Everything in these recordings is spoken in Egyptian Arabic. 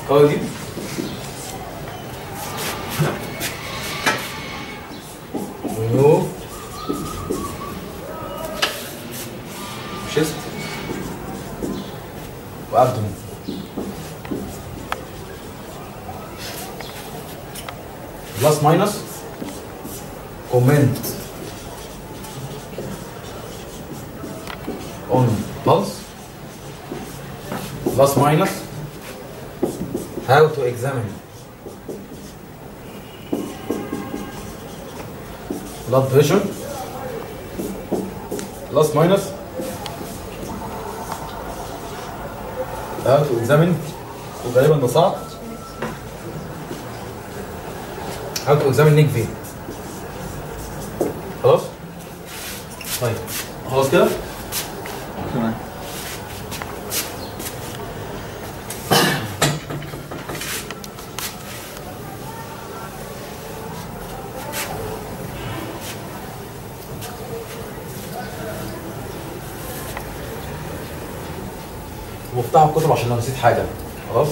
قوي دي ونيو شيست وابدومين بلس ماينس كومنت on pulse plus minus how to examine blood pressure plus minus how to examine وغالبا ده صعب how to examine neck vein خلاص طيب خلاص كده تمام وافتحوا الكتب عشان لو نسيت حاجه خلاص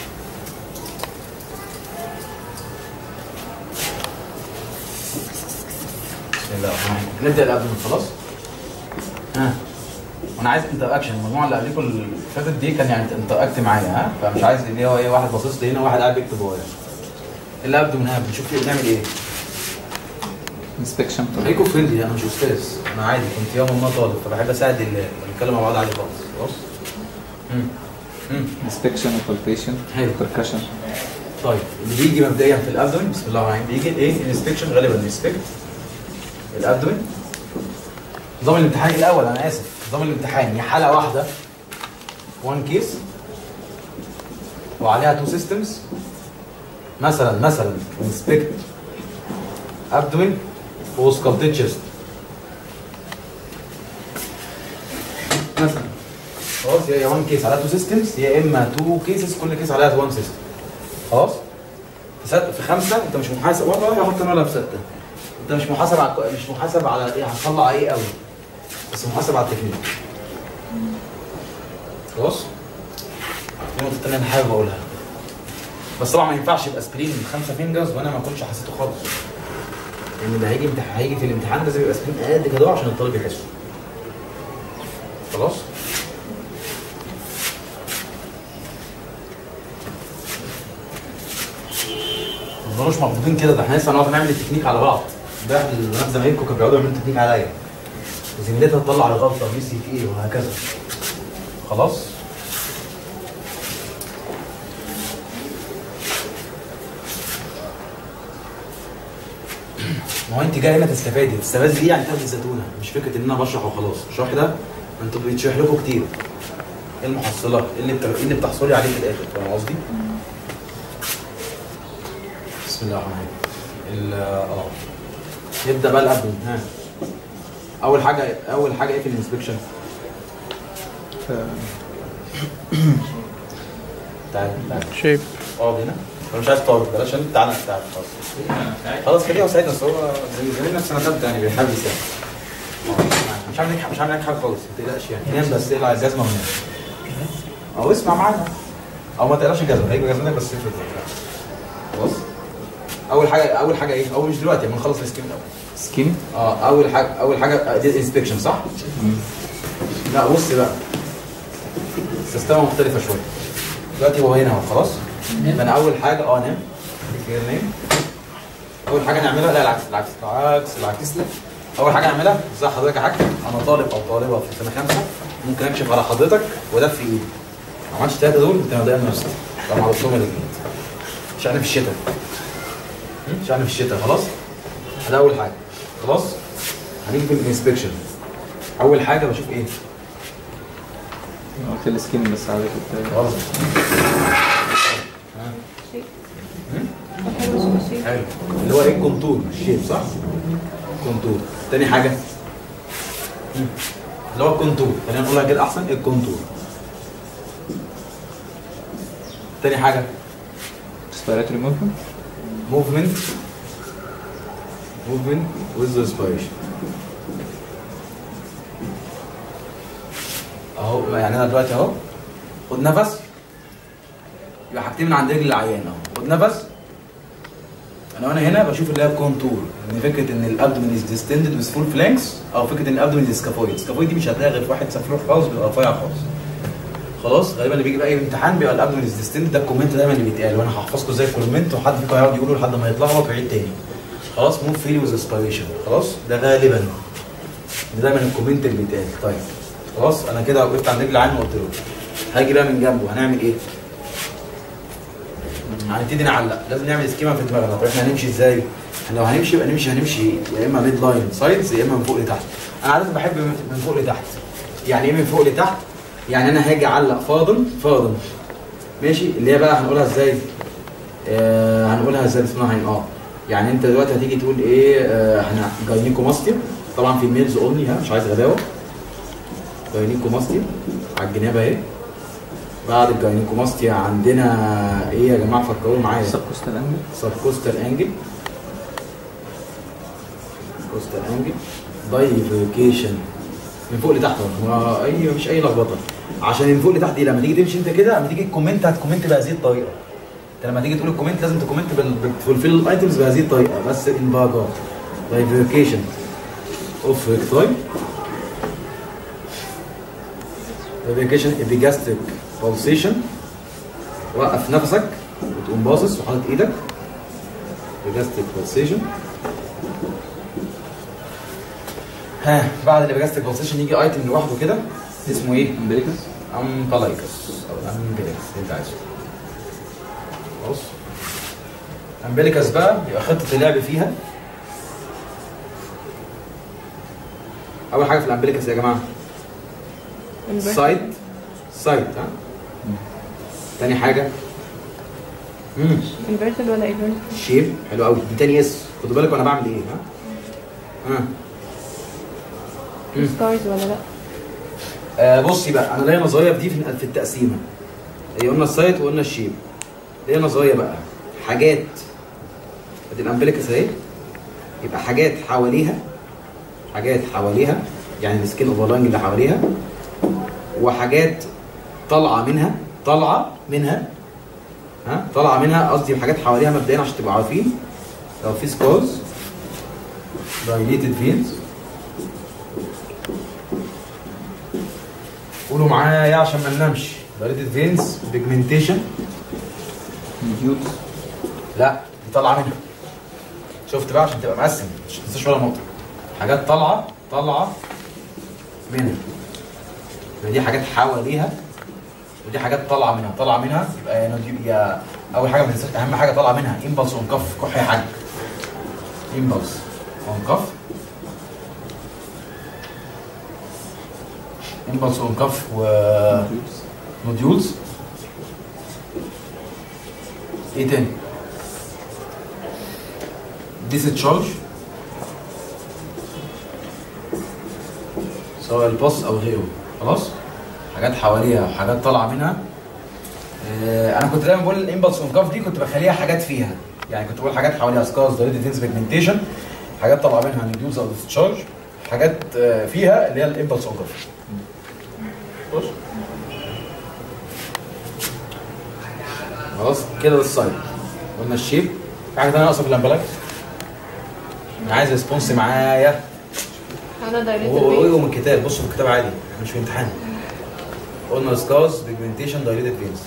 بسم الله الرحمن الرحيم نبدا الابدومين خلاص ها وانا عايز انتر اكشن المجموعه اللي قبلكم اللي فاتت دي كان يعني انتر اكت معايا ها فمش عايز اللي هو ايه واحد باصص لي هنا وواحد قاعد بيكتب ورايا الابدومين ها بنشوف فيه بنعمل ايه انسبكشن خليكم فريندلي انا مش استاذ انا عادي كنت يوم ما طالب فبحب اساعد اللي بنتكلم مع بعض عادي خالص خلاص امم امم انسبكشن وبالبيشن حلو. بركشن طيب اللي بيجي مبدئيا في الابدومين بسم الله الرحمن الرحيم بيجي ايه انسبكشن غالبا انسبكت الابدومين نظام الامتحان الاول انا اسف نظام الامتحان هي حاله واحده وان كيس وعليها تو سيستمز مثلا مثلا انسبكت ابدومين وسكالتيد تشيست مثلا خلاص يا وان كيس عليها تو سيستمز يا اما تو كيسز كل كيس عليها وان سيستم خلاص في ست في خمسه انت مش محاسب والله يا حط انا في سته انت مش محاسب على مش محاسب على ايه هتطلع ايه قوي بس محاسب على التكنيك خلاص دي النقطه الثانيه انا حابب اقولها بس طبعا ما ينفعش يبقى سبرين من خمسه فينجرز وانا ما اكونش حسيته خالص لان اللي هيجي امتحان هيجي في الامتحان لازم يبقى سبرين قد كده عشان الطالب يحسه خلاص ما تفضلوش مبسوطين كده ده احنا لسه هنقعد نعمل التكنيك على بعض امبارح البنات زمايلكم كانوا بيقعدوا يعملوا التكنيك عليا وزميلتها تطلع الغلطه بي سي تي وهكذا خلاص ما هو انت جاي هنا تستفادي تستفادي دي يعني تاخدي الزيتونه مش فكره ان انا بشرح وخلاص الشرح ده انتوا بيتشرح لكم كتير ايه المحصله ايه اللي بت- ايه اللي بتحصلي عليه في الاخر فاهم قصدي؟ بسم الله الرحمن الرحيم ال- اه نبدا بقى الابدن ها اول حاجه اول حاجه ايه في الانسبكشن تعال تعال شيب اقعد هنا انا مش عايز تقعد بلاش انت تعالى تعالى خلاص خلاص خليه هو سعيد اصل هو زي زميلنا في سنه ثالثه يعني بيحب يساعد آه، مش عامل مش عامل حاجه خالص ما تقلقش يعني نام بس اقلع الجزمه ونام او اسمع معانا او ما تقلقش الجزمه هيجي جزمتك بس افرض خلاص اول حاجه اول حاجه ايه اول مش دلوقتي لما نخلص السكيم الاول سكين اه اول حاجه اول حاجه دي انسبكشن صح؟ لا بص بقى السيستم مختلفه شويه دلوقتي هو هنا اهو خلاص يبقى انا اول حاجه اه نام كده نام اول حاجه نعملها لا العكس العكس العكس العكس اول حاجه نعملها ازي حضرتك يا حاج انا طالب او طالبه في سنه خمسه ممكن اكشف على حضرتك ودفي ايدي ما عملتش الثلاثه دول انت مضايق نفسك طبعا عرفتهم الاثنين مش احنا في الشتاء مش احنا في الشتاء خلاص ده اول حاجه خلاص هنيجي في الانسبكشن اول حاجه بشوف ايه قلت السكين بس على كده غلط حلو شيء حلو اللي هو ايه الكونتور الشيب صح كونتور تاني حاجه مم. اللي هو الكونتور خلينا نقولها كده احسن الكونتور تاني حاجه respiratory movement movement movement with respiration اهو يعني انا دلوقتي اهو خد نفس يبقى حاجتين من عند رجل العيان اهو خد نفس انا وانا هنا بشوف اللي هي الكونتور ان فكره ان الابدومين از ديستندد وذ فول فلانكس او فكره ان الابدومين از سكافويد سكافويد دي مش هتلاقيها غير في واحد سفروح خالص بيبقى رفيع خالص خلاص غالبا اللي بيجي في اي امتحان بيبقى الابدومين از ديستندد ده الكومنت دايما اللي بيتقال وانا هحفظكم ازاي الكومنت وحد فيكم هيقعد يقوله لحد ما يتلخبط ويعيد تاني خلاص موف فري وذ اسبيريشن خلاص ده غالبا ده دايما الكومنت اللي بيتقال طيب خلاص انا كده وقفت عند رجل العين وقلت له هاجي بقى من جنبه هنعمل ايه؟ هنبتدي نعلق لازم نعمل سكيما في دماغنا طب احنا هنمشي ازاي؟ احنا لو هنمشي يبقى نمشي هنمشي يا اما ميد لاين سايدز يا اما من فوق لتحت انا عاده بحب من فوق لتحت يعني ايه من فوق لتحت؟ يعني انا هاجي اعلق فاضل فاضل ماشي اللي هي بقى هنقولها ازاي؟ آه هنقولها ازاي بسم الله الرحمن الرحيم. اه يعني انت دلوقتي هتيجي تقول ايه آه احنا جاينيكوماستيا طبعا في الميلز اونلي ها مش عايز غباوه جاينيكوماستيا على الجنابه اهي بعد الجاينيكوماستيا عندنا ايه يا جماعه فكروا معايا سبكوستال انجل سبكوستال انجل كوستال انجل دايفركيشن من فوق لتحت اهو ما- اي مفيش اي لخبطه عشان من فوق لتحت دي لما تيجي تمشي انت كده لما تيجي تكومنت هتكومنت بهذه الطريقه انت لما تيجي تقول الكومنت لازم تكومنت بتفولفيل الايتمز بهذه الطريقه بس ان باراجراف دايفركيشن اوف ريكتاي دايفركيشن ابيجاستريك pulsation وقف نفسك وتقوم باصص وحاطط ايدك ابيجاستريك pulsation ها بعد الابيجاستريك pulsation يجي ايتم لوحده كده اسمه ايه؟ امبليكس امبلايكس او امبليكس اللي انت عايزه خلاص امبليكس بقى يبقى خطه اللعب فيها اول حاجه في الامبليكس يا جماعه سايت سايت ها تاني حاجه امم انفيرتد ولا ايفيرتد؟ شيب حلو قوي دي تاني اس خدوا بالك وانا بعمل ايه ها ها مم. ستارز ولا لا؟ آه بصي بقى انا ليا نظريه في دي في في التقسيمه هي قلنا السايت وقلنا الشيب ليا نظريه بقى حاجات ادي الامبليكس اهي يبقى حاجات حواليها حاجات حواليها يعني السكين اوفرلاينج اللي حواليها وحاجات طالعه منها طالعه منها ها طالعه منها قصدي حاجات حواليها مبدئيا عشان تبقوا عارفين لو في سكارز dilated veins قولوا معايا عشان ما ننامش dilated veins pigmentation نيوز لا دي طالعه منها شفت بقى عشان تبقى مقسم مش تنساش ولا نقطه حاجات طالعه طالعه منها يبقى دي حاجات حواليها ودي حاجات طالعه منها طالعه منها يبقى يا نودي- يا اول حاجه ما تنساش اهم حاجه طالعه منها امبلس اون كف كح يا حاج امبلس اون كف امبلس اون كف ونوديولز ايه تاني؟ ديسشارج سواء الباص او غيره خلاص حاجات حواليها وحاجات طالعه منها آه، انا كنت دايما بقول الامبلس اون كاف دي كنت بخليها حاجات فيها يعني كنت بقول حاجات حواليها سكارز دايركت فينس بيجمنتيشن حاجات طالعه منها نديوز او ديسشارج حاجات آه، فيها اللي هي الامبلس اون كاف خش خلاص كده ده السايد قلنا الشيب في حاجه ثانيه ناقصه في الامبلاك انا عايز ريسبونس معايا انا دايركت وقروا من الكتاب بصوا في الكتاب عادي مش في امتحان قلنا سكارز بيجمنتيشن دايليتد فينز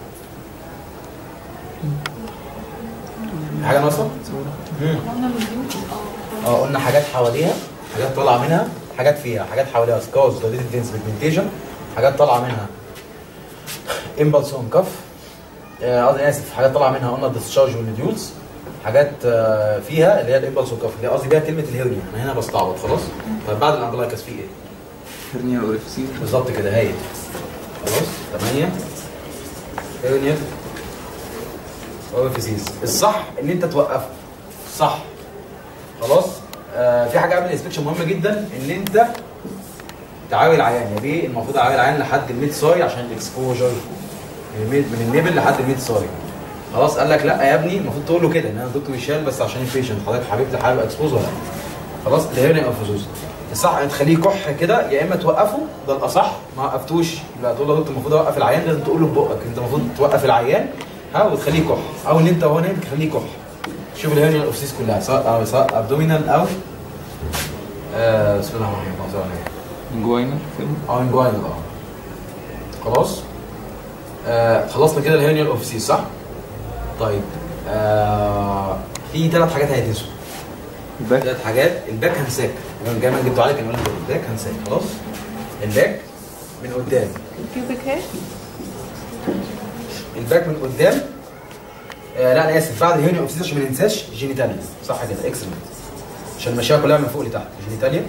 حاجه ناقصه؟ مم. اه قلنا حاجات حواليها حاجات طالعه منها حاجات فيها حاجات حواليها سكارز دايليتد فينز بيجمنتيشن حاجات طالعه منها امبلس اون كف قصدي اسف حاجات طالعه منها قلنا ديسشارج والنديولز حاجات آه، فيها اللي هي الامبلس اون كف اللي هي قصدي بيها كلمه الهيرنيا انا هنا بستعبط خلاص طيب بعد الامبلايكس في ايه؟ هرنيا اوريفيسيس بالظبط كده هايل خلاص 8 هيرنيا اورفيسيس الصح ان انت توقفه صح خلاص آه في حاجه قبل الانسبكشن مهمه جدا ان انت تعاوي العيان يا بيه المفروض اعاوي العيان لحد الميد ساي عشان الاكسبوجر من الميد- من النبل لحد الميد ساي خلاص قال لك لا يا ابني المفروض تقول له كده ان انا دكتور هشام بس عشان البيشنت حضرتك حبيبتي حابب اكسبوز ولا لا خلاص الهيرنيا اوفيسوس الصح ان تخليه كح كده يا اما توقفه ده الاصح ما وقفتوش يبقى تقول له يا دكتور المفروض اوقف العيان لازم تقول له ببقك انت المفروض توقف العيان ها وتخليه كح او ان انت وهو نايم تخليه كح شوف الهرنيا الاوفسيس كلها سواء أو سواء ابدومينال او آه بسم الله الرحمن الرحيم أو سواء جواينا او انجوينال اه خلاص آه خلصنا كده الهرنيا الاوفسيس صح؟ طيب آه في ثلاث حاجات هيتنسوا الباك ثلاث حاجات الباك هنساك انا جاي جبته عليك انا قلت الباك هنساك خلاص الباك من قدام كيوبيك هير الباك من قدام آه لا انا اسف بعد الهيوني اوفسيس عشان ما ننساش جينيتاليا صح كده اكسلنت عشان نمشيها كلها من فوق لتحت جينيتاليا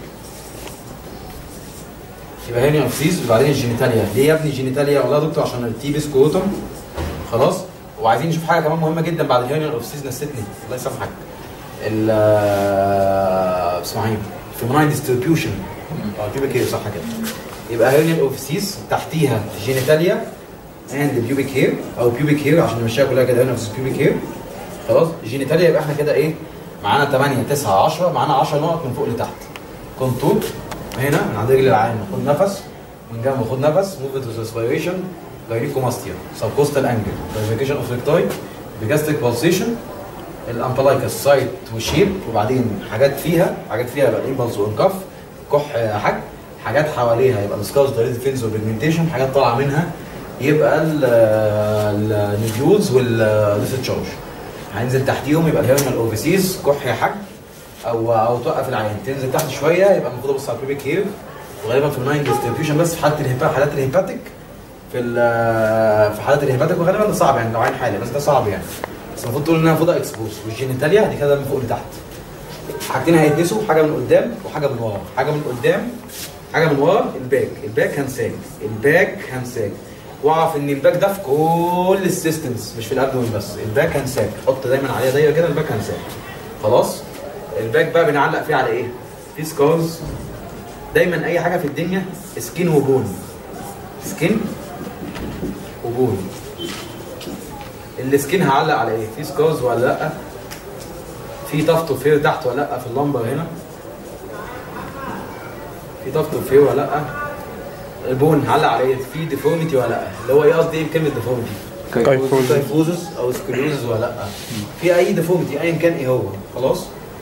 يبقى هيوني اوفسيس وبعدين الجينيتاليا ليه يا ابني جينيتاليا والله يا دكتور عشان التيبس كوتوم خلاص وعايزين نشوف حاجه كمان مهمه جدا بعد الهيوني اوفسيس نسيتني الله يسامحك ال آه، اسمها ايه فيمناين ديستريبيوشن اه بيوبيك هير صح كده يبقى هيوني اوفسيس تحتيها جينيتاليا اند بيوبيك هير او بيوبيك هير عشان نمشيها كلها كده هنا في بيوبيك هير خلاص جينيتاليا يبقى احنا كده ايه معانا 8 9 10 معانا 10 نقط من فوق لتحت كونتور هنا من عند رجل العين خد نفس من جنب خد نفس موفمنت ريسبيريشن جاينيكوماستيا سبكوستال انجل دايفيكيشن اوف ريكتاي بيجاستريك بالسيشن الامبلايكس سايت وشيب وبعدين حاجات فيها حاجات فيها يبقى الامبلس والكف كح حاج حاجات حواليها يبقى السكارز دايريت فينز والبيجمنتيشن حاجات طالعه منها يبقى النيديولز والديسشارج هينزل تحتيهم يبقى الهيرنال اوفيسيز كح يا حاج او او توقف العين تنزل تحت شويه يبقى المفروض ابص على البيبيك هير وغالبا في الناين ديستريبيوشن بس في حاله الهيبا حالات الهيباتيك في ال- في حالات الهيباتيك وغالبا ده صعب يعني لو عين حالي بس ده صعب يعني بس المفروض تقول انها المفروض اكسبوز والجينيتاليا دي كده من فوق لتحت حاجتين هيتنسوا حاجه من قدام وحاجه من ورا حاجه من قدام حاجه من ورا الباك الباك هنساك الباك هنساك واعرف ان الباك ده في كل السيستمز مش في الابدومين بس الباك هنساك حط دايما عليها دايره كده الباك هنساك خلاص الباك بقى بنعلق فيه على ايه في سكارز دايما اي حاجه في الدنيا سكين وبون سكين وبون السكين هعلق على ايه في سكارز ولا لا في طفط وفير تحت ولا لا في اللمبه هنا في طفط وفير ولا لا البون هعلق على ايه في ديفورميتي ولا لا اللي هو ايه قصدي ايه بكلمه ديفورميتي كايفوز كايفوزس او سكليوزس ولا لا في اي ديفورميتي ايا كان ايه هو خلاص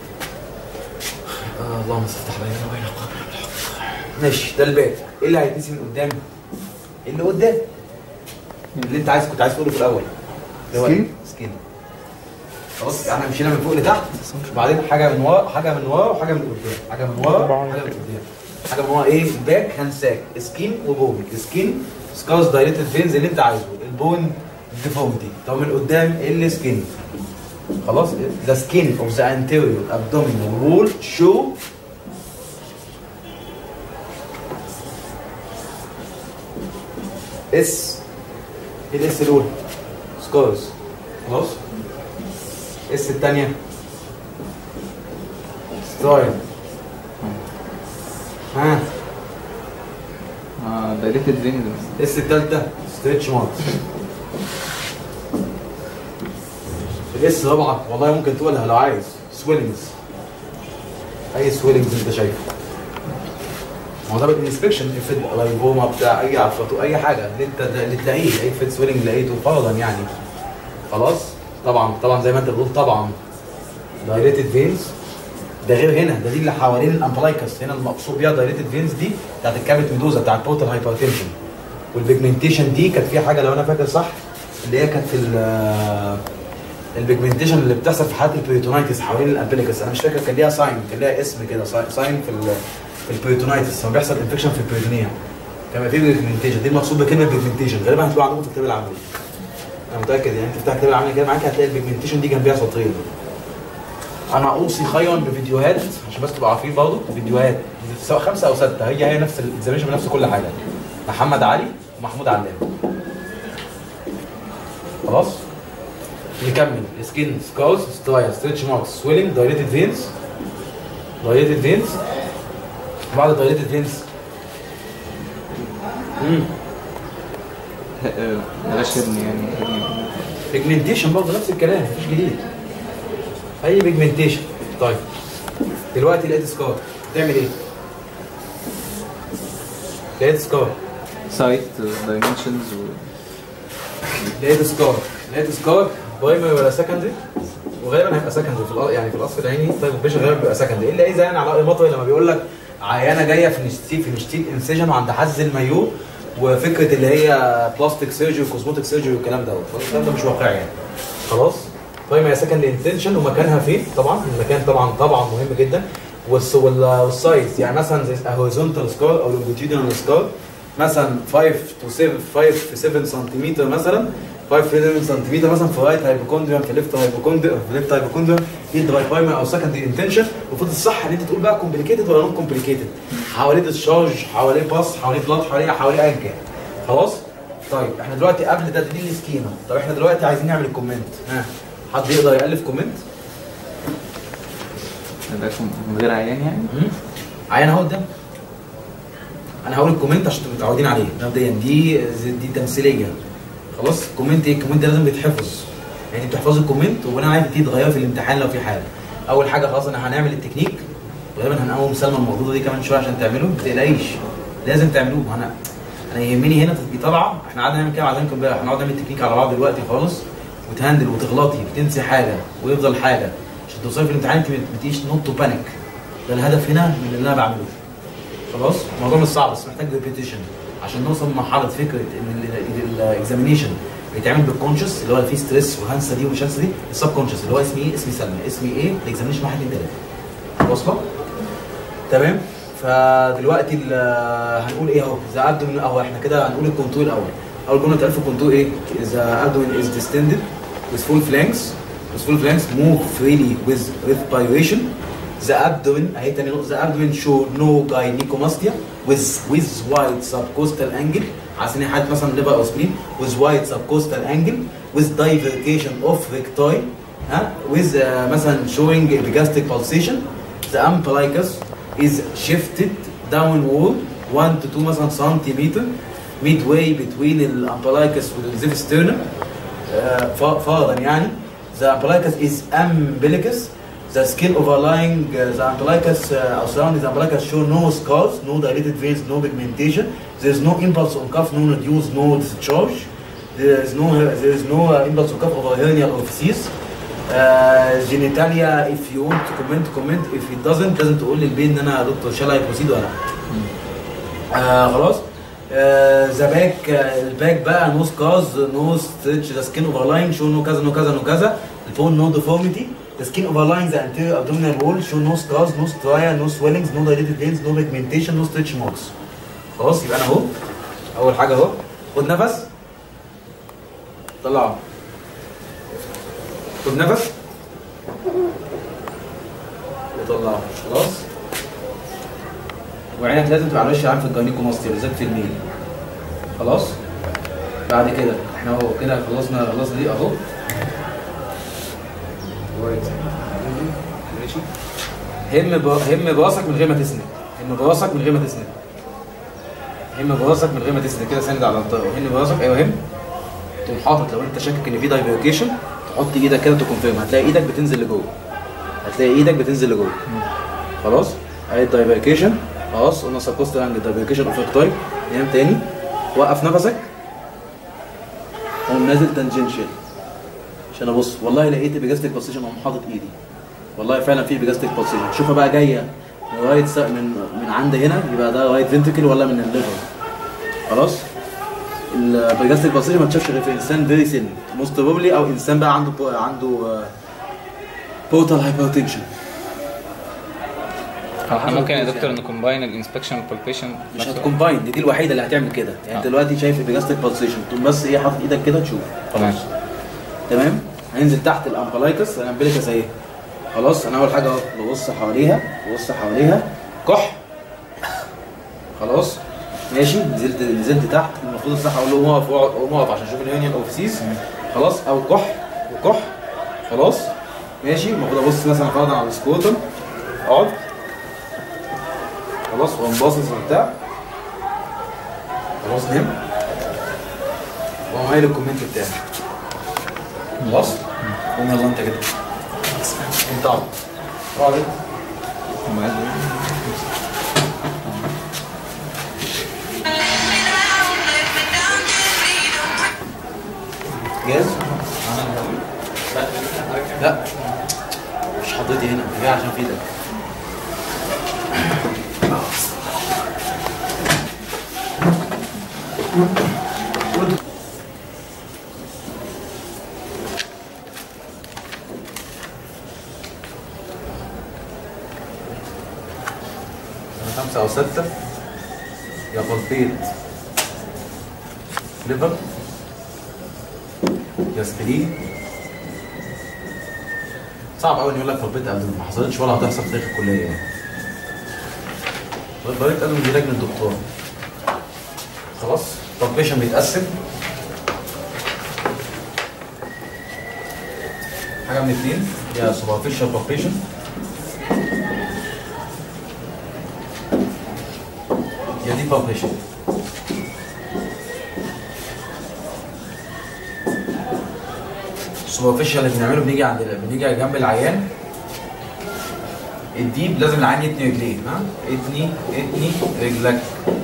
آه اللهم افتح بيننا وبين القوم ماشي ده الباك ايه اللي هيتنسي من قدام اللي قدام اللي انت عايز كنت عايز تقوله في الاول اللي هو سكين؟ سكين خلاص احنا مشينا من فوق لتحت وبعدين حاجه من ورا حاجه من ورا وحاجه من قدام حاجه من ورا وحاجه من قدام حاجه من ورا ايه باك هانساك سكين وبون سكين سكارز دايريتد فينز اللي انت عايزه البون ديفورميتي طب من قدام السكين خلاص the skin of the anterior abdominal wall show اس ايه الاس الاولى سكارز خلاص اس الثانيه ستايل ها دايركتد فينز اس الثالثه ستريتش ماركس الاس الرابعه والله ممكن تقولها لو عايز سويلنجز اي سويلنجز انت شايفه ما هو ده بالانسبكشن افرض لايفوما بتاع اي عفرته اي حاجه اللي انت اللي تلاقيه اي فيت سويلنج لقيته فرضا يعني خلاص طبعا طبعا زي ما انت بتقول طبعا دايريتد فينز ده غير هنا ده دي اللي حوالين الامبلايكس هنا المقصود بيها دايريتد فينز دي بتاعت الكابت ميدوزا بتاعت بورتال هايبرتنشن والبيجمنتيشن دي كانت فيها حاجه لو انا فاكر صح اللي هي كانت ال- البيجمنتيشن اللي بتحصل في حالات البريتونايتس حوالين الامبليكس انا مش فاكر كان ليها ساين كان ليها اسم كده ساين ساين في ال- في البريتونايتس لما بيحصل انفكشن في البريتونيا كان في بيجمنتيشن دي المقصود بكلمه بيجمنتيشن غالبا هتبقى عندكم في الكتاب العملي انا متاكد يعني انت تفتح الكتاب العملي كده معاك هتلاقي البيجمنتيشن دي جنبيها سطرين انا اوصي خيرا بفيديوهات عشان بس تبقوا عارفين برضه فيديوهات سواء خمسه او سته هي هي نفس الاكزاميشن بنفس كل حاجه محمد علي ومحمود علام خلاص نكمل سكين سكارز ستايل ستريتش ماركس سويلنج دايليتد فينز دايليتد فينز بعد الدايليتد فينز بلاش هرني يعني بيجمنتيشن برضه نفس الكلام مفيش جديد اي بيجمنتيشن طيب دلوقتي لقيت سكار تعمل ايه؟ لقيت سكار سايت دايمنشنز لقيت سكار لقيت سكار برايمري ولا سكندري وغالبا هيبقى سكندري في الأ- يعني في القصر العيني طيب البيشن غالبا بيبقى سكندري الا اذا يعني على اي مطر لما بيقول لك عيانه جايه في نشتيل في نشتيل انسجن وعند حز المايو وفكره اللي هي بلاستيك سيرجري وكوزموتيك سيرجري والكلام دوت الكلام ده مش واقعي يعني خلاص طيب هي سكندري انتنشن ومكانها فين طبعا المكان طبعا طبعا مهم جدا والس- وال- والسايز يعني مثلا زي هوريزونتال سكار او لونجيتيودنال سكار مثلا 5 تو 7 5 to 7 سنتيمتر مثلا 5 to 7 سنتيمتر مثلا في رايت هايبوكوندريا في ليفت هايبوكوندريا في ليفت هايبوكوندريا ايد باي بايمر او سكندري انتنشن المفروض الصح ان انت تقول بقى كومبليكيتد ولا نون كومبليكيتد حواليه ديسشارج حواليه باص حواليه بلاد حواليه حواليه ايا كان خلاص طيب احنا دلوقتي قبل تدليل السكيما طب احنا دلوقتي عايزين نعمل الكومنت ها حد يقدر يالف كومنت ده من غير عيان يعني عيان اهو قدام انا هقول الكومنت عشان تبقوا متعودين عليه مبدئيا دي دي تمثيليه خلاص الكومنت ايه الكومنت ده لازم بيتحفظ يعني بتحفظ الكومنت وبناء عليه تبتدي تغيره في الامتحان لو في حاجه اول حاجه خلاص انا هنعمل التكنيك وغالبا هنقوم سلمى الموضوع دي كمان شويه عشان تعمله ما تقلقيش لازم تعملوه انا انا يهمني هنا تبقي طالعه احنا قعدنا نعمل كده عايزينكم امبارح هنقعد نعمل التكنيك على بعض دلوقتي خالص وتهندل وتغلطي وتنسي حاجه ويفضل حاجه عشان توصلي في الامتحان انت ما تبقيش نوت تو بانيك ده الهدف هنا من اللي انا بعمله خلاص الموضوع مش صعب بس محتاج ريبيتيشن عشان نوصل لمرحله فكره ان الاكزامينيشن بيتعمل بالكونشس اللي هو فيه ستريس وهنسى دي ومش هنسى دي السب كونشس اللي هو اسمي ايه؟ اسمي سلمى اسمي ايه؟ الاكزامينيشن 1 2 3 واصله؟ تمام؟ فدلوقتي ال- هنقول ايه اهو؟ ذا ابدومين اهو احنا كده هنقول الكونتور الاول اول جمله تعرفوا الكونتور ايه؟ ذا ابدومين از distended with full flanks with full flanks move freely with respiration the abdomen اهي تاني نقطه the abdomen show no gynecomastia with with wide subcostal angle عايزين إيه حد مثلا ليفر او سبرين with wide subcostal angle with divergation of recti ها with uh, مثلا showing epigastric pulsation the umbilicus is shifted downward 1 to 2 مثلا سنتيمتر midway between الامبلايكس والزيف sternum uh, فرضا يعني the umbilicus is umbilicus the skin overlying uh, the umbilicus uh, or surrounding the umbilicus show no scars no dilated veins no pigmentation there is no impulse on cuff no reduce no discharge there is no there is no uh, impulse on cuff over hernial orifices uh, genitalia if you want to comment comment if it doesn't لازم تقول للبين ان انا يا دكتور shall I proceed ولا لا آه خلاص ذا باك الباك بقى نو سكارز نو ستريتش ذا سكين اوفر لاين شو نو كذا نو كذا نو كذا البون نو ديفورميتي ذا سكين اوفر لاين ذا انتيريور ابدومينال وول شو نو سكارز نو سترايا نو سويلنجز نو دايليتد فينز نو بيجمنتيشن نو ستريتش ماركس خلاص يبقى انا اهو اول حاجه اهو خد نفس طلعه خد نفس وطلعه خلاص وعينك لازم تبقى على وش العام في الجاينيكوماستيا بالذات في الميل خلاص بعد كده احنا اهو كده خلصنا خلصنا دي اهو ماشي هم ب... هم براسك من غير ما تسند هم براسك من غير ما تسند هم براسك من غير ما تسند كده سند على الطاقه هم براسك ايوه هم تقوم حاطط لو انت شاكك ان في دايفركيشن تحط ايدك كده تكونفيرم هتلاقي ايدك بتنزل لجوه هتلاقي ايدك بتنزل لجوه خلاص اهي الدايفركيشن خلاص قلنا سبوست عند الدايفركيشن اوف تايم نام تاني وقف نفسك قوم نازل تانجنشال عشان ابص والله لقيت بيجاستيك بوزيشن اقوم حاطط ايدي والله فعلا في بيجاستيك بوزيشن شوفها بقى جايه من رايت س- من من عند هنا يبقى ده رايت فينتكل ولا من الليفر خلاص البيجاستيك بوزيشن ما تشافش غير في انسان فيري سن موست بروبلي او انسان بقى عنده بو عنده بورتال هايبرتنشن هو احنا ممكن يا دكتور نكومباين الانسبكشن والبالبيشن مش هتكومباين دي, دي الوحيده اللي هتعمل كده يعني انت آه. دلوقتي شايف البيجاستيك بوزيشن تقوم بس ايه حاطط ايدك كده تشوف تمام تمام هننزل تحت الامبلايكس الامبليكس اهي خلاص انا اول حاجه اهو ببص حواليها ببص حواليها كح خلاص ماشي نزلت نزلت تحت المفروض الصح اقول له قوم اقف قوم اقف عشان اشوف الهيونيان اوفسيس خلاص او كح وكح خلاص ماشي المفروض ابص مثلا فرضا على السكوتر اقعد خلاص واقوم باصص وبتاع خلاص نام واقوم قايل الكومنت بتاعي خلاص قوم يلا انت كده انت اقعد اقعد انت. جاهز؟ لا مش حضرتي هنا جاي عشان في ايدك سنة خمسة أو ستة يا بلبيت ليفر يا سبلين صعب قوي ان يقول لك بلبيت قبل ما حصلتش ولا هتحصل في تاريخ الكلية يعني بلبيت قبل دي لجنة الدكتور خلاص البلبيشن بيتقسم حاجة من اتنين يا سوبرفيشال بلبيشن يا دي بالبيشن السوبرفيشال اللي بنعمله بنيجي عند بنيجي جنب العيان الديب لازم العيان يتني رجليه ها اتني اتني رجلك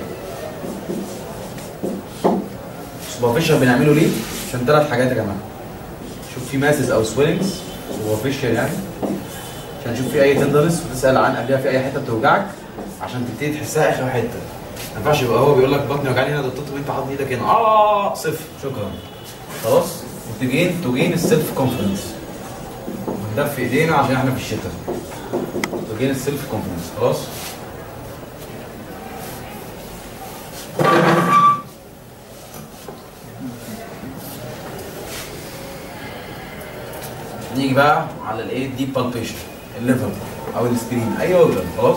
السوبرفيشال بنعمله ليه؟ عشان ثلاث حاجات يا جماعه شوف في ماسز او سويلنجز سوبرفيشال يعني عشان تشوف في اي تندرس وتسال عن قبلها في اي حته بتوجعك عشان تبتدي تحسها اخر حته ما ينفعش يبقى هو بيقول لك بطني وجعاني هنا دكتور وانت حاطط ايدك هنا اه صفر شكرا خلاص وتجين تجين السيلف كونفدنس وندفي ايدينا عشان احنا في الشتاء تجين السيلف كونفدنس خلاص نيجي بقى على الايه ديب بالبيشن الليفر او السكرين اي اورجن خلاص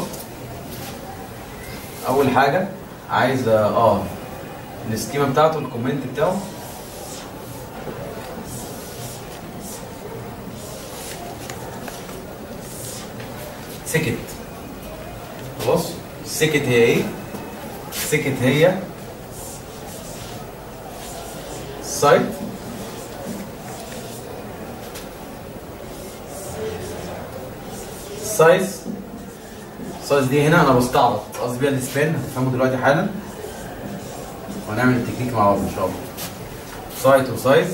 اول حاجه عايز اه السكيما بتاعته الكومنت بتاعه سكت خلاص سكت هي ايه سكت هي سايت سايز سايز دي هنا انا بستعرض قصدي بيها السبان هتفهموا دلوقتي حالا وهنعمل التكنيك مع بعض ان شاء الله سايت وسايز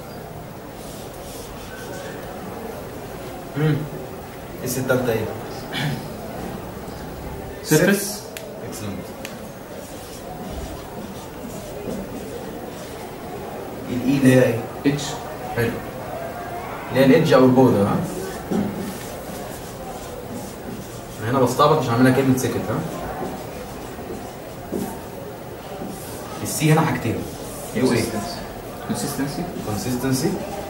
امم ايه الستة ايه؟ سيرفس اكسلنت الاي اللي هي ايه؟ اتش حلو اللي هي الادج او البودر ها أنا هنا بستعبط عشان اعملها كلمه سكت ها السي هنا حاجتين ايه وايه؟ كونسيستنسي consistency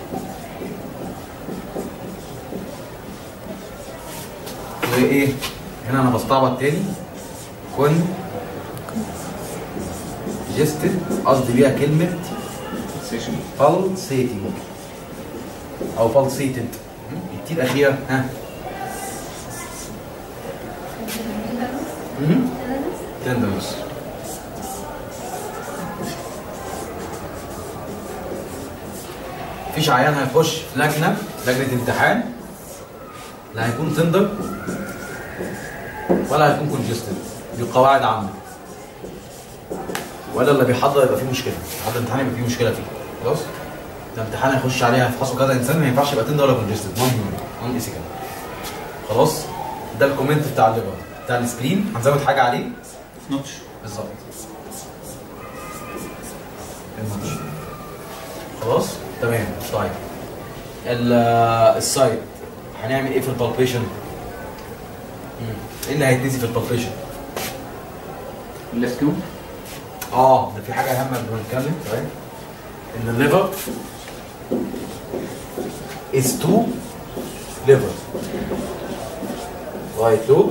وايه هنا انا بستعبط تاني كن جستد قصدي بيها كلمه سيشن pulsating او pulsated التي الاخيره ها تندرنس مفيش عيان هيخش في لجنه لجنه امتحان لا هيكون تندر ولا هيكون كونجستد دي قواعد عامه ولا اللي بيحضر يبقى فيه مشكله بيحضر امتحان يبقى فيه مشكله فيه خلاص ده امتحان هيخش عليه هيفحصوا كذا انسان ما ينفعش يبقى تندر ولا كونجستد نون نون ايسيكال خلاص ده الكومنت بتاع الليفر بتاع السكرين هنزود حاجه عليه نوتش بالظبط الماتش خلاص تمام طيب ال- السايد هنعمل ايه في البالبيشن ايه اللي هيتنسي في البالبيشن الليفت كيو اه ده في حاجه اهم قبل ما نتكلم طيب ان الليفر is two liver right two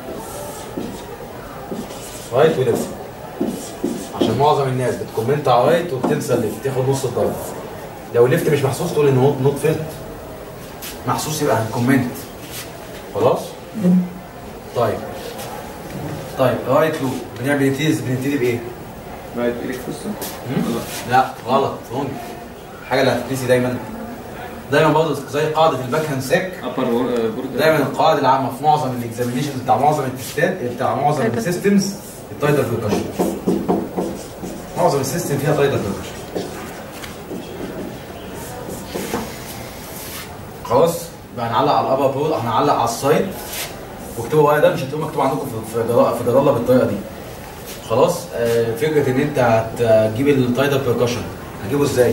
رايت وليفت عشان معظم الناس بتكومنت على رايت وبتنسى الليفت تاخد نص الدرجه لو الليفت مش محسوس تقول ان هو نوت فيلت محسوس يبقى هنكومنت خلاص طيب طيب رايت لو بنعمل بنبتدي بنبتدي بايه؟ رايت الكتروستر لا غلط رونج الحاجه اللي هتتنسي دايما دايما برضه زي قاعده الباك هاند سيك ابر بورد دايما القواعد العامه في معظم الاكزامينيشن بتاع معظم التستات بتاع معظم تايتل. السيستمز التايتل بيركشن معظم السيستم فيها تايتل بيركشن خلاص يبقى هنعلق على الابر بول هنعلق على السايد واكتبوا بقى ده مش هتلاقوه مكتوب عندكم في في جرا- في جراله بالطريقه دي خلاص آه، فكره ان انت هتجيب التايدر بيركشن هتجيبه ازاي؟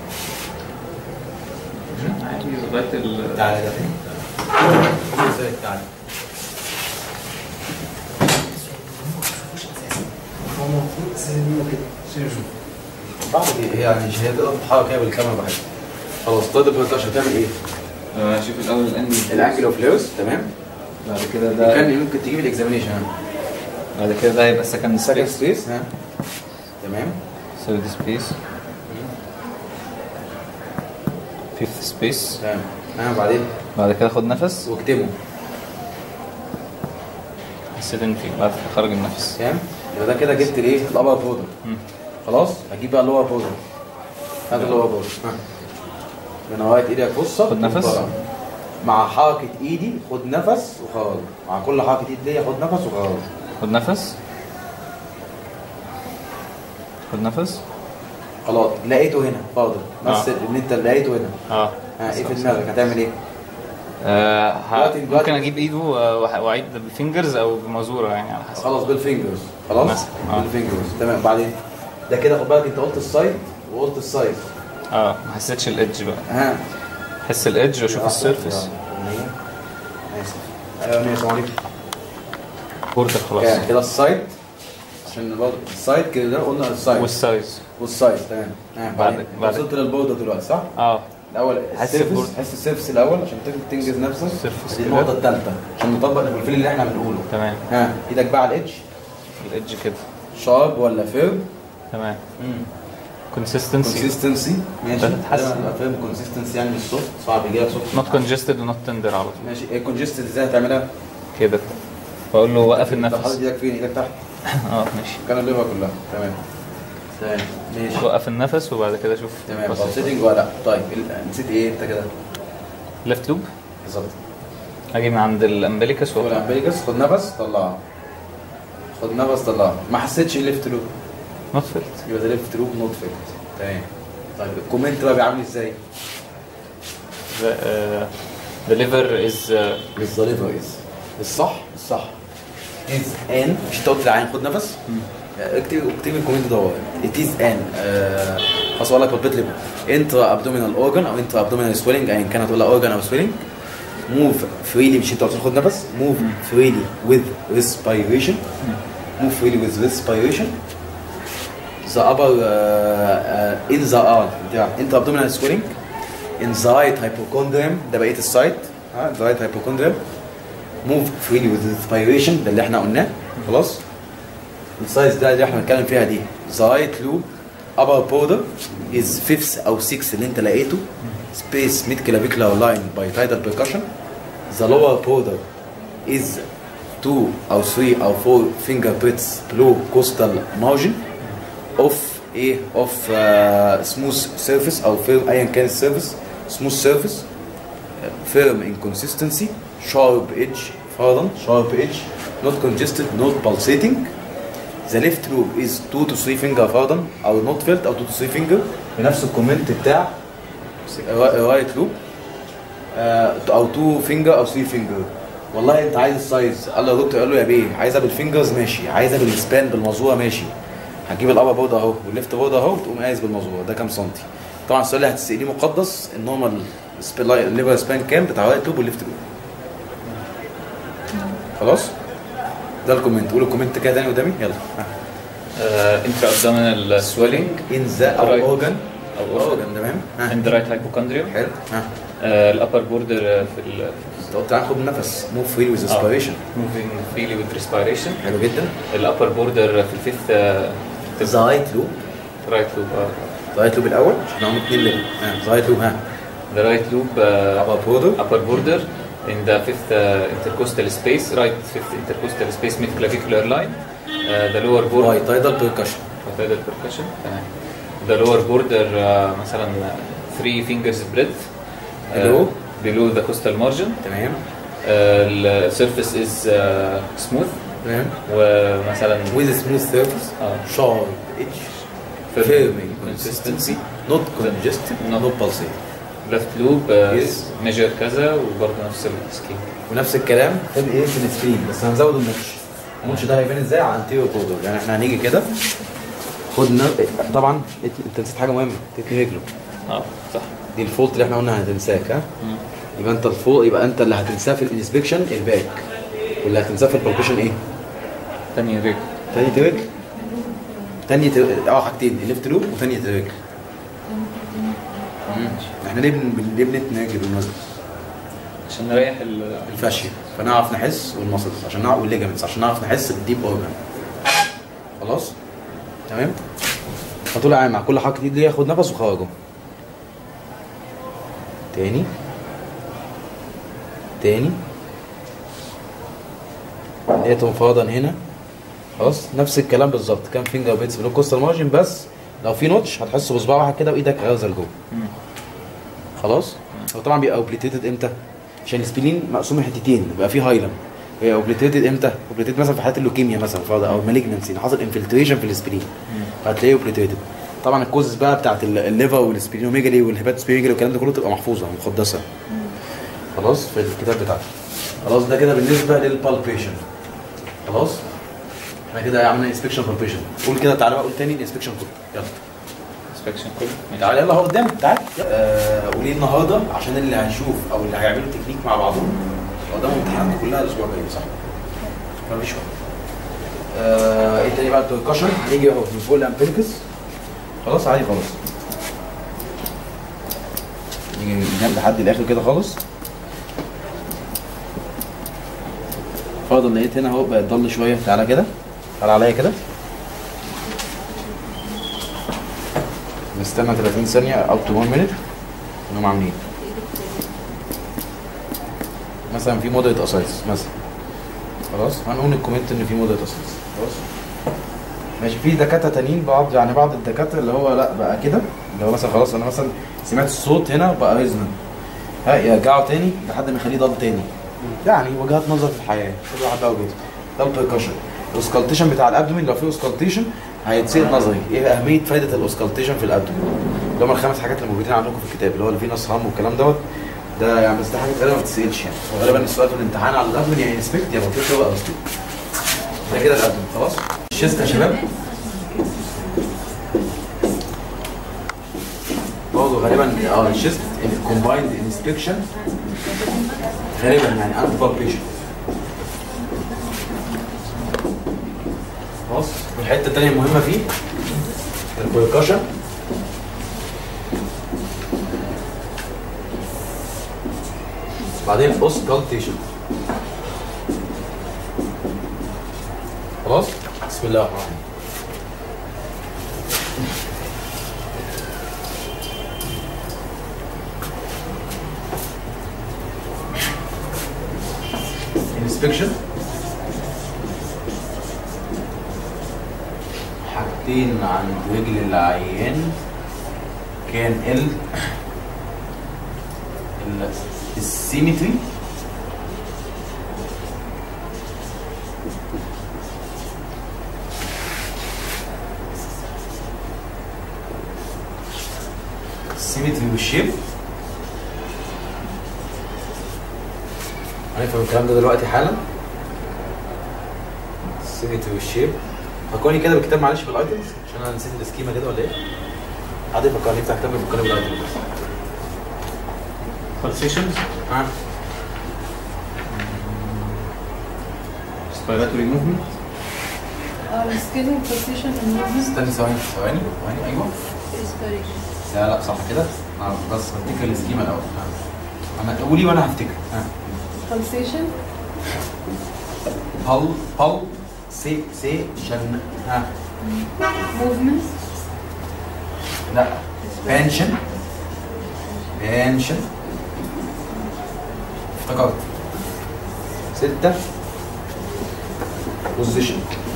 عادي لغايه ال تعالى ده فين؟ ازاي تعالى هو المفروض سلمينه كده عشان يشوف بعد كده يعني مش هي تقدر تتحرك هي بالكاميرا بحاجه خلاص تايدر بيركشن هتعمل ايه؟ آه، شوف الاول الانجل الانجل اوف ليرز تمام بعد كده كان ده ممكن تجيب الاكزامينيشن بعد كده ده هيبقى سكند سكند سبيس سبيس ها تمام ثيرد سبيس فيفث سبيس تمام ها بعدين بعد كده خد نفس واكتبه سيتنج فيه بعد كده خرج النفس تمام يبقى ده كده جبت الايه الابر بودر مم. خلاص هجيب بقى اللور بودر هات اللور بودر ها من نوايا ايدك بص خد نفس. مع حركة ايدي خد نفس وخرج مع كل حركة ايد ليا خد نفس وخرج خد نفس خد نفس خلاص لقيته هنا فاضل مثل ان انت لقيته هنا اه ها ايه في دماغك هتعمل ايه؟ آه، ه- دلوقتي- دلوقتي- ممكن اجيب ايده آه، وأح- واعيد بالفينجرز او بمزوره يعني على حسب خلاص بالفينجرز خلاص مثلا. آه. بالفينجرز تمام بعدين ده كده خد بالك انت قلت السايد وقلت السايز اه ما حسيتش الايدج بقى ها احس الايدج واشوف السيرفيس أغنية. اسف ايوه أغنية، السلام عليكم بوردر خلاص كده كده السايد عشان برضه السايد كده ده قلنا السايد والسايز والسايز تمام ها بعد- بعد بعد- وصلت للبوردة دلوقتي صح؟ اه الاول حس السيرفس البورد. حس السيرفس الاول عشان تقدر تنجز نفسك السيرفس دي كده. النقطة الثالثة عشان نطبق الفيل اللي احنا بنقوله تمام ها ايدك بقى على الاتش الايدج كده شارب ولا فيرم تمام كونسيستنسي كونسيستنسي ماشي ده تحسن. دايما ابقى فاهم كونسيستنسي يعني مش صوت صعب يجي لك صوت نوت كونجستد ونوت تندر على طول ماشي ايه كونجستد ازاي هتعملها؟ كده بقول له وقف انت حاطط النفس ايدك فين؟ ايدك تحت اه ماشي كان الليفر كلها تمام تمام ماشي وقف النفس وبعد كده شوف تمام سيتنج ولا لا طيب ال- نسيت ايه انت كده ليفت لوب بالظبط اجي من عند الامبليكس هو واطلع الامبليكس خد نفس طلعه خد نفس طلعه ما حسيتش ليفت لوب نوت فيلت يبقى ده ليفت لوب نوت فيكت تمام طيب الكومنت بقى بيعمل ازاي؟ the liver is uh, بالظريفه از الصح الصح از ان مش انت قلت العين خد نفس اكتب اكتب الكومنت ده ات از ان خلاص اقول لك ربط لي انترا ابدومينال اورجن او انترا ابدومينال سويلنج ايا كان هتقول اورجن او سويلنج موف فريلي مش انت قلت خد نفس موف فريلي وذ ريسبيريشن موف فريلي وذ ريسبيريشن ذا upper uh, uh, in the arm بتاع انت abdominal swelling in the right hypochondrium ده بقيه السايت ها the right hypochondrium move freely with respiration ده اللي احنا قلناه خلاص السايز ده اللي احنا بنتكلم فيها دي the right loop upper border is fifth او sixth اللي انت لقيته space mid clavicular line by tidal percussion the lower border is two او three او four fingerprints below costal margin اوف ايه اوف سموث سيرفيس او فيرم ايا كان السيرفيس سموث سيرفيس فيرم ان كونسيستنسي شارب ايدج فرضا شارب ايدج نوت كونجستد نوت pulsating ذا ليفت لوب از 2 تو 3 فينجر فرضا او نوت فيلت او 2 تو 3 فينجر بنفس الكومنت بتاع رايت لوب او 2 فينجر او 3 فينجر والله انت عايز السايز قال له يا دكتور قال له يا بيه عايزها بالفينجرز ماشي عايزها بالسبان بالمزوره ماشي هتجيب الابر بورد اهو والليفت بورد اهو وتقوم قايس بالمزوره ده كام سنتي طبعا السؤال اللي هتساليه مقدس النورمال الليفر سبان كام بتاع الرايت لوب والليفت لوب خلاص ده الكومنت قول الكومنت كده تاني قدامي يلا intra abdominal swelling ان ذا او Right. اورجن او او organ اورجن تمام ها in the right hypochondrium حلو ها الابر بوردر في ال انت قلت هاخد نفس موف فري ويز آه. اسبيريشن moving freely with respiration حلو جدا الابر بوردر في الفيفث ذا رايت لوب رايت لوب ذا رايت لوب الاول عشان احنا قلنا اثنين ليفل ها ذا رايت لوب ها the right loop uh, ابر بوردر upper border in the fifth uh, intercostal space, right fifth intercostal space mid clavicular line. Uh, the lower border باي تايدال بيركشن rotator percussion. تمام. The lower border uh, مثلا 3 fingers breadth. uh, Below? below the costal margin. تمام Uh, the surface is uh, smooth تمام ومثلا with smooth surface اه sharp edge firm firming consistency not congested No. not pulsating ليفت لوب Yes. ميجر كذا وبرضه نفس السكيم ونفس الكلام خد ايه في السكرين بس هنزود النوتش النوتش ده هيبان ازاي على انتيريور بوردر يعني احنا هنيجي كده خد ن... طبعا انت أنت نسيت حاجه مهمه تتني رجله اه صح دي الفولت اللي احنا قلنا هتنساك ها يبقى انت الفوق يبقى انت اللي هتنساه في الانسبكشن الباك واللي هتنساه في البالبيشن ايه؟ تاني رجل تاني رجل تاني ت- اه حاجتين ليفت لوب وتاني رجل مم. احنا ليه بن... بن- ليه بنتني رجل بالمناسبه؟ عشان نريح ال الفاشيا فنعرف نحس والمسلز عشان نعرف والليجامنتس عشان نعرف نحس بالديب اورجان خلاص تمام فطول عام مع كل حركه ايد ليه ياخد نفس وخرجه تاني تاني لقيته مفردا هنا خلاص نفس الكلام بالظبط كام فينجر بيتس بلو كوستال مارجن بس لو في نوتش هتحس بصباع واحد كده وايدك غازه لجوه خلاص هو طبعا بيبقى اوبليتيتد امتى عشان السبلين مقسوم لحتتين بيبقى فيه هايلم هي اوبليتيتد امتى اوبليتيتد مثلا في حالات اللوكيميا مثلا فرض او مالجنسي حصل انفلتريشن في السبلين فهتلاقيه اوبليتيتد طبعا الكوزز بقى بتاعت ال- الليفر والسبلينوميجالي والهيباتوسبيريجالي والكلام ده كله تبقى محفوظه مقدسه خلاص في الكتاب بتاعتي خلاص ده كده بالنسبه للبالبيشن خلاص احنا كده عملنا انسبكشن بالبيشن قول كده تعالى بقى قول تاني الانسبكشن كله يلا انسبكشن كله تعالى يلا اهو قدامك تعالى آه وليه النهارده عشان اللي هنشوف او اللي هيعملوا تكنيك مع بعضهم قدامهم امتحانات كلها الاسبوع الجاي صح؟ مفيش وقت آه ايه تاني بقى البركشن هنيجي اهو من فوق الامبيركس خلاص عادي خلاص نيجي من جنب لحد الاخر كده خالص فاضل لقيت هنا اهو بقى ضل شويه تعالى كده تعالى عليا كده نستنى 30 ثانية up to 1 minute انهم عاملين مثلا في مودريت اسايتس مثلا خلاص هنقول الكومنت ان في مودريت اسايتس خلاص ماشي في دكاتره تانيين بعض يعني بعض الدكاتره اللي هو لا بقى كده اللي هو مثلا خلاص انا مثلا سمعت الصوت هنا بقى ريزنا ها يرجعوا تاني لحد ما يخليه ضل تاني يعني وجهات نظر في الحياه كل واحد بقى وجهته ده البركشن الاوسكالتيشن بتاع الابدومين لو في اوسكالتيشن هيتسال نظري ايه اهميه فايده الاوسكالتيشن في الابدومين اللي هم الخمس حاجات اللي موجودين عندكم في الكتاب اللي هو الفينوس هام والكلام دوت ده يعني بس ده حاجه غالبا ما بتتسالش يعني غالبا السؤال في الامتحان على الابدومين يعني انسبكت يا موتيف هو اصلي ده كده الابدومين خلاص الشيست يا شباب برضه غالبا اه الشيست الكومبايند انسبكشن غالبا يعني اند بالبيشن خلاص والحته الثانيه المهمه فيه البركشن بعدين اوسكالتيشن خلاص بسم الله الرحمن الرحيم inspection حاجتين عند رجل العيان كان ال ال السيمتري السيمتري والشيب هنفهم الكلام ده دلوقتي حالا السيمتري والشيب فكرني كده بالكتاب معلش بالايتمز عشان انا نسيت السكيما كده ولا ايه؟ حد يفكرني يفتح كتاب يفكرني بالايتمز بس pulsations ها respiratory movement السكيدنج بوزيشن الموفمنت استني ثواني ثواني ثواني ايوه لا لا صح كده انا بس بفتكر السكيما الاول ها. انا قولي وانا هفتكر ها pulsation بل بل سي سي شن ها movement لا بنشن بنشن افتكرت ستة بوزيشن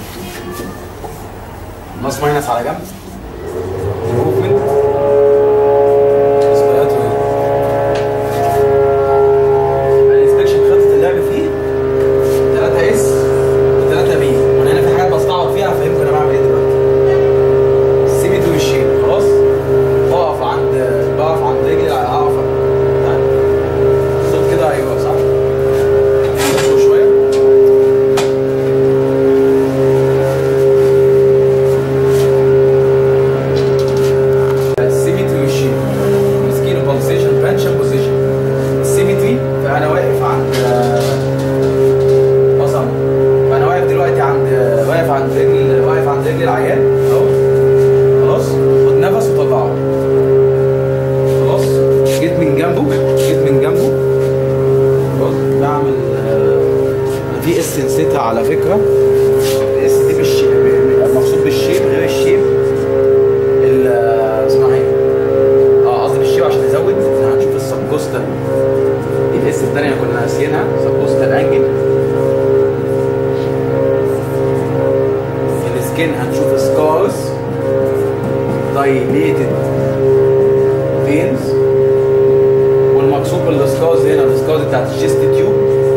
نص ماينس على جنب موفمنت الانسبكشن خطة اللعب فيه 3 اس و 3 بي وانا هنا في حاجات بستعرض فيها هفهمكم انا بعمل ايه دلوقتي السيمتري والشيب خلاص بقف عند بقف عند رجلي هقف فكره الاس دي مش المقصود بالشيب غير الشيب ال- اسمها ايه؟ اه قصدي بالشيب عشان نزود هنشوف السبكوستال دي الاس الثانيه اللي كنا ناسيينها سبكوستال انجل في السكين هنشوف سكارز دايليتد فينز والمقصود بالسكارز هنا السكارز بتاعت الشيست تيوب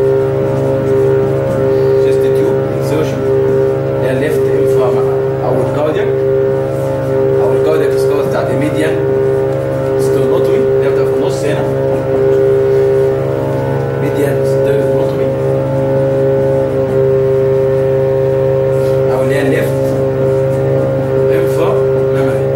شيست تيوب انسيرشن اللي هي الليفت انفرا او الكاردياك او الكاردياك سكارز بتاعت الميديان ستيرنوتومي اللي هي بتبقى في النص هنا ميديان ستيرنوتومي او اللي هي الليفت انفرا ميموري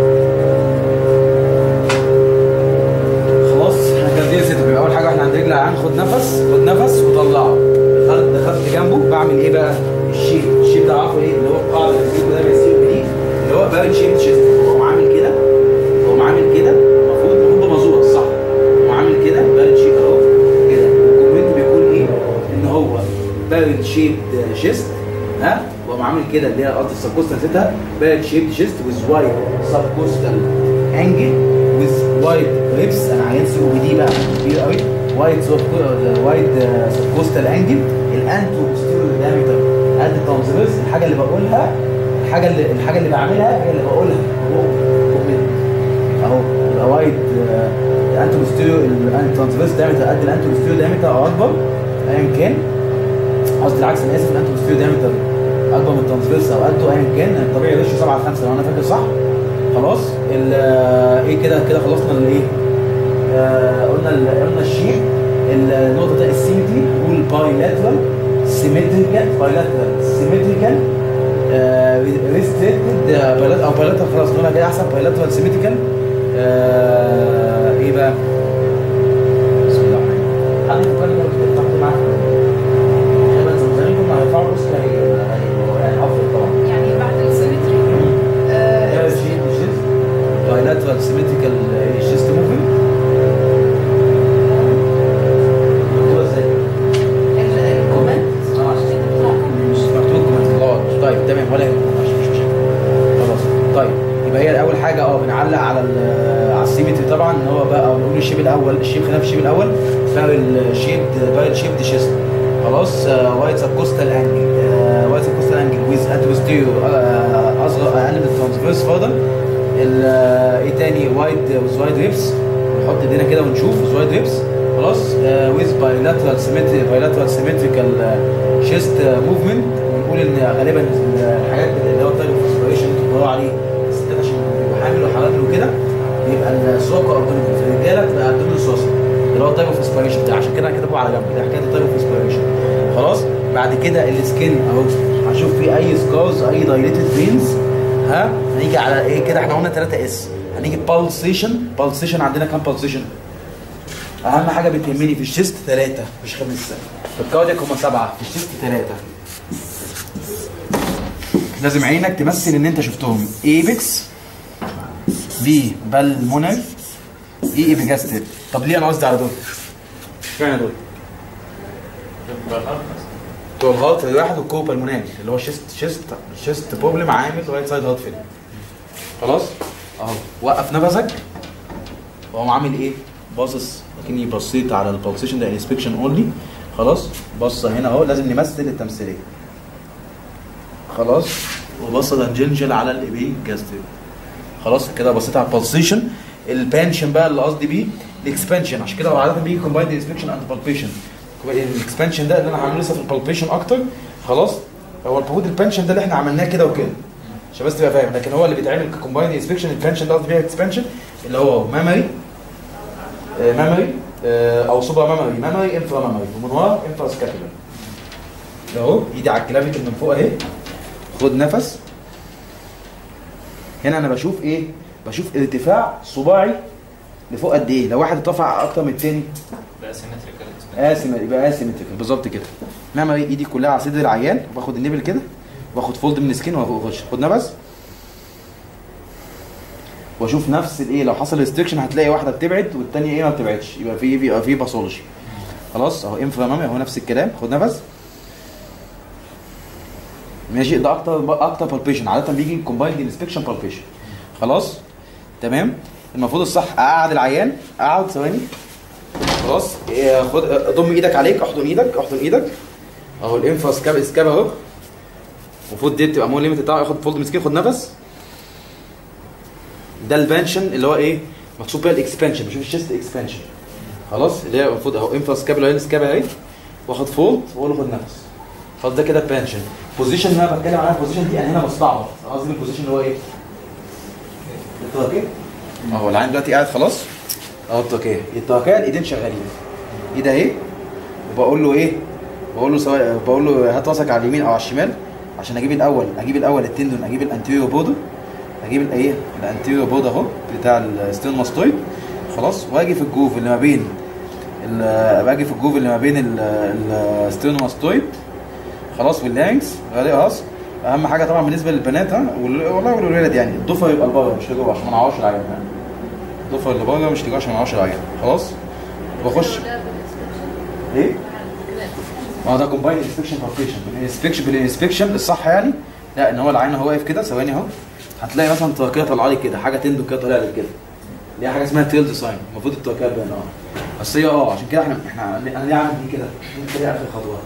خلاص احنا كان دي ست بيبقى اول حاجه احنا عند رجل العيان خد نفس خد نفس وطلعه دخلت دخلت جنبه بعمل ايه بقى؟ الشيب الشيب ده عارفه ايه اللي هو القاعده اللي بيجيبه ده بيسيب دي اللي هو بارد شيب تشيست هو عامل كده هو عامل كده المفروض المفروض بمزوره صح هو عامل كده بارد شيب اهو كده والكومنت بيقول ايه؟ ان هو بارد شيب شيست ها وهو عامل كده اللي هي قصدي السبكوستال نسيتها بارد شيب شيست ويز وايد سبكوستال انجل ويز وايد ريبس انا عايز سلوك دي بقى كبير قوي وايد وايد سبكوستال انجل الانتو بوستيريور دايمتر قد الترانسفيرس الحاجه اللي بقولها الحاجه اللي الحاجه اللي بعملها هي اللي بقولها اهو اهو يبقى وايد الانتو بوستيريور الترانسفيرس دايمتر قد الانتو بوستيريور دايمتر او اكبر ايا كان قصدي العكس انا اسف الانتو بوستيريور دايمتر اكبر من الترانسفيرس او قده ايا كان الطبيعي ريشيو 7 5 لو انا فاكر صح خلاص ال- ايه كده كده خلصنا الايه آه، قلنا ال- قلنا الشيب النقطه ده السيمتري نقول بايلاترال سيمتريكال بايلاترال سيمتريكال ريستريكتد او بايلاترال خلاص نقولها كده احسن بايلاترال سيمتريكال ايه بقى بسم الله الرحمن الرحيم حد يفكرني لو كنت بتاخد معاك غالبا زمان كنا هنرفعوا بص يعني افضل طبعا يعني بعد السيمتري ده شيء شيست بايلاترال سيمتريكال شيست موفمنت مكتوبه ازاي؟ الكومنت مش مكتوب كومنت اه طيب تمام ولا يهمك مش مش مشكله خلاص طيب يبقى هي اول حاجه اه بنعلق على ال- على السيمتري طبعا ان هو بقى بنقول الشيب الاول الشيب خلينا في الشيب الاول بارل شيبد بارل شيبد شيست خلاص وايت سب كوستال انجل وايت سب كوستال انجل ويز اتموستيريو اصغر اقل من الترانسفيرس فرضا ال- آه، ايه تاني وايد ويز وايد ريبس نحط ايدينا كده ونشوف ويز وايد ريبس خلاص ويز بايلاترال سيمتري بايلاترال سيمتريكال شيست موفمنت ونقول ان غالبا الحاجات اللي هو التايب اوف اسبيريشن اللي بتدور عليه الستات عشان بيبقوا حامل وحامل وكده بيبقى السوق ابدومين في الرجاله تبقى ابدومين سوسن اللي هو التايب اوف اسبيريشن ده عشان كده انا كاتبه على جنب ده حكايه التايب اوف اسبيريشن خلاص بعد كده السكين اهو هنشوف فيه اي سكارز اي دايليتد فينز ها هنيجي على ايه كده احنا قلنا 3 اس هنيجي بالسيشن بالسيشن عندنا كام بالسيشن اهم حاجه بتهمني في الشيست ثلاثه مش خمسه في الكاردياك هم سبعه في الشيست ثلاثه لازم عينك تمثل ان انت شفتهم ايبكس بي بالمونر اي ايبيجاستيك طب ليه انا قصدي على دول؟ اشمعنى دول؟ بتوع الهارت الواحد والكوبا المونري اللي هو شيست شيست شيست بروبلم عامل رايت سايد هارت فيلر خلاص اهو وقف نفسك وهو عامل ايه؟ باصص لكني بصيت على البوزيشن ده انسبكشن اونلي خلاص بصه هنا اهو لازم نمثل التمثيليه خلاص وبصه تنجنجل على الايبين جاستيك خلاص كده بصيت على البوزيشن البانشن بقى اللي قصدي بيه الاكسبانشن عشان كده هو عاده بيجي كومبايند انسبكشن اند بالبيشن الاكسبانشن ده اللي انا هعمله لسه في البالبيشن اكتر خلاص هو المفروض البانشن ده اللي احنا عملناه كده وكده عشان بس تبقى فاهم لكن هو اللي بيتعمل ككومبايند انسبكشن البانشن ده قصدي بيها اكسبانشن اللي هو ميموري ميموري او سوبر ميموري ميموري انفرا ميموري ومن ورا انفرا سكابيولار اهو ايدي على الكلافيكل من فوق اهي خد نفس هنا انا بشوف ايه بشوف ارتفاع صباعي لفوق قد ايه لو واحد ارتفع اكتر من التاني ده سيمتريكال قاسم يبقى اسيمتريكال بالظبط كده نعمل ايه ايدي كلها على صدر العيان وباخد النبل كده واخد فولد من السكين واخش خد نفس واشوف نفس الايه لو حصل ريستريكشن هتلاقي واحده بتبعد والثانيه ايه ما بتبعدش يبقى في بيبقى في باثولوجي خلاص اهو انفرامامي اهو نفس الكلام خد نفس ماشي ده اكتر اكتر بالبيشن عاده بيجي كومبايند انسبكشن بالبيشن خلاص تمام المفروض الصح اقعد العيان اقعد ثواني خلاص إيه، خد ضم ايدك عليك احضن ايدك احضن ايدك اهو الانفا سكاب سكاب اهو المفروض دي بتبقى مول ليميت بتاعه ياخد فولد مسكين خد نفس ده البانشن اللي هو ايه مقصود بيها الاكسبانشن بشوف الشيست اكسبانشن خلاص اللي هي المفروض اهو انفا سكاب اللي هي السكاب اهي واخد فولد واقول له خد نفس خلاص ده كده بانشن بوزيشن اللي انا بتكلم عنها البوزيشن دي انا هنا بستعبط أنا قصدي البوزيشن اللي هو ايه؟ التوكيه اهو العين دلوقتي قاعد خلاص اهو التوكيه التوكيه الايدين شغالين ايد اهي وبقول له ايه؟ بقول له سواء بقول له هات راسك على اليمين او على الشمال عشان اجيب الاول اجيب الاول التندون اجيب الانتيريور بودو اجيب الايه الانتيريور بودو اهو بتاع الستيرن ماستويد خلاص واجي في الجوف اللي ما بين ال- باجي في الجوف اللي ما بين الستيرن ماستويد خلاص واللانكس خلاص اهم حاجه طبعا بالنسبه للبنات ها وال- والله والولاد يعني الضفه يبقى لبره مش لجوه عشان ما نعورش العيان ها؟ الضفه اللي بره مش لجوه عشان ما نعورش العيان خلاص بخش ايه ما هو ده كومباين انسبكشن بالبيشن بالانسبكشن بالانسبكشن الصح يعني لا ان هو العين هو واقف كده ثواني اهو هتلاقي مثلا التوكيه طالعه لي كده حاجه تندو كده طالعه لي كده دي حاجه اسمها تيل ديزاين المفروض التوكيه تبان اه بس هي اه عشان كده احنا احنا انا ليه عامل دي كده؟ دي نخليها اخر خطوه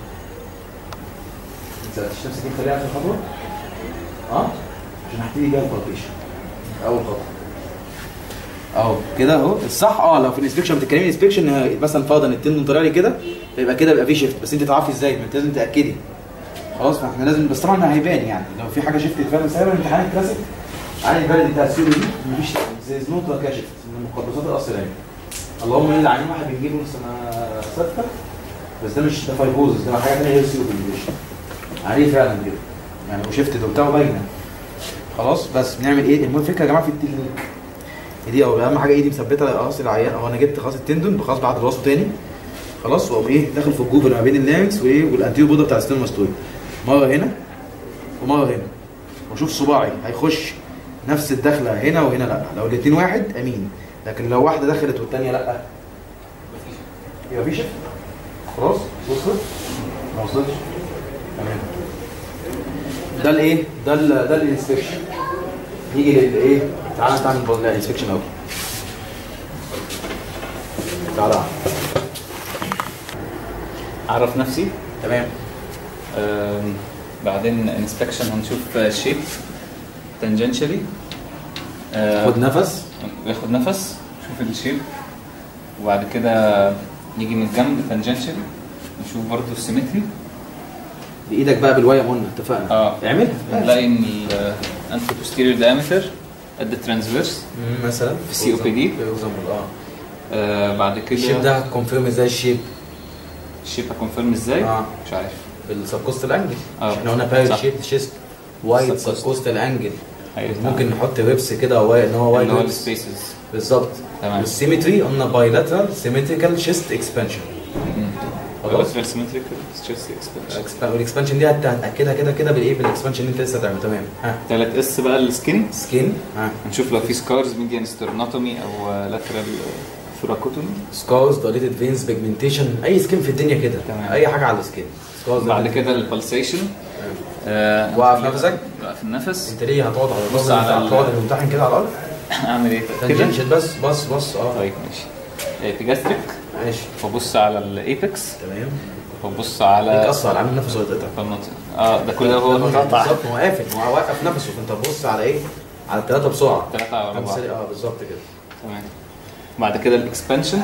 انت نفسك دي نخليها اخر خطوه؟ اه عشان هبتدي بيها البالبيشن اول خطوه اهو كده اهو الصح اه لو في الانسبكشن بتتكلمي انسبكشن مثلا فرضا التندون طالع لي كده فيبقى كده يبقى في شيفت بس انت تعرفي ازاي ما انت لازم تاكدي خلاص فاحنا لازم بس طبعا هيبان يعني لو في حاجه شيفت فعلا بس هيبقى الامتحان الكلاسيك عادي البلد بتاع السيرو دي مفيش زي نوت ولا كده شيفت من المقدسات الاصليه اللهم الا عين واحد بنجيبه من سنه سته بس ده مش ده فايبوزس ده حاجه ثانيه غير سيرو عليه فعلا كده يعني وشيفتد وبتاع باينه خلاص بس بنعمل ايه المهم الفكره يا جماعه في التكنيك دي او اهم حاجه ايدي مثبته على راس العيان اهو انا جبت خلاص التندون خلاص بعد راسه تاني خلاص واقوم ايه داخل في الجوف اللي ما بين اللانكس وايه والانتيريور بودا بتاع الستيرن ماستويد مره هنا ومره هنا واشوف صباعي هيخش نفس الدخله هنا وهنا لا لو الاثنين واحد امين لكن لو واحده دخلت والثانيه لا يبقى في شيفت خلاص وصلت ما وصلتش تمام ده الايه ده ال ده الانسبكشن نيجي للايه تعالى نعمل الانسبكشن الاول تعالى اعرف نفسي تمام آم، بعدين انسبكشن هنشوف شيب تانجنشالي خد نفس ياخد نفس نشوف الشيب وبعد كده نيجي من الجنب تانجنشالي نشوف برضو السيمتري بايدك بقى بالوايه قلنا اتفقنا اه اعملها نلاقي ان الانترو posterior diameter قد الترانسفيرس مم، مثلا في COPD. اه آه بعد كده الشيب ده هتكونفيرم ازاي الشيب الشيب هكونفيرم ازاي؟ آه. مش عارف بالسبكوستال انجل آه. احنا قلنا بارل صح. شيب شيست وايد Subcostal. سبكوستال انجل أيوة. ممكن نحط ويبس كده واي ان هو وايد اللي هو ويبس السبيسز بالظبط تمام. والسيمتري قلنا بايلاترال سيمتريكال شيست اكسبانشن خلاص خلاص سيمتريكال تشيست اكسبانشن والاكسبانشن دي هت- هتاكدها كده كده بالايه بالاكسبانشن اللي انت لسه هتعمله تمام ها تالت اس بقى السكين سكين ها هنشوف لو في سكارز ميديان سترنوتومي او لاترال ثوراكوتومي سكارز دايليتد فينز بيجمنتيشن اي سكين في الدنيا كده تمام. اي حاجه على السكين سكارز بعد كده البلسيشن وقف نفسك. وقف النفس انت ليه هتقعد على بص الارض على ال- هتقعد الممتحن كده على الارض اعمل ايه كده تنجنشن بس بص بص اه طيب ماشي ابيجاستريك ماشي وابص على الايبكس تمام وابص على بيكسر عامل نفسه يتقطع المنطقة. اه ده كل ده هو مقطع بالظبط هو قافل هو واقف نفسه فانت تبص على ايه؟ على الثلاثه بسرعه ثلاثة على خمسة أربعة دي- اه بالظبط كده تمام بعد كده الاكسبانشن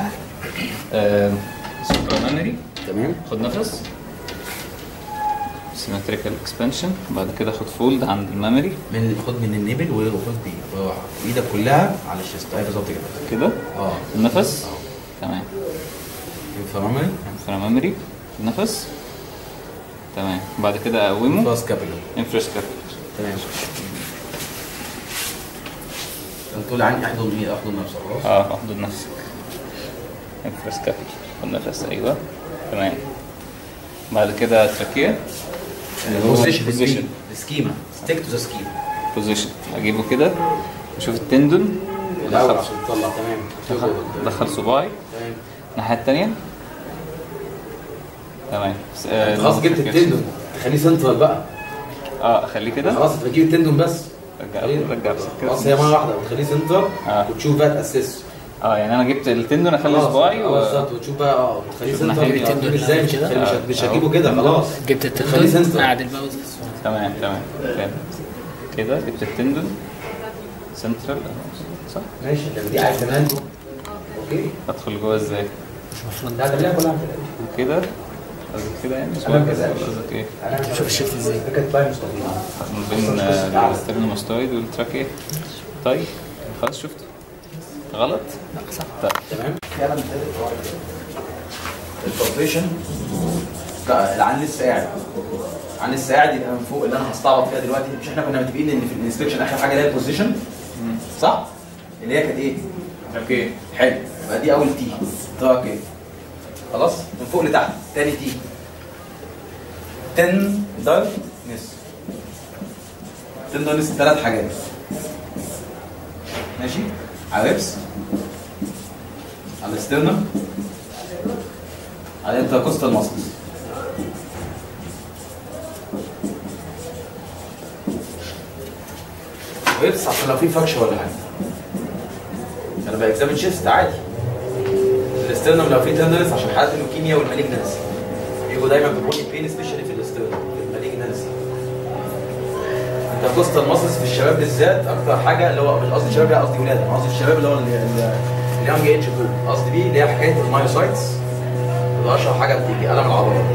سوبرانري تمام خد نفس سيمتريكال اكسبانشن بعد كده خد فولد عند الميموري من خد من النبل وخد دي بالراحه ايدك كلها على الشيست ايوه بالظبط كده كده اه النفس تمام فاهمني؟ فراميموري النفس تمام بعد كده اقومه فاست كابيلر انفراسكابل تمام تقول عني احضن ايه احضن نفسك خلاص اه احضر نفسك انفراسكابل خد نفس ايوه تمام بعد كده تراكيه بوزيشن position. السكيما ستيك تو ذا سكيما بوزيشن اجيبه كده اشوف التندون الاول دخل عشان تطلع تمام دخل, دخل صباعي تمام الناحيه الثانيه تمام س- آه، خلاص جبت كده. التندون تخليه سنترال بقى اه اخليه كده خلاص انت بتجيب التندون بس رجع رجع بس كده خلاص هي مره واحده بتخليه سنتر آه. وتشوف بقى تاسس اه يعني انا جبت التندون اخلي صباعي و... بالظبط وتشوف بقى اه بتخليه شوف سنتر ناحية بتجيب التندون ازاي مش كده. هتخلي- مش آه. هت- مش هتجيبه كده خلاص جبت خليه التليفون سنسور. قاعد الباوز تمام تمام فهمت كده جبت التندون سنترال صح ماشي لما دي عايز كمان اوكي ادخل جوه ازاي لا تعملها كلها وكده قصدك كده يعني أنا ما كذبش. قصدك ايه شوف الشفت ازاي فكره باي مستقيم من بين آه، الاسترنوماستويد والتراكيه طيب خلاص شفت غلط لا صح طيب تمام فعلا البوزيشن لا العن لسه قاعد عن لسه قاعد يبقى من فوق اللي انا هستعرض فيها دلوقتي مش احنا كنا متفقين ان في الانسبكشن اخر حاجه اللي هي البوزيشن صح؟ اللي هي كانت ايه؟ اوكي حلو يبقى دي اول تي تراك ايه؟ خلاص من فوق لتحت تاني تي تن دار نس تن دار نس ثلاث حاجات ماشي على ريبس على الاسترنم على الانتركوستال ماسلز ريبس عشان لو في فاكشن ولا حاجه انا باكزامن شيست عادي الاسترنم لو في تندرس عشان حالات اللوكيميا والمالجنسي بيجوا دايما بيقولوا بين سبيشالي في الاسترنم في المالجنسي انت كوستال ماسلز في الشباب بالذات اكتر حاجه اللي هو مش قصدي الشباب لا قصدي ولاد انا قصدي الشباب اللي هو اليونج ايج جروب قصدي بيه اللي هي حكايه المايوسايتس اللي اشهر حاجه بتيجي الم العضلات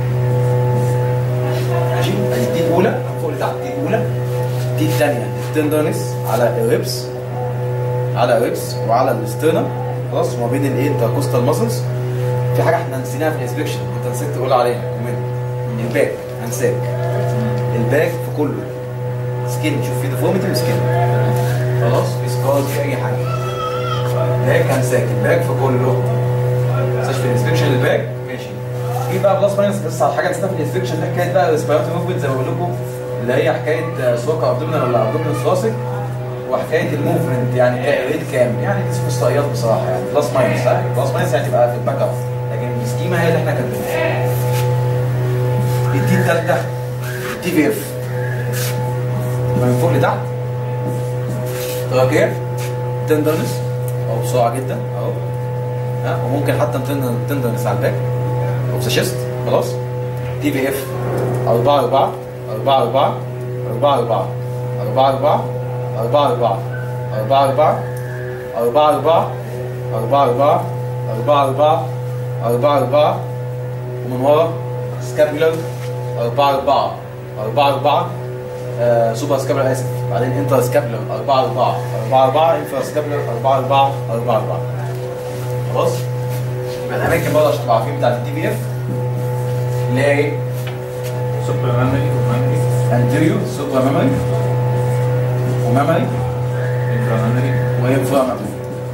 ماشي ادي دي الاولى فوق لتحت دي الاولى دي الثانيه التندرنس على الريبس على الريبس وعلى الاسترنم خلاص وما بين الايه انتركوستال ماسلز في حاجه احنا نسيناها في الانسبكشن انت نسيت تقول عليها كمان الباك هنساك الباك في كله سكين شوف في ديفورميتي وسكين خلاص في سكارز في اي حاجه باك هنساك الباك في كله ما في الانسبكشن الباك ماشي في بقى بلس ماينس بس على حاجه نسيتها في الانسبكشن ده حكايه بقى ريسبيراتوري موفمنت زي ما بقول لكم اللي هي حكايه سواقه ابدومينال ولا ابدومينال ثراسك وحكايه الموفمنت يعني ريت كام يعني دي احصائيات بصراحه يعني بلس ماينس بلس ماينس يعني تبقى في الباك اب لكن السكيما هي اللي احنا كاتبينها التي الثالثه التي في اف من فوق لتحت تراكير تندرنس او بسرعه جدا اهو ها وممكن حتى تندرنس على الباك اوف ذا شيست خلاص تي في اف 4 4 4 4 4 4 4 4 4 4 4 4 4 4 4 4 4 4 4 4 ومن ورا سكابولار 4 4 4 4 سوبر سكابولار اسف بعدين انتر سكابولار 4 4 4 4 انفر سكابولار 4 4 4 4 خلاص يبقى الاماكن برضه عشان تبقوا عارفين بتاعت الدي بي اف اللي هي ايه؟ سوبر ميموري وميموري انتيريو سوبر ميموري وميموري انترا ميموري وانفرا ميموري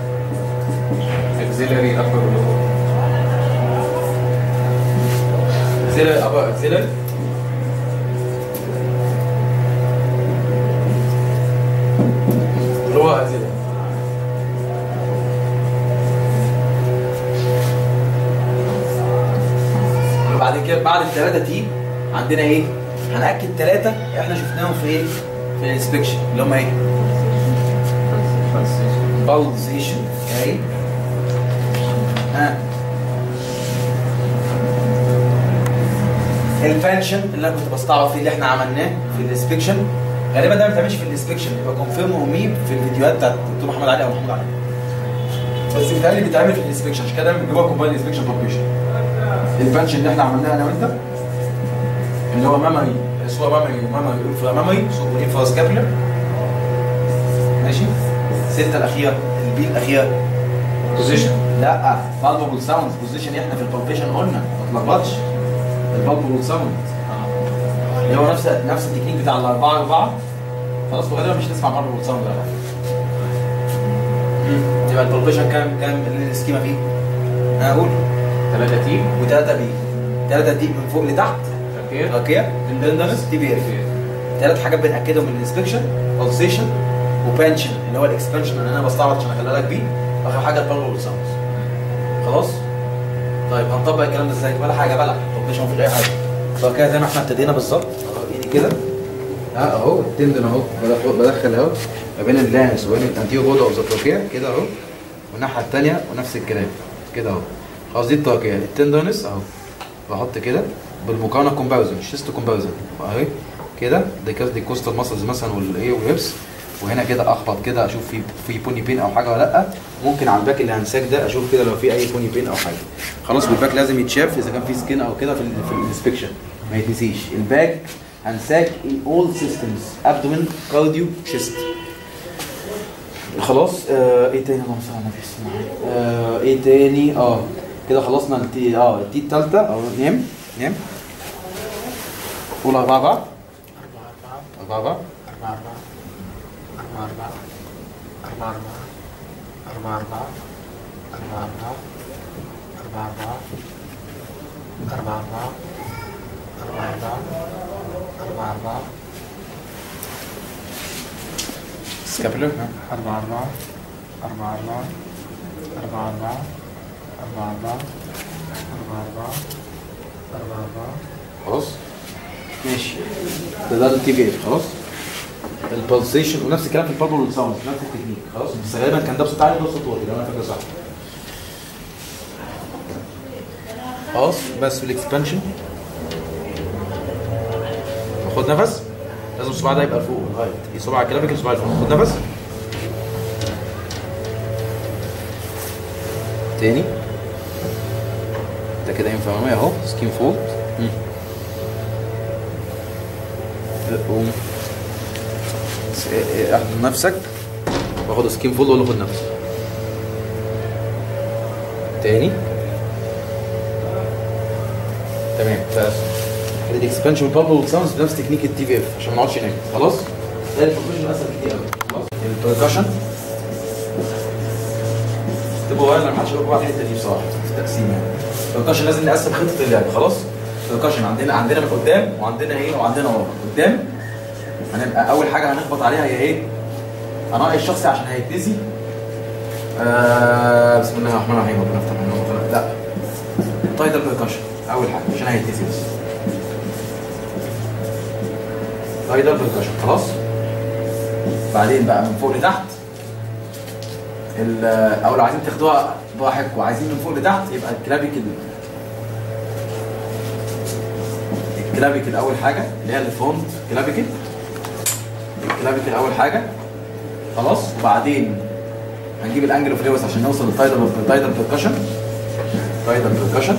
اكسيلري ابر ولور اكسيلري ابر اكسيلري اللي هو اكسيلري وبعد كده بعد الثلاثه تي عندنا ايه؟ هنأكد ثلاثه احنا شفناهم في ايه؟ في الانسبكشن اللي هم ايه؟ بالزيشن اوكي ها الفانكشن اللي انا كنت بستعرض فيه اللي احنا عملناه في الانسبكشن غالبا ده ما بيتعملش في الانسبكشن بيبقى كونفيرم وميب في الفيديوهات بتاعت الدكتور محمد علي او محمود علي بس بيتهيألي بيتعمل في الانسبكشن عشان كده دايما بيجيبوها كومباين انسبكشن بابليشن الفانكشن اللي احنا عملناها انا وانت اللي هو ميموري سوى ميموري ميموري انفرا ميموري سوى انفرا سكابولر ماشي الستة الأخيرة البي الأخيرة بوزيشن لا بالبل ساوند بوزيشن احنا في البالبيشن قلنا ما تلخبطش البالبل ساوند اللي هو نفس نفس التكنيك بتاع الأربعة أربعة خلاص وغالبا مش نسمع بالبل ساوند ولا حاجة يبقى البالبيشن كام كام السكيما فيه؟ أنا أقول 3 تي وثلاثة بي ثلاثة دي من فوق لتحت تركيا راكية تندرس تي بي اف ثلاث حاجات بنأكدهم من الانسبكشن بالسيشن وبنشن اللي هو الاكسبانشن اللي انا بستعرض عشان اخليها لك بيه اخر حاجه البالبل ساوندز خلاص طيب هنطبق الكلام ده ازاي ولا حاجه بلع طب مش مفيش اي حاجه طب كده زي ما احنا ابتدينا بالظبط اخد ايدي كده اه اهو التندن اهو بدخل بدخل اهو ما بين اللانس وبين الانتيو بودا اوف ذا تراكيا كده اهو والناحيه الثانيه ونفس الكلام كده اهو خلاص دي التراكيا التندونس اهو بحط كده بالمقارنه كومباوزن شيست كومباوزن اهي كده دي كاس دي كوستال ماسلز مثلا والايه والهبس وهنا كده اخبط كده اشوف في في بوني بين او حاجه ولا لا ممكن على الباك اللي هنساك ده اشوف كده لو في اي بوني بين او حاجه خلاص والباك لازم يتشاف اذا كان في سكين او كده في ال في الانسبكشن ما يتنسيش الباك هنساك in all systems abdomen cardio chest خلاص آه ايه تاني اللهم صل على النبي صلى الله عليه وسلم. آه ايه تاني اه كده خلصنا التي اه التي التالتة اه نام نام قول أربعة أربعة أربعة أربعة أربعة أربعة أربعة أربعة أربعة أربعة أربعة أربعة أربعة أربعة أربعة أربعة أربعة سكابلر أربعة أربعة أربعة أربعة أربعة أربعة أربعة أربعة أربعة أربعة أربعة أربعة خلاص ماشي ده ده التي في خلاص البلسيشن ونفس الكلام في البابل والساوند نفس التكنيك خلاص بس غالبا كان ده بصوت عالي وده بصوت واطي لو انا فاكر صح خلاص بس في الاكسبانشن خد نفس لازم الصباع ده يبقى فوق لغايه صباع كلامك الصباع اللي فوق خد نفس تاني ده كده ينفع معايا اهو سكين فولد قوم س- اه- اه- احضن نفسك واخد سكين فولد ولا خد نفس تاني تمام بس الاكسبانشن بابل والساوندز بنفس تكنيك التي في اف عشان ما نقعدش ناكل خلاص ده البروفيشن اسهل كتير قوي خلاص البركشن تبقوا ولا ما حدش يقول بعض الحته دي بصراحه في التقسيم يعني البركشن لازم نقسم خطه اللعب خلاص البركشن عندنا عندنا من قدام وعندنا ايه وعندنا ورا قدام هنبقى اول حاجه هنخبط عليها هي ايه انا الشخصي عشان هيتنسي آه بسم الله الرحمن الرحيم ربنا يفتح علينا ويغفر- لا تايتل بركشن اول حاجه عشان هيتنسي بس تايتل بركشن خلاص بعدين بقى من فوق لتحت ال- او لو عايزين تاخدوها براحتكم وعايزين من فوق لتحت يبقى الكلابيكل الكلابيكل اول حاجه اللي هي الفرونت كلابيكل الكلابيكل اول حاجه خلاص وبعدين هنجيب الانجل اوف ليوس عشان نوصل للتايتل تايتل بركشن تايتل بركشن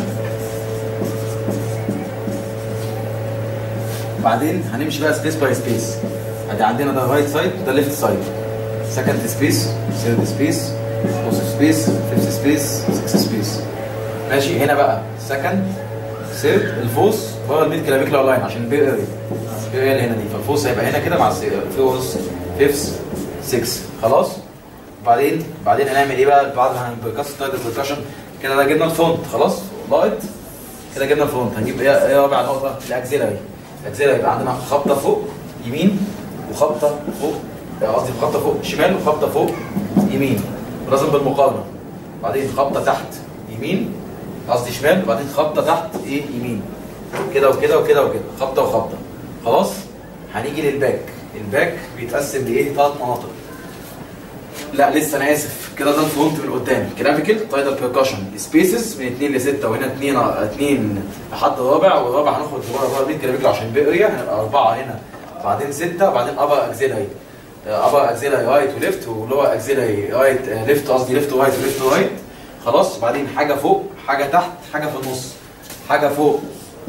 بعدين هنمشي بقى سبيس باي سبيس ادي عندنا ده رايت سايد ده ليفت سايد سكند سبيس ثيرد سبيس فورث سبيس فيفث سبيس سكس سبيس ماشي هنا بقى سكند ثيرد الفوس بره الميد كلافيكولار لاين عشان البير اريا البير اريا اللي هنا دي فالفوس هيبقى هنا كده مع الفوس فيفث 6 خلاص بعدين بعدين هنعمل ايه بقى بعد ما هنبركاست تايتل بركشن كده ده جبنا الفرونت خلاص لايت كده جبنا الفرونت هنجيب ايه ايه رابع نقطه الاكزيلاري الاكزيلاري يبقى عندنا خبطه فوق يمين وخبطه فوق قصدي خبطه فوق شمال وخبطه فوق يمين لازم بالمقارنه بعدين خبطه تحت يمين قصدي شمال وبعدين خبطه تحت ايه يمين كده وكده وكده وكده خبطه وخبطه خلاص هنيجي للباك الباك بيتقسم لايه ثلاث مناطق لا لسه انا اسف كده ده الفرونت من قدام كلافيكل تايدال بيركشن سبيسز من 2 ل 6 وهنا 2 2 لحد الرابع والرابع هناخد بره بره بيت كلافيكل عشان بقريه هنبقى اربعه هنا بعدين سته وبعدين ابر اكزيلاري ابر اكزيلاري رايت وليفت ولور اكزيلاري رايت ليفت قصدي ليفت ورايت وليفت ورايت خلاص بعدين حاجه فوق حاجه تحت حاجه في النص حاجه فوق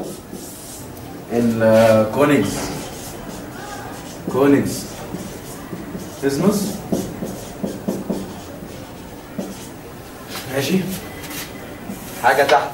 الكونيكس كونيكس اسمس ماشي حاجة تحت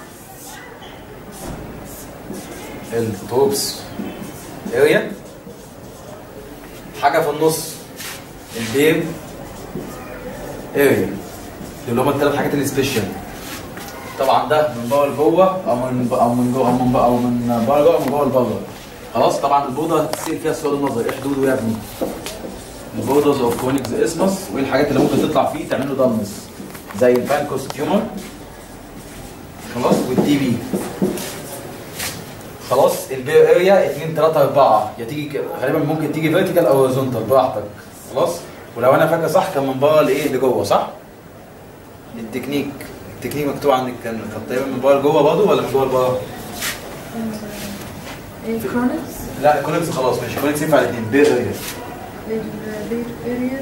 التوبس اريا حاجة في النص البيب اريا دول اللي هما الثلاث حاجات السبيشال طبعا ده من بره لجوه او من او من جوه او من بره او من بره لجوه او من جوه لبره خلاص طبعا البوضه هتسال فيها السؤال النظري ايه حدوده يا ابني البوردرز اوف كونيكس اسمس وايه الحاجات اللي ممكن تطلع فيه تعمل له دمس زي البانكوس تيومر خلاص والتي بي خلاص البير اريا 2 3 4 يا تيجي ك- غالبا ممكن تيجي فيرتيكال او هوريزونتال براحتك خلاص ولو انا فاكر صح كان من بره لايه لجوه صح؟ التكنيك التكنيك مكتوب عندك كان كان تقريبا من بره لجوه برضه ولا من جوه لبره؟ كرونكس لا كونكس خلاص ماشي كونكس ينفع الاثنين بير اريا البيت اريا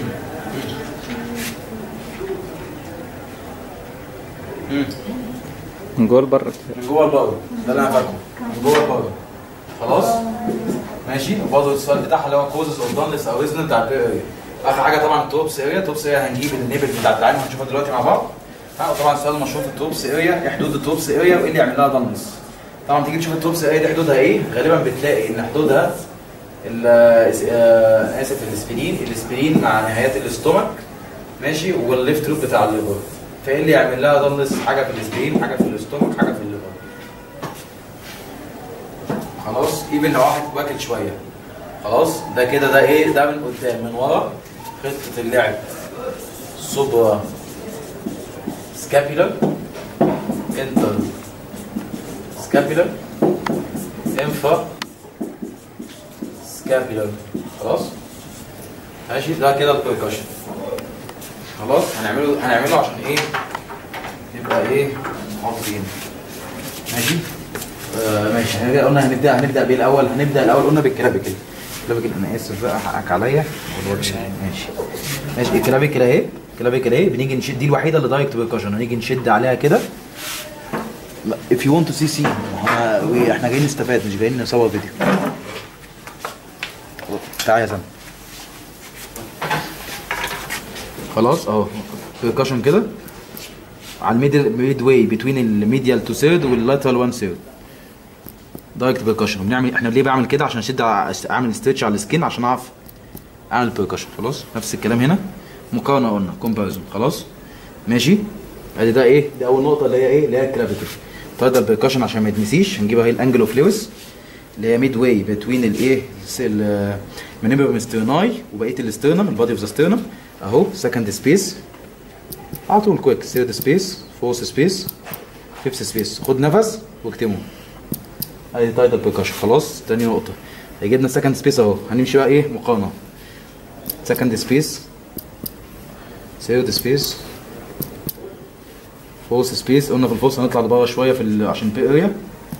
من جوه لبره من جوه لبره ده اللي انا فاكره من جوه لبره خلاص ماشي وبرضه السؤال بتاعها اللي هو كوزز اوف دانلس او ريزنت بتاع البير اريا اخر حاجه طبعا توبس اريا توبس اريا هنجيب النيبل بتاع التعامل هنشوفها دلوقتي مع بعض ها وطبعا السؤال المشهور في التوبس اريا ايه حدود التوبس اريا وايه اللي يعمل لها دانلس طبعا تيجي تشوف التوبس اريا دي حدودها ايه غالبا بتلاقي ان حدودها ال- آه، اسف الاسبرين الاسبرين مع نهايات الاستومك ماشي والليفت لوب بتاع الليفر فايه اللي يعمل لها دانلس حاجه في الاسبرين حاجه في الاستومك حاجه في الليفر خلاص ايفن لو واحد واكل شويه خلاص ده كده ده ايه ده من قدام من ورا خطه اللعب سوبرا سكابيولر انتر سكابيولر انفا سكابيولر خلاص ماشي ده كده البركشن خلاص هنعمله هنعمله عشان ايه نبقى ايه حافظين ماشي آه ماشي هنبدا قلنا هنبدا هنبدا بايه الاول هنبدا الاول قلنا بالكلابيكل كلابيكل انا اسف بقى حقك عليا ماشي ماشي الكلابيكل اهي الكلابيكل اهي بنيجي نشد دي الوحيده اللي دايركت بركشن هنيجي نشد عليها كده لا if you want to see see احنا احنا جايين نستفاد مش جايين نصور فيديو تعالى يا سلمى خلاص اهو بركشن كده على الميدل ميد واي بين الميديال تو سيرد واللاترال 1 سيرد دايركت بركشن بنعمل احنا ليه بعمل كده عشان اشد على- اعمل ستريتش على السكين عشان اعرف اعمل بركشن خلاص نفس الكلام هنا مقارنه قلنا كومباريزون خلاص ماشي ادي ده ايه دي اول نقطه اللي هي ايه اللي هي الكلافيكل فده البركشن عشان ما يتنسيش هنجيبها هي الانجل اوف لويس اللي هي ميد واي بتوين الايه المنبر ستيرناي وبقيه الاسترنم البادي اوف ذا ستيرنم اهو سكند سبيس على طول كويك ثيرد سبيس فورث سبيس فيفث سبيس خد نفس واكتمه ادي تايتل بركشن خلاص تاني نقطه جبنا سكند سبيس اهو هنمشي بقى ايه مقارنه سكند سبيس ثيرد سبيس فورث سبيس قلنا في الفورث هنطلع لبره شويه في ال- عشان البي اريا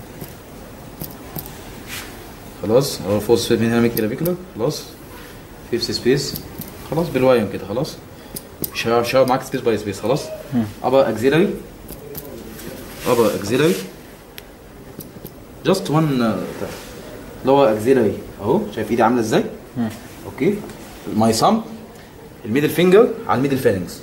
خلاص اهو فورث سبيس من هنا من الكلافيكولار خلاص فيفث سبيس خلاص بالوايم كده خلاص شاور شاور معاك سبيس باي سبيس خلاص ابر اكزيلري ابر اكزيلري جاست وان لور اكزيلري اهو شايف ايدي عامله ازاي اوكي ماي سام الميدل فينجر على الميدل فالنجز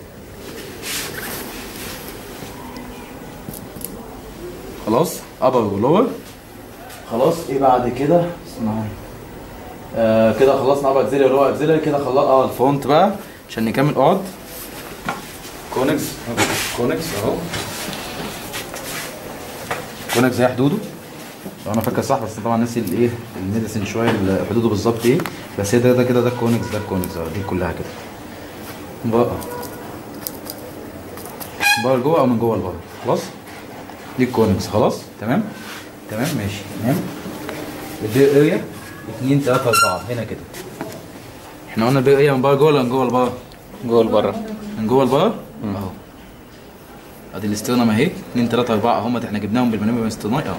خلاص ابر ولور خلاص ايه بعد كده اسمعوني آه كده خلصنا ابر اكزيلري ولور اكزيلري كده خلص اه الفرونت بقى عشان نكمل اقعد كونكس كونكس اهو كونكس زي حدوده لو انا فاكر صح بس طبعا ناسي الايه الميديسن شويه ال- حدوده بالظبط ايه بس هي ده ده كده ده الكونكس ده الكونكس اهو دي كلها كده بقى بقى لجوه او من جوه لبره خلاص دي الكونكس خلاص تمام تمام ماشي تمام البي اريا 2 3 4 هنا كده احنا قلنا البي اريا من بره جوه ولا من جوه لبره؟ جوه لبره من جوه لبره اهو ادي الاسترنم اهي 2 3 4 هم احنا جبناهم بالمنابع الاصطناعي اهو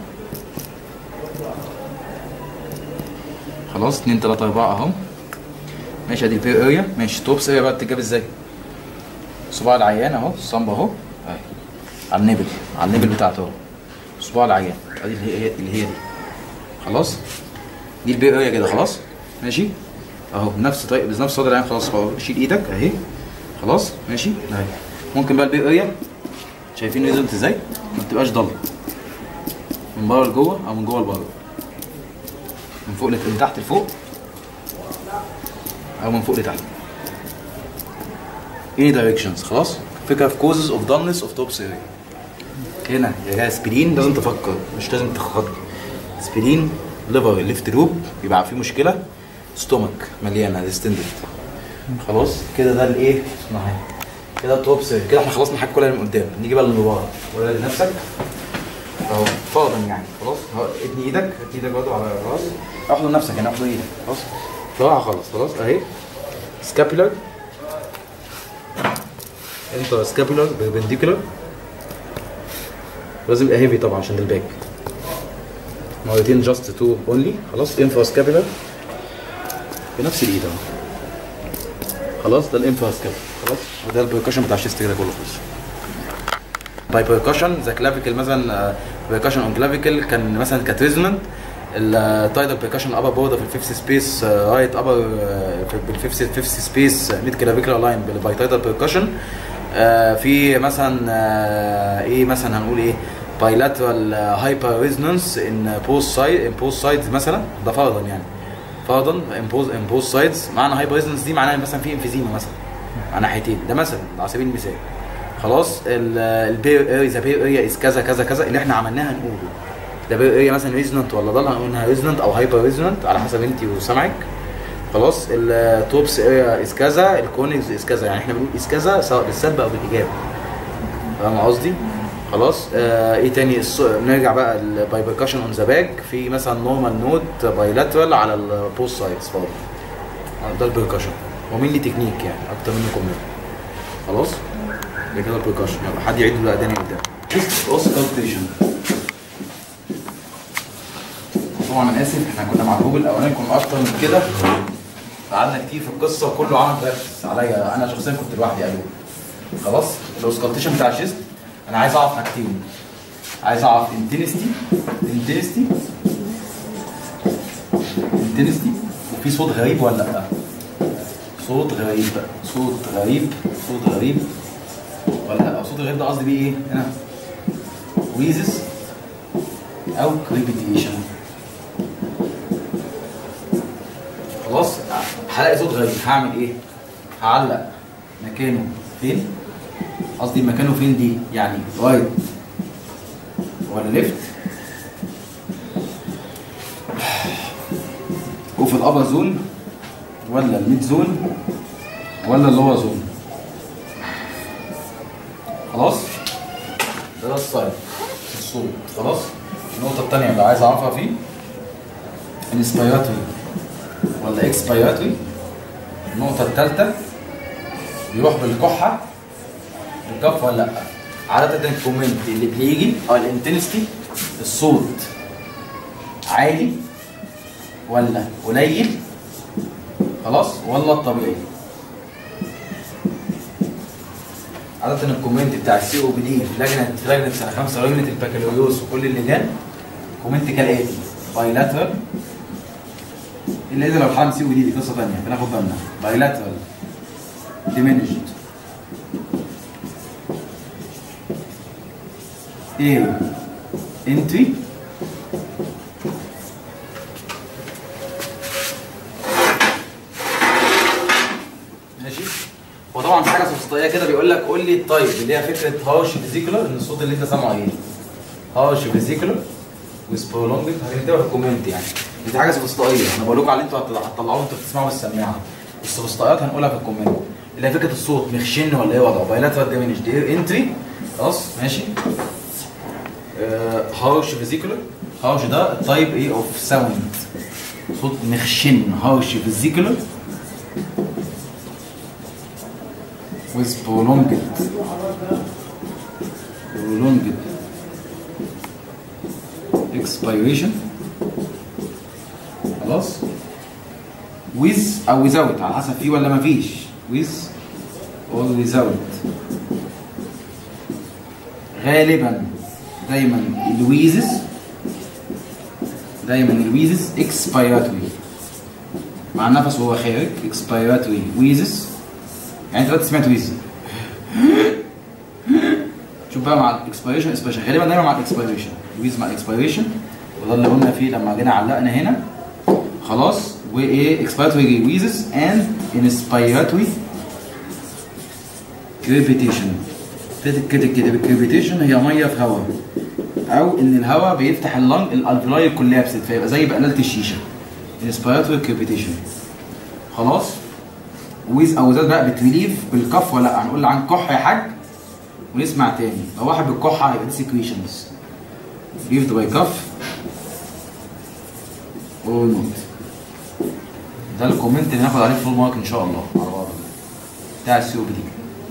خلاص 2 3 4 اهو ماشي ادي البي اريا ماشي توبس اريا بقى بتتجاب ازاي؟ صباع العيان اهو الصنب اهو اهي على النبل على النبل بتاعته اهو صباع العيان ادي اللي هي اللي هي دي خلاص دي البي اريا كده خلاص ماشي اهو نفس طيب نفس صدر العين خلاص خلاص شيل ايدك اهي خلاص ماشي اهي ممكن بقى البي اريا شايفين نزلت ازاي ما بتبقاش ضل من بره لجوه او من جوه لبره من فوق لت... من تحت لفوق او من فوق لتحت any directions خلاص فكره في causes of dullness of top area هنا يا جماعه سبرين لازم تفكر مش لازم تخطط سبرين ليفر ليفت لوب بيبقى فيه مشكله ستومك مليانه ديستندد خلاص كده ده الايه اسمها كده التوب سير كده احنا خلصنا حاجه كلها من قدام نيجي بقى للي ورا ولا لنفسك اهو فرضا يعني خلاص اهو ادي ايدك ادي ايدك برضه على الراس احضن نفسك هنا احضن ايدك خلاص بصراحه خلاص خلاص اهي سكابيولار انت سكابيولار بيربنديكولار لازم يبقى هيفي طبعا عشان الباك مرتين جاست تو اونلي خلاص انفرا سكابيولار بنفس الايد اهو خلاص ده الانفرا سكابيولار خلاص وده البركشن بتاع الشيست كده كله خلاص باي بيركشن ذا كلافيكل مثلا بيركشن اون كلافيكل كان مثلا كانت ريزونانت التايدر بيركشن ابر بوردر في الفيفث سبيس رايت ابر في الفيفث فيفث سبيس ميد كلافيكولار لاين باي تايدر بيركشن في مثلا آه، ايه مثلا هنقول ايه bilateral هايبر ريزونانس ان بوث سايد ان بوث سايدز مثلا ده فرضا يعني فرضا ان بوث ان بوث سايدز معنى هايبر ريزونانس دي معناها مثلا في انفيزيما مثلا على ناحيتين ده مثلا على سبيل المثال خلاص البير اريا ذا بير اريا از كذا كذا كذا اللي احنا عملناها نقوله ده بير اريا مثلا ريزونانت ولا ضل هنقول انها ريزونانت او هايبر ريزونانت على حسب انت وسمعك خلاص التوبس اريا از كذا الكونكس از كذا يعني احنا بنقول از كذا سواء بالسلب او بالايجاب فاهم قصدي؟ خلاص آه ايه تاني الص... نرجع بقى الباي بيركشن اون ذا باك في مثلا نورمال نوت بايلاترال على البوست سايدز فاضي ده البيركشن ومين لي تكنيك يعني اكتر منه كومنت خلاص ده كده البيركشن يلا حد يعيد بقى تاني قدام اوس كالكوليشن طبعا انا اسف احنا كنا مع جوجل الاولاني كنا اكتر من كده قعدنا كتير في القصه وكله عمل براكتس عليا انا شخصيا كنت لوحدي قالوا خلاص الاوسكالتيشن بتاع الشيست انا عايز اعرف حاجتين عايز اعرف انتنستي انتنستي انتنستي وفي صوت غريب ولا لا صوت غريب صوت غريب صوت غريب ولا لا صوت غريب ده قصدي بيه ايه هنا ويزس او كريبيتيشن خلاص هلاقي صوت غريب هعمل ايه هعلق مكانه فين قصدي مكانه فين دي يعني رايت ولا ليفت وفي الابر زون ولا الميد زون ولا اللور زون خلاص ده ده السايد الصوت خلاص النقطة التانية اللي عايز اعرفها فيه انسبيراتوري ولا اكسبيراتوري النقطة التالتة بيروح بالكحة الكف ولا لا عادة الكومنت اللي بيجي او الانتنستي الصوت عالي ولا قليل خلاص ولا الطبيعي عادة الكومنت بتاع السي او بي دي في لجنة في لجنة سنة خمسة ولجنة البكالوريوس وكل اللجان كومنت كالآتي بايلاترال الا اذا لو حرام سي او دي دي قصة ثانية فناخد بالنا بايلاترال diminished ايه انتري ماشي وطبعا في حاجه سوستيه كده بيقول لك قول لي الطيب اللي هي فكره هارش فيزيكولار ان الصوت اللي انت سامعه ايه هارش فيزيكولار وسبرولونجد هنكتبها في الكومنت يعني دي حاجه سوستيه انا بقول لكم على اللي انتوا هتطلعوه انتوا بتسمعوا بالسماعه السوستيات هنقولها في الكومنت اللي هي فكره الصوت مخشن ولا ايه وضعه بايلاترال ديمينش دي انتري خلاص ماشي هارش فيزيكولار هارش ده التايب ايه اوف ساوند صوت مخشن هارش فيزيكولار with prolonged prolonged expiration خلاص with او without على حسب فيه ولا مفيش with or without غالبا دايما الويزز دايما الويزز اكسبيراتوري مع النفس وهو خارج اكسبيراتوري ويزز يعني انت دلوقتي سمعت ويز شوف بقى مع الاكسبيريشن اكسبيريشن غالبا دايما مع الاكسبيريشن ويز مع الاكسبيريشن وده اللي قلنا فيه لما جينا علقنا هنا خلاص وايه اكسبيراتوري ويزز اند انسبيراتوري كريبيتيشن كده كده بالكريبيتيشن هي ميه في هواء او ان الهواء بيفتح اللنج الالفيلاي كولابسد فيبقى زي بقلاله الشيشه انسبيراتوري كريبيتيشن خلاص ويز او زاد بقى بتريليف بالكف ولا لا هنقول عن كح يا حاج ونسمع تاني لو واحد بالكحه هيبقى دي سكريشنز gift by cuff or not ده الكومنت اللي هناخد عليه فول مارك ان شاء الله على بعض بتاع السي او بي دي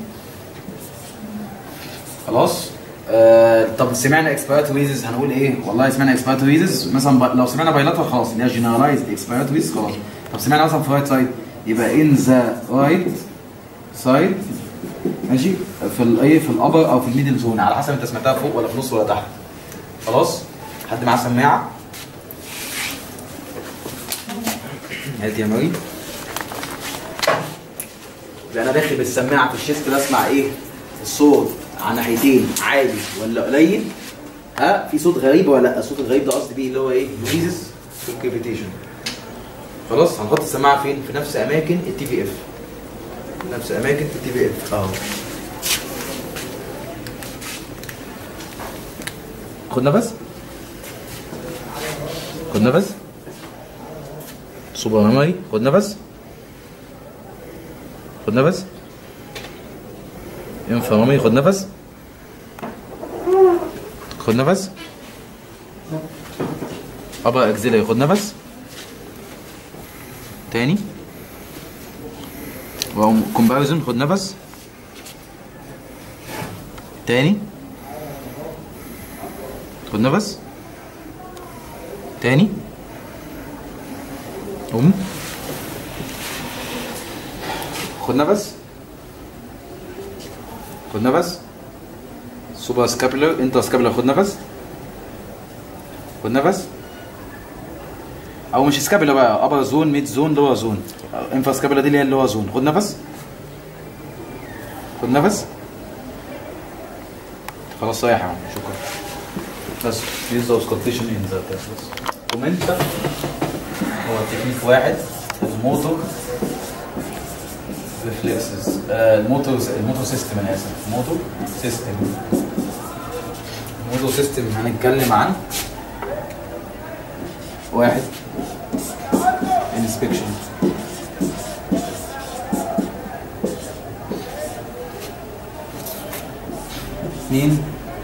خلاص آه طب سمعنا اكسبيرت ويزز هنقول ايه والله سمعنا اكسبيرت ويزز مثلا ب... لو سمعنا بايلاترال خلاص اللي هي جنرالايزد اكسبيرت ويز خلاص طب سمعنا مثلا في رايت سايد يبقى ان ذا رايت سايد ماشي في الايه في الابر او في الميدل زون على حسب انت سمعتها فوق ولا في النص ولا تحت خلاص حد معاه سماعه هات يا مريم يبقى انا داخل بالسماعه في الشيست بسمع ايه الصوت على ناحيتين عالي ولا قليل ها في صوت غريب ولا لا الصوت الغريب ده قصدي بيه اللي هو ايه نويزز في الكريبيتيشن خلاص هنحط السماعه فين في نفس اماكن التي في اف نفس اماكن التي في اف اهو خد نفس خد نفس سوبر ميموري خد نفس خد نفس ينفع مامي خد نفس خد نفس ابا اكزيلري خد نفس تاني كومباريزون خد نفس تاني خد نفس تاني قوم خد نفس خد نفس سوبر سكابلر انت سكابلر خد نفس خد نفس او مش سكابلر بقى ابر زون ميد زون لور زون انفا سكابلر دي اللي هي اللور زون خد نفس خد نفس خلاص صحيح يا عم شكرا بس use those condition in the bس كومنت هو تكنيك واحد الموتور ريفلكسز الموتور الموتور سيستم انا اسف موتور سيستم الموتور سيستم هنتكلم عن واحد انسبكشن اثنين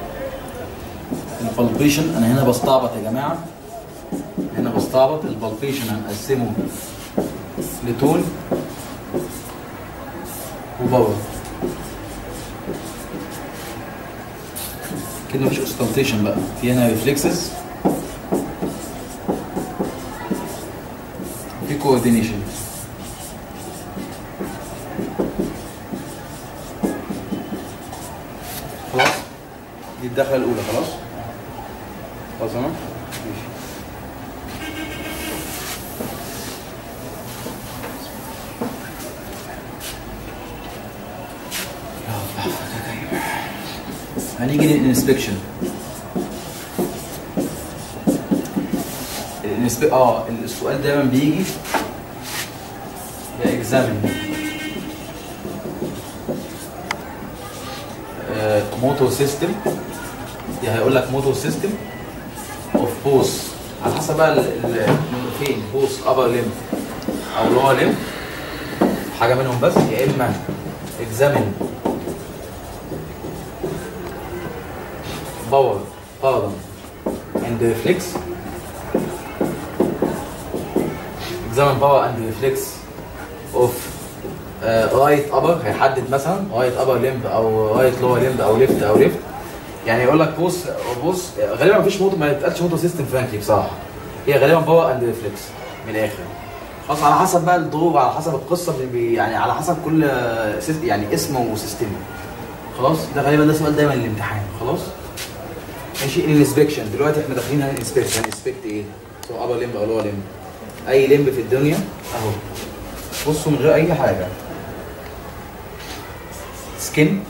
البالبيشن انا هنا بستعبط يا جماعه هنا بستعبط البالبيشن هنقسمه لتون وباور كده مش اوستنتيشن بقى في هنا ريفلكسز في كوردينيشن خلاص دي الدخله الاولى خلاص خلاص انا ماشي هنيجي للانسبكشن الانسب... اه السؤال دايما بيجي يا اكزامن موتور سيستم يا هيقول لك موتور سيستم اوف بوس على حسب بقى ال- ال- فين بوس ابر ليم او لور ليم حاجه منهم بس يا اما اكزامن power power and reflex examine power and reflex of uh, right upper هيحدد مثلا right upper limb او right lower limb او left او left يعني يقول لك بص بص غالبا مفيش موتو ما يتقالش موتو سيستم فرانكلي بصراحه هي غالبا باور اند ريفلكس من الاخر خلاص على حسب بقى الدور على حسب القصه اللي بي يعني على حسب كل سيست يعني اسمه وسيستمه خلاص ده غالبا ده سؤال دايما الامتحان خلاص ماشي الانسبكشن دلوقتي احنا داخلين على الانسبكشن هنسبكت ايه؟ سواء ابر لمب او لور لمب اي لمب في الدنيا اهو بصوا من غير اي حاجه سكين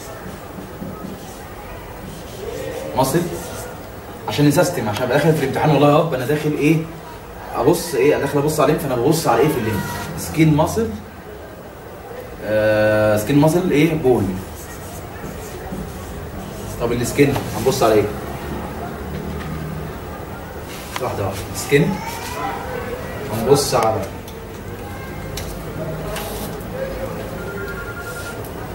مصل عشان نسيستم عشان ابقى داخل في الامتحان والله يا رب انا داخل ايه ابص ايه انا داخل ابص على الليمف فانا ببص على ايه في الليمف سكين ماسل آه سكين ماسل ايه بون طب السكين هنبص على ايه واحده واحده سكين هنبص على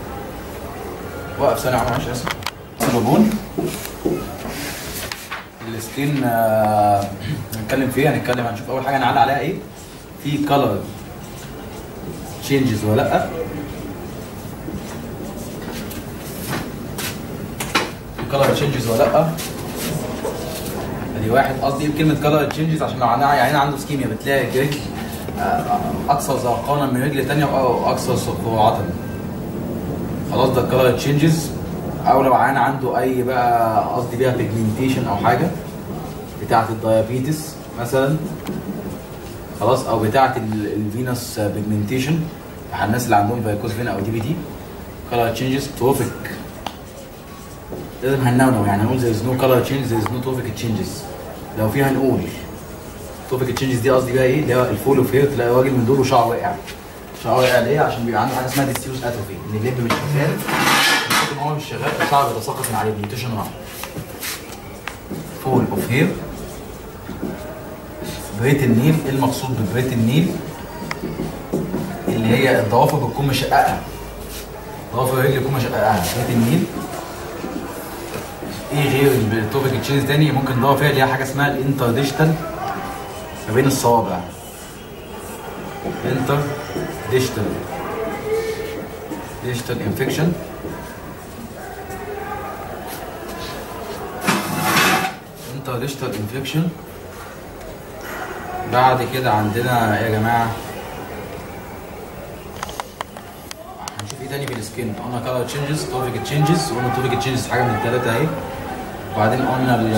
وقف ثانية واحدة معلش اسف البون السكرين آه، هنتكلم فيه هنتكلم هنشوف اول حاجه هنعلق عليها ايه في كلر تشينجز ولا لا في كلر تشينجز ولا لا ادي واحد قصدي كلمه كلر تشينجز عشان لو عندنا عيان عنده سكيميا بتلاقي رجل آه، اكثر زرقانا من رجل تانية او اكثر سرعه خلاص ده الكلر تشينجز او لو عيان عنده اي بقى قصدي بيها بيجمنتيشن او حاجه بتاعه الدايابيتس مثلا خلاص او بتاعه الفينوس بيجمنتيشن بتاع الناس اللي عندهم فيكوز فينا او دي بي تي كلر تشينجز تروفيك لازم هننونو يعني هنقول there is no color change there is no trophic changes لو في هنقول trophic changes دي قصدي بيها ايه اللي هو الفول اوف هير تلاقي راجل من دول وشعره واقع شعره واقع ليه عشان بيبقى عنده حاجه اسمها ديستيوس اتروفي ان اللب مش شغال من كتر ما هو مش شغال الشعر بيتساقط من عليه بيتشن راح فول اوف هير بريت النيل ايه المقصود ببريت النيل اللي هي الضوافر بتكون مشققه ضوافر الرجل بتكون مشققه بريت النيل ايه غير التوبيك تشينز تاني ممكن ندور فيها اللي هي حاجه اسمها الانترديجيتال ما بين الصوابع انتر ديجيتال ديجيتال انفكشن انتر ديجيتال انفكشن بعد كده عندنا ايه يا جماعه هنشوف ايه تاني في السكين قلنا كلر تشينجز توبيك تشينجز قلنا توبيك تشينجز حاجه من الثلاثه اهي وبعدين قلنا ال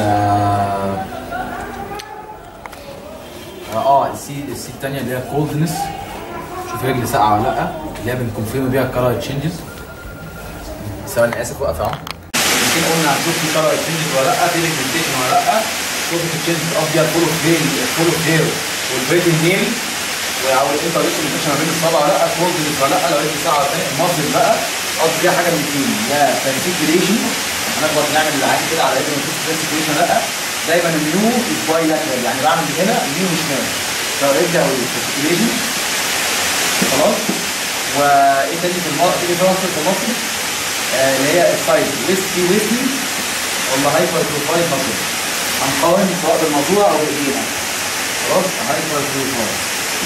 اه السي السي الثانيه اللي هي كولدنس شوف رجلي ساقعه ولا لا اللي هي بنكونفيرم بيها الكلر تشينجز ثواني اسف وقف اهو يمكن قلنا هنشوف في كلر تشينجز ولا لا في ريجمنتيشن ولا لا توبيك تشينجز قصدي الفول اوف هير الفول اوف هير والبريتنج نيل او الانترليشن انفكشن ما بين الصابع ولا لا كولدنس ولا لا لو رجلي ساقعه تاني مصل بقى قصدي فيها حاجه من الاثنين يا فانسيكيليشن هنخبط نعمل العادي كده على قد ما نشوف فانسيكيليشن لا دايما النيو از باي لاترال يعني بعمل هنا النيو شمال سواء رجلي او الفانسيكيليشن خلاص وايه تاني في المصري ايه في في المصري آه اللي هي السايز ويستي ويستي ولا هايبر بروفايل مصري هنقارن سواء بالموضوع او بايدينا خلاص هايبر بروفايل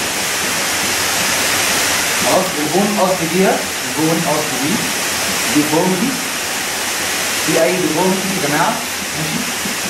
خلاص البون قصدي بيها البون قصدي بيه ديفورميتي في اي ديفورميتي يا جماعه ماشي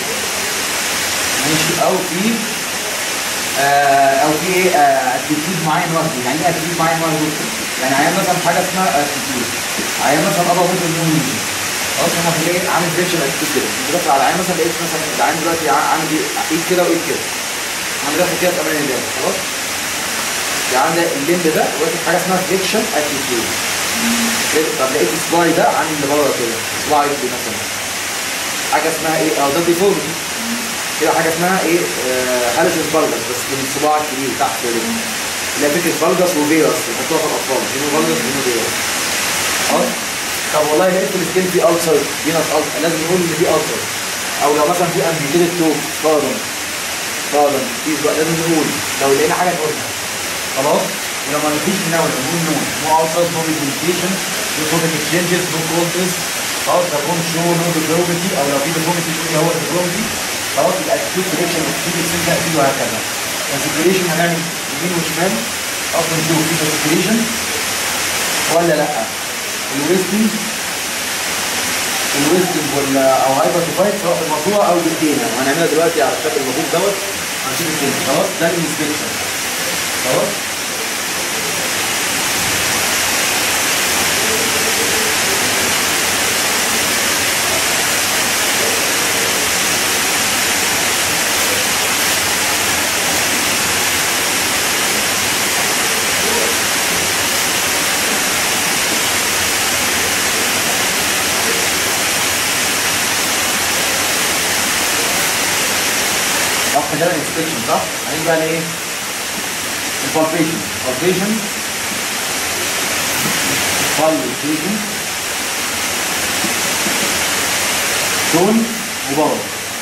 ماشي او في آه او في ايه اتيتيود معين واخده يعني ايه اتيتيود معين واخده يعني عيان مثلا حاجه اسمها اتيتيود عيان مثلا ابا بوت النون خلاص هو هتلاقي عامل فيرشن اتيتيود كده انت داخل على عيان مثلا لقيت مثلا العيان دلوقتي عامل ايد كده وايد كده عامل داخل كده في امان الله خلاص يعني ده الليمب ده واخد حاجه اسمها فليكشن اتيتيود طب لقيت الصباعي ده عامل اللي بره كده صباع يدي مثلا حاجه اسمها ايه اه ده ديفورميتي كده حاجه اسمها ايه هالجس فالجس بس من الصباع الكبير تحت كده اللي هي فكره فالجس وفيروس بيحطوها في الاطفال فينو فالجس فينو فيروس خلاص طب والله لقيت في السكين في السر فينوس السر لازم نقول ان في السر او لو مثلا في امبيتيد توب فرضا فرضا في لازم نقول لو لقينا حاجه نقولها خلاص ولما مفيش نون نقول نون نو السر نو ريجمنتيشن نو توبيك تشينجز نو كولدنس خلاص ده بون شو نو ديفلوبمنتي او لو في ديفلوبمنتي تقول هو ديفلوبمنتي خلاص يبقى اتيتيود سelection وتيجي السنه اكيد وهكذا السيركيليشن هنعمل يمين وشمال اصلا نشوف في سيركيليشن ولا لا الويستنج الويستنج ولا او هايبر ديفايد سواء بالموضوع او بايدينا وهنعملها دلوقتي على الشكل الموجود دوت هنشوف الدنيا خلاص ده الانسبكشن خلاص صح كده الانسبكشن صح؟ هنيجي بقى لايه؟ البالبيشن بالبيشن بالبيشن تون وباور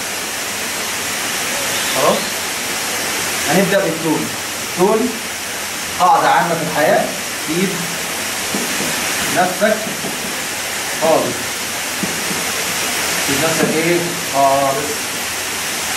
خلاص؟ هنبدأ بالتون التون قاعدة عامة في الحياة سيب نفسك خالص سيب نفسك ايه؟ خالص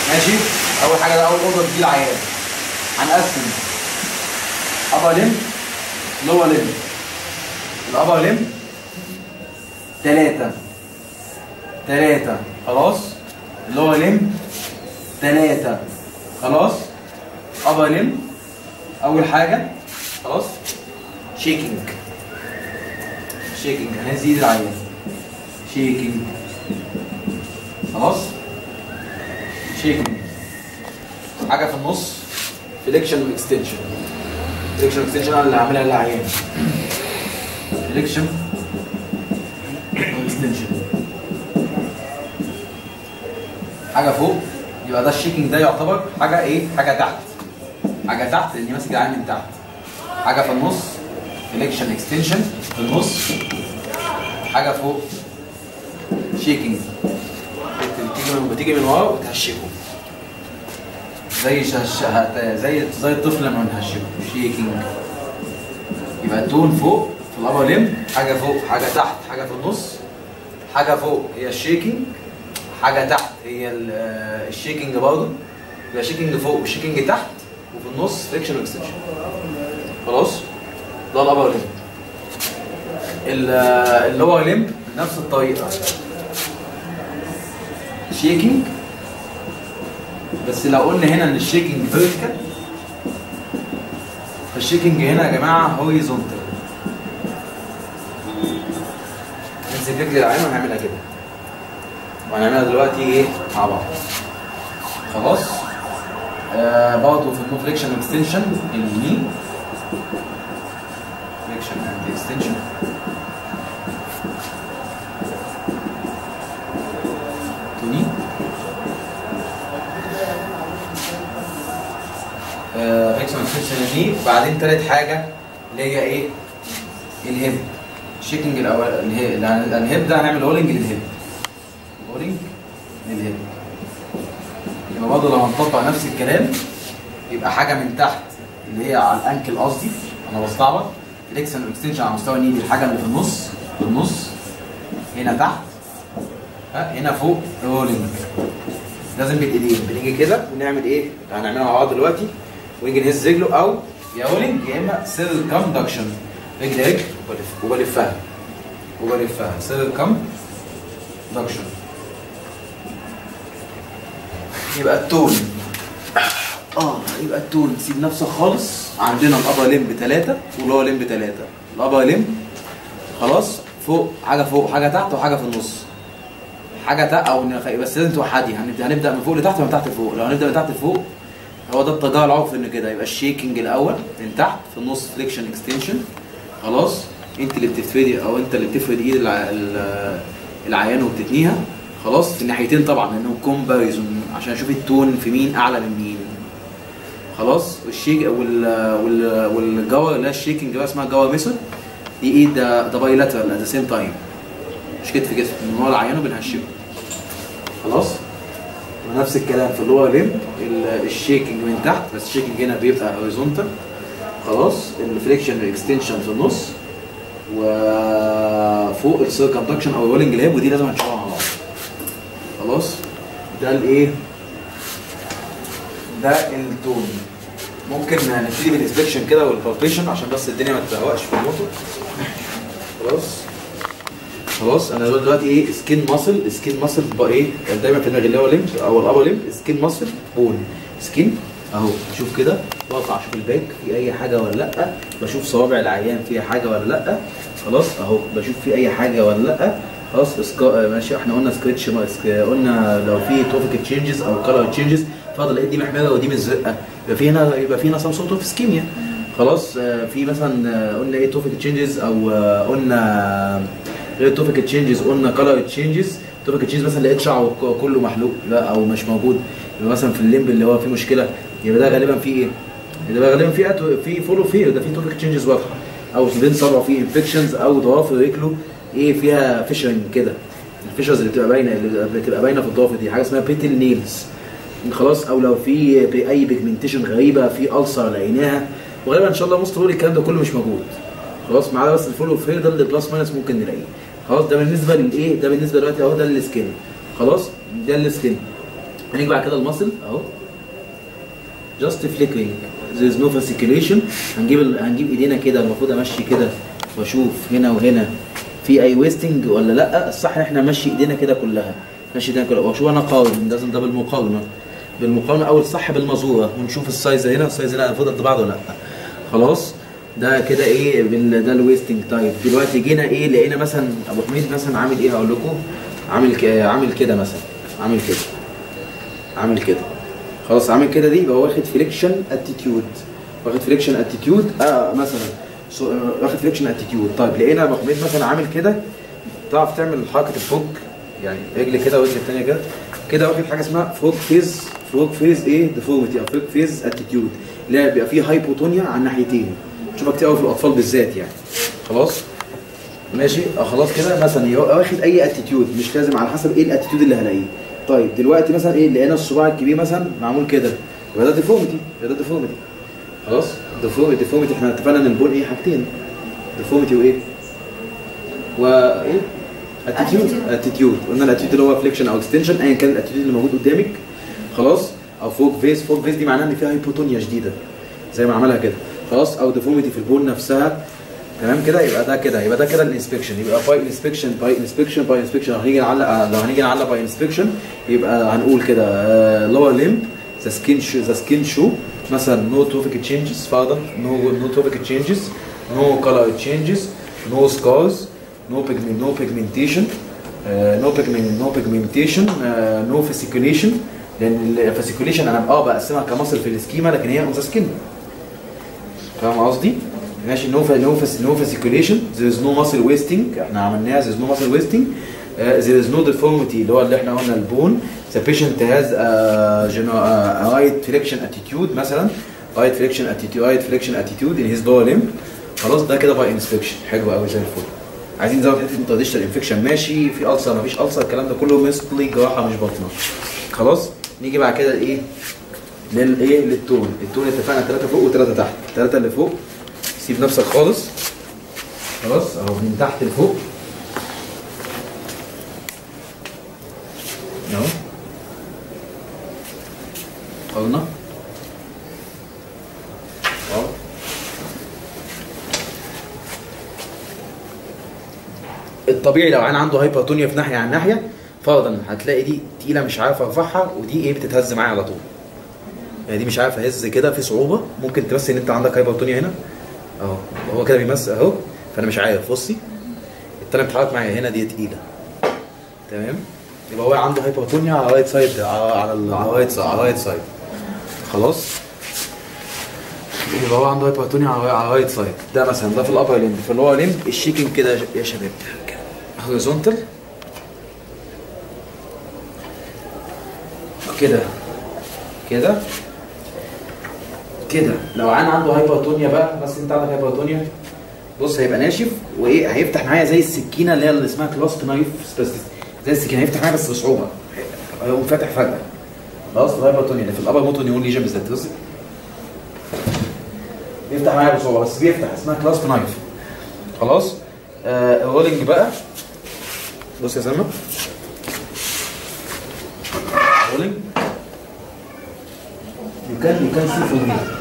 ماشي اول حاجه ده اول اوضه دي العيان هنقسم ابا لم لور لم الابا لم ثلاثة ثلاثة خلاص اللور لم ثلاثة خلاص ابا لم اول حاجه خلاص شيكينج شيكينج هنزيد العيان شيكينج خلاص شيكينج حاجه في النص فليكشن واكستنشن فليكشن واكستنشن انا اللي هعملها للعيان فليكشن واكستنشن حاجه فوق يبقى ده الشيكينج ده يعتبر حاجه ايه حاجه تحت حاجه تحت لاني ماسك العين من تحت حاجه في النص فليكشن اكستنشن في النص حاجه فوق شيكينج بتيجي من بتيجي من ورا وتهشكه زي شش... هت- زي زي الطفل لما بنهشكه شيكينج يبقى التون فوق في الابر ليم حاجه فوق حاجه تحت حاجه في النص حاجه فوق هي الشيكينج حاجه تحت هي ال- آه، الشيكينج برضه يبقى شيكينج فوق وشيكينج تحت وفي النص فليكشن واكستنشن خلاص ده الابر ليم اللور ليم بنفس الطريقه شيكينج بس لو قلنا هنا ان الشيكينج فيرتيكال فالشيكينج هنا يا جماعه هوريزونتال نمسك رجل العين وهنعملها كده وهنعملها دلوقتي ايه مع بعض خلاص آه برضه في النو فليكشن اكستنشن اليمين فليكشن اند اكستنشن توني فليكشن اكستنشن اليمين وبعدين تالت حاجه اللي هي ايه الهيب شيكنج الاول الهيب الهيب ده هنعمل هولنج للهيب هولنج للهيب يبقى برضه لو هنطبق نفس الكلام يبقى حاجه من تحت اللي هي على الانكل قصدي انا بستعبط فليكشن واكستنشن على مستوى النيدي الحاجه اللي في النص في النص هنا تحت ها هنا فوق رولينج لازم بالايدين بنيجي كده ونعمل ايه هنعملها مع بعض دلوقتي ونيجي نهز رجله او يا رولينج يا اما سيركمدكشن رجل رجل وبلف وبلفها وبلفها سيركمدكشن يبقى التون اه يبقى التون سيب نفسك خالص عندنا الابر لمب ثلاثة واللور لمب ثلاثة الابر لمب خلاص فوق حاجة فوق حاجة تحت وحاجة في النص حاجة تحت او نخ- بس لازم توحدي هنبدا هنبدا من فوق لتحت ومن تحت لفوق لو هنبدا من تحت لفوق هو ده التجار العرفي ان كده يبقى الشيكنج الاول من تحت في النص فليكشن اكستنشن خلاص انت اللي بتفردي او انت اللي بتفرد ايد الع... ال- العيان وبتتنيها خلاص في الناحيتين طبعا لانه كومباريزون عشان اشوف التون في مين اعلى من مين خلاص والشيك وال وال والجوا اللي هي الشيكنج بقى اسمها جوا ميثود دي ايه ده ده بايلاترال ات ذا سيم تايم مش كتف كتف من ورا العيان وبنهشمه خلاص ونفس الكلام في اللور ليمب الشيكنج من تحت بس الشيكنج هنا بيبقى هوريزونتال خلاص الفليكشن والاكستنشن في النص وفوق السيركمدكشن او الرولينج لاب ودي لازم هنشوفها مع بعض خلاص ده الايه ده التون ممكن نبتدي بالانسبكشن كده والبالبيشن عشان بس الدنيا ما تتهوقش في الموتور خلاص خلاص انا دلوقتي ايه سكين ماسل سكين ماسل بقى ايه كان دايما في دماغي اللي هو ليمب او الابر ليمب سكين ماسل بون سكين اهو شوف كده بقطع اشوف الباك في اي حاجه ولا لا بشوف صوابع العيان فيها حاجه ولا لا خلاص اهو بشوف في اي حاجه ولا لا خلاص اسكا... ماشي احنا قلنا سكريتش ما- سك... قلنا لو في توفيك تشينجز او كلر تشينجز فاضل ايه دي محمره ودي مزرقه يبقى في هنا يبقى في هنا سام سورت اوف اسكيميا خلاص آه، في مثلا آه، قلنا ايه توفيك تشينجز او آه، قلنا غير توفيك تشينجز قلنا كلر تشينجز توفيك تشينجز مثلا لقيت شعره ك- كله محلوق لا او مش موجود يبقى مثلا في الليمب اللي هو فيه مشكله يبقى ده غالبا فيه ايه؟ يبقى غالبا فيه أتو- في فولو فير ده فيه توفيك تشينجز واضحه او بين صبعه فيه انفكشنز او ضوافر رجله ايه فيها فيشرنج كده الفيشرز اللي بتبقى باينه اللي بتبقى باينه في الضوافر دي حاجه اسمها بيتل نيلز خلاص او لو في ب- اي بيجمنتيشن غريبه في ألسر لقيناها وغالبا ان شاء الله مست الكلام ده كله مش موجود خلاص معانا بس الفولو فير ده اللي بلس ماينس ممكن نلاقيه خلاص ده بالنسبه للايه ده بالنسبه دلوقتي اهو ده السكين خلاص ده السكين هنيجي بعد كده المصل اهو جاست فليكرينج there is no fasciculation هنجيب ال... هنجيب ايدينا كده المفروض امشي كده واشوف هنا وهنا في اي ويستنج ولا لا الصح ان احنا نمشي ايدينا كده كلها نمشي ايدينا كلها واشوف انا قاوم لازم ده بالمقاومه بالمقاومه او الصح بالمزوره ونشوف السايز هنا السايز هنا المفروض قد بعض ولا لا خلاص ده كده ايه بال... ده الويستنج تايب دلوقتي جينا ايه لقينا مثلا ابو حميد مثلا عامل ايه هقول لكم عامل ك... عامل كده مثلا عامل كده عامل كده خلاص عامل كده دي يبقى واخد فليكشن اتيتيود واخد فليكشن اتيتيود اه مثلا سو- آه، واخد فليكشن اتيتيود طيب لقينا ابو حميد مثلا عامل كده تعرف تعمل حركه الفوق يعني رجل كده ورجل الثانيه كده كده واخد حاجه اسمها فوق فيز فوق فيز ايه ديفورميتي او فوق فيز اتيتيود اللي هي بيبقى فيه هايبوتونيا على الناحيتين تشوفها كتير قوي في الاطفال بالذات يعني خلاص ماشي اه خلاص كده مثلا يبقى واخد اي اتيتيود مش لازم على حسب ايه الاتيتيود اللي هلاقيه طيب دلوقتي مثلا ايه لقينا الصباع الكبير مثلا معمول كده يبقى ده ديفورميتي يبقى ده ديفورميتي خلاص ديفورميتي ديفورميتي احنا اتفقنا ان البون ايه حاجتين ديفورميتي وايه وايه اتيتيود اتيتيود قلنا الاتيتيود اللي هو فليكشن او اكستنشن ايا كان الاتيتيود اللي موجود قدامك خلاص او فوق فيس فوق فيس دي معناها ان فيها هايبوتونيا شديده زي ما عملها كده خلاص او ديفورميتي في البون نفسها تمام كده يبقى ده كده يبقى ده كده الانسبكشن يبقى باي انسبكشن باي انسبكشن باي انسبكشن لو هنيجي نعلق لو هنيجي نعلق باي انسبكشن يبقى هنقول كده لور ليمب ذا سكين ذا سكين شو مثلا نو توفيك تشينجز فاذر نو نو توفيك تشينجز نو كلر تشينجز نو سكارز نو pigment نو pigmentation نو pigment نو pigmentation نو fasciculation لان الفاسيكوليشن انا اه بقسمها كمصل في السكيما لكن هي اون ذا سكين فاهم قصدي؟ ماشي نو نو نو فاسيكوليشن there is no muscle wasting احنا عملناها there is no muscle wasting uh, there is no deformity اللي هو اللي احنا قلنا البون the patient has a, you know, a, a right flexion attitude مثلا right flexion attitude right flexion attitude in his lower limb خلاص ده كده باي انسبكشن حلو قوي زي الفل عايزين نزود حته انتراديشنال انفكشن ماشي في السر مفيش السر الكلام ده كله مستلي جراحه مش باطنه خلاص نيجي بعد كده لايه للايه للتون التون اتفقنا ثلاثه فوق وثلاثه تحت الثلاثه اللي فوق سيب نفسك خالص خلاص اهو من تحت لفوق اهو قلنا اهو الطبيعي لو انا عنده هايبرتونيا في ناحيه عن ناحيه فرضا هتلاقي دي تقيله مش عارف ارفعها ودي ايه بتتهز معايا على طول يعني دي مش عارف اهز كده في صعوبه ممكن تمثل ان انت عندك هايبرتونيا هنا اهو هو كده بيمثل اهو فانا مش عارف بصي التانية بتتحرك معايا هنا دي تقيله تمام يبقى هو عنده هايبرتونيا على الرايت سايد على على ال- على الرايت سايد على الرايت سايد خلاص يبقى هو عنده هايبرتونيا على على الرايت سايد ده مثلا ده في الابر ليمب في اللور ليمب الشيكنج كده يا شباب هوريزونتال كده كده كده لو انا عنده هايبرتونيا بقى بس انت عندك هايبرتونيا بص هيبقى ناشف وايه هيفتح معايا زي السكينه اللي هي اللي اسمها كلاسب نايف سبيستس زي السكينه هيفتح معايا بس بصعوبه هيقوم فاتح فجاه خلاص الهايبرتونيا ده في الابر موتور نيون ليجن بالذات بص بيفتح معايا بصعوبه بس بيفتح اسمها كلاسب نايف خلاص آه الرولينج بقى بص يا سلمى rolling. You can you can see from here.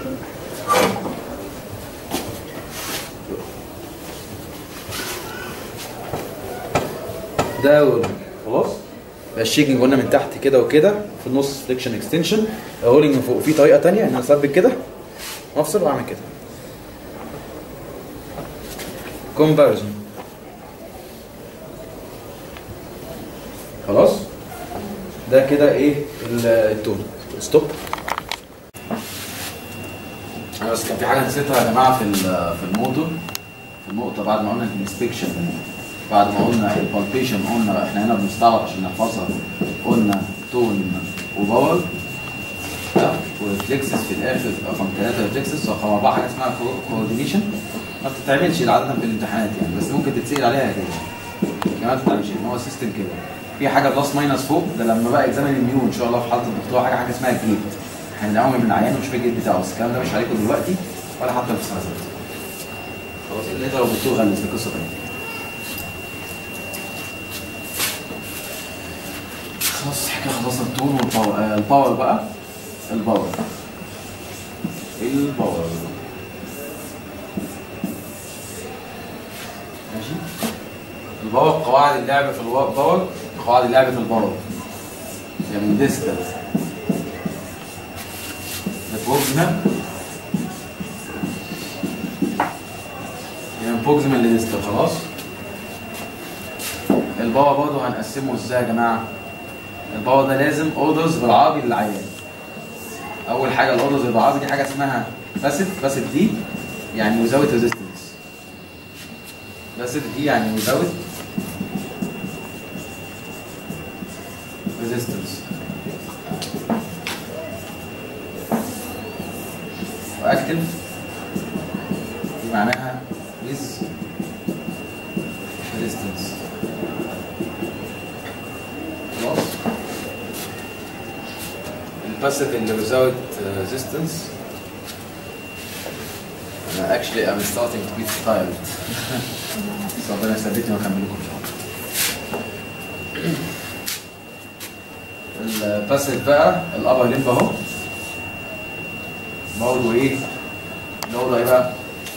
ده rolling. خلاص يبقى الشيكنج قلنا من تحت كده وكده في النص فليكشن اكستنشن رولينج من فوق في طريقه تانية ان انا اثبت كده وافصل واعمل كده كومباريزون خلاص ده كده ايه ال- التون ستوب انا بس كان في حاجه نسيتها يا جماعه في ال- في الموتور في النقطه بعد ما قلنا الانسبكشن بعد ما قلنا البالبيشن قلنا احنا هنا بنستعرض عشان نحفظها قلنا تون وباور ها، وريفلكسس في الاخر رقم ثلاثه ريفلكسس رقم اربعه حاجه اسمها كوردينيشن ما بتتعملش عاده في الامتحانات يعني بس ممكن تتسال عليها كده كمان ما بتتعملش ان هو سيستم كده في حاجه بلس ماينس فوق ده لما بقى اكزامن الميون ان شاء الله في حاله الدكتور حاجه حاجه اسمها جيت احنا بنعمل من العيان ونشوف الجيت بتاعه بس الكلام ده مش عليكم دلوقتي ولا حتى في سنه ثالثه خلاص اللي لو الدكتور غلس دي قصه ثانيه خلاص احنا خلصنا التون والباور آه الباور بقى الباور الباور ماشي الباور قواعد اللعب في الباور قواعد اللعب في الباور يعني من ديستال لبروكسيمال يعني من بروكسيمال لديستال خلاص الباور برضه هنقسمه ازاي يا جماعه الباور ده لازم اوردرز بالعربي للعيان اول حاجه الاوردرز بالعربي دي حاجه اسمها باسيف باسيف دي يعني without resistance باسيف دي يعني without resistance واكتف دي معناها with resistance خلاص الباسيف اللي without resistance انا actually I'm starting to be tired بس ربنا يثبتني واكملكم ان شاء الله الباسيف بقى الابر ليمب اهو برضه ايه برضه ايه بقى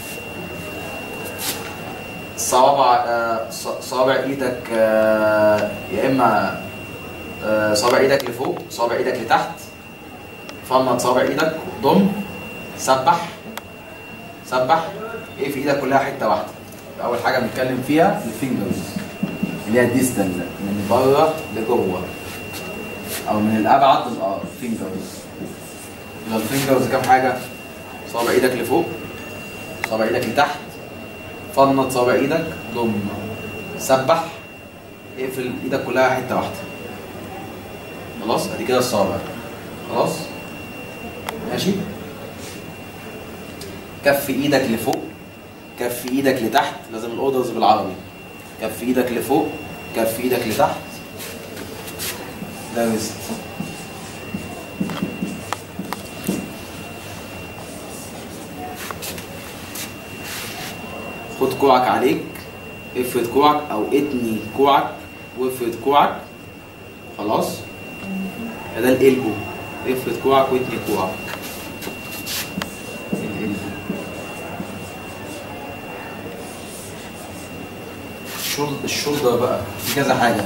صوابع آه، ص- صوابع ايدك آه، يا اما آه، صوابع ايدك لفوق صوابع ايدك لتحت فنط صوابع ايدك ضم سبح سبح ايه في ايدك كلها حته واحده اول حاجه بنتكلم فيها الفينجرز اللي هي الديستال من بره لجوه او من الابعد للأقرب فينجرز يبقى الفينجرز كام حاجه صوابع ايدك لفوق صوابع ايدك لتحت فنط صوابع ايدك ضم سبح اقفل ايدك كلها حته واحده خلاص ادي كده الصوابع خلاص ماشي كف ايدك لفوق كف ايدك لتحت لازم الاوردرز بالعربي كف ايدك لفوق كف ايدك لتحت ده ريست خد كوعك عليك افرد كوعك او اتني كوعك وافرد كوعك خلاص ده القلبو افرد كوعك واتني كوعك القلبو الشول- الشولدر بقى في كذا حاجة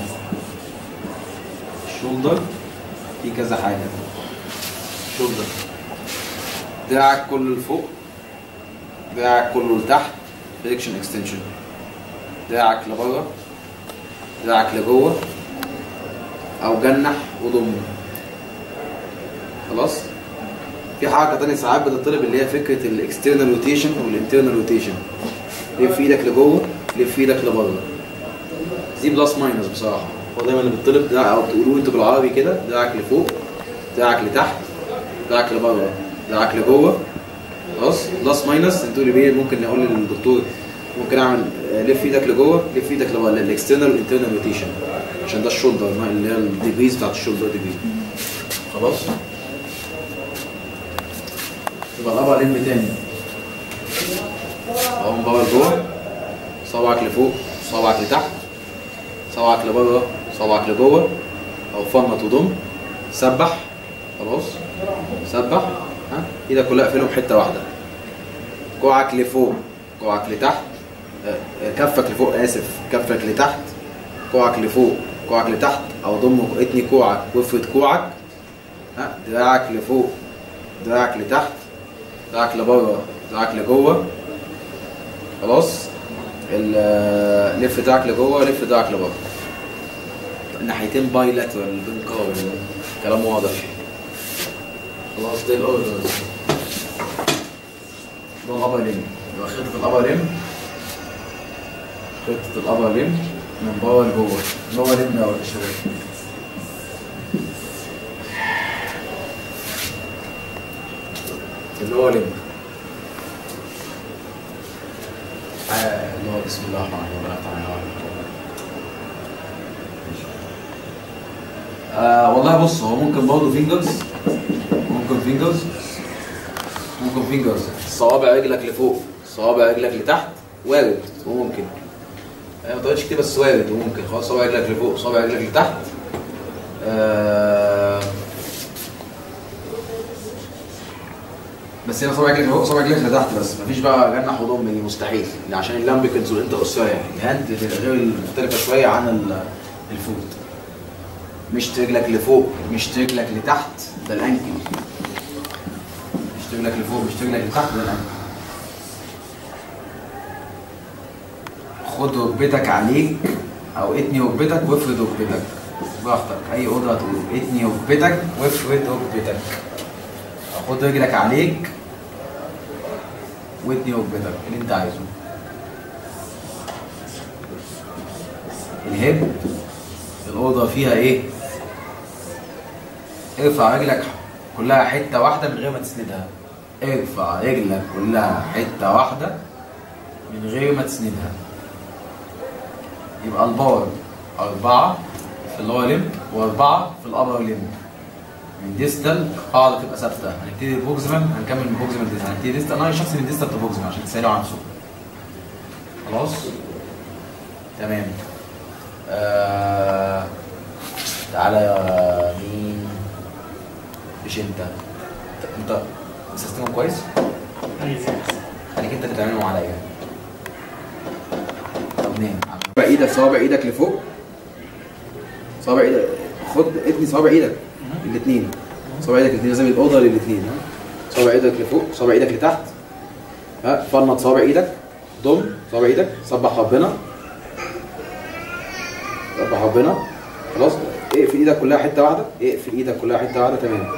الشولدر في كذا حاجة شولدر دراعك كله لفوق دراعك كله لتحت فليكشن اكستنشن دراعك لبره دراعك لجوه او جنح وضم خلاص في حركه تانية ساعات بتطلب اللي هي فكره الاكسترنال روتيشن والانترنال روتيشن لف ايدك لجوه لف ايدك لبره دي بلس ماينس بصراحه هو دايما اللي بيطلب دراع او تقولوا انتوا بالعربي كده دراعك لفوق دراعك لتحت دراعك لبره دراعك لجوه خلاص بلس ماينس انتوا اللي بيه ممكن نقول للدكتور ممكن اعمل آه، لف ايدك لجوه لف ايدك لبره الاكسترنال والانترنال روتيشن عشان ده الشولدر ما- اللي هي الديجريز بتاعت الشولدر ديجري خلاص يبقى الابر لم تاني اهو من بره لجوه صبعك لفوق صبعك لتحت صبعك لبره صبعك لجوه او فنط وضم سبح خلاص سبح ها ايدك كلها اقفلهم حته واحده كوعك لفوق كوعك لتحت آه، آه، كفك لفوق اسف كفك لتحت كوعك لفوق كوعك لتحت او ضم اتني كوعك وافرد كوعك ها دراعك لفوق دراعك لتحت دراعك لبره دراعك لجوه خلاص ال- آه، لف دراعك لجوه لف دراعك لبره الناحيتين باي لاترال بنقارن كلام واضح خلاص ده الاوردرز ده الابر ليم يبقى خطة الابر ليم خطة الابر ليم من بره لجوه اللور ليم يا شباب اللور ليم آه، اللي هو بسم الله الرحمن الرحيم ربنا تعالى آه والله بص هو ممكن برضه فينجرز ممكن فينجرز ممكن فينجرز صوابع رجلك لفوق صوابع رجلك لتحت وارد وممكن آه، ما تقعدش كده بس وارد وممكن خلاص صوابع رجلك لفوق صوابع رجلك لتحت آه بس هنا صابع رجلك فوق صابع رجلك لتحت بس مفيش بقى جنح وضم دي مستحيل يعني عشان اللامبيكنز والانتر اوسيا الهاند غير مختلفه شويه عن ال- الفوت مش رجلك لفوق مش رجلك لتحت ده الانكل مش رجلك لفوق مش رجلك لتحت ده الانكل خد ركبتك عليك او اتني ركبتك وافرد ركبتك براحتك اي اوضه هتقول اتني ركبتك وافرد ركبتك أو خد رجلك عليك واتني ركبتك اللي انت عايزه الهب الاوضه فيها ايه ارفع رجلك كلها حته واحده من غير ما تسندها ارفع رجلك كلها حته واحده من غير ما تسندها يبقى الباور أربعة في اللور ليمب وأربعة في الأبر ليمب من ديستال قاعدة تبقى ثابتة هنبتدي بوكسمان هنكمل من بوكسمان ديستال هنبتدي ديستال أنا شخصي من ديستال بوكسمان عشان تسألوا عن نفسه خلاص تمام آه... تعالى يا مين مش انت انت سيستمك كويس خليك انت اللي تعمله عليا طب نام صابع ايدك صابع ايدك لفوق صابع ايدك خد اتني صابع ايدك الاثنين صابع ايدك الاثنين لازم الاوضه للاثنين ها صابع ايدك لفوق صابع ايدك لتحت ها فنط صابع ايدك ضم صابع ايدك سبح ربنا سبح ربنا خلاص اقفل ايدك كلها حته واحده اقفل ايدك كلها حته واحده تمام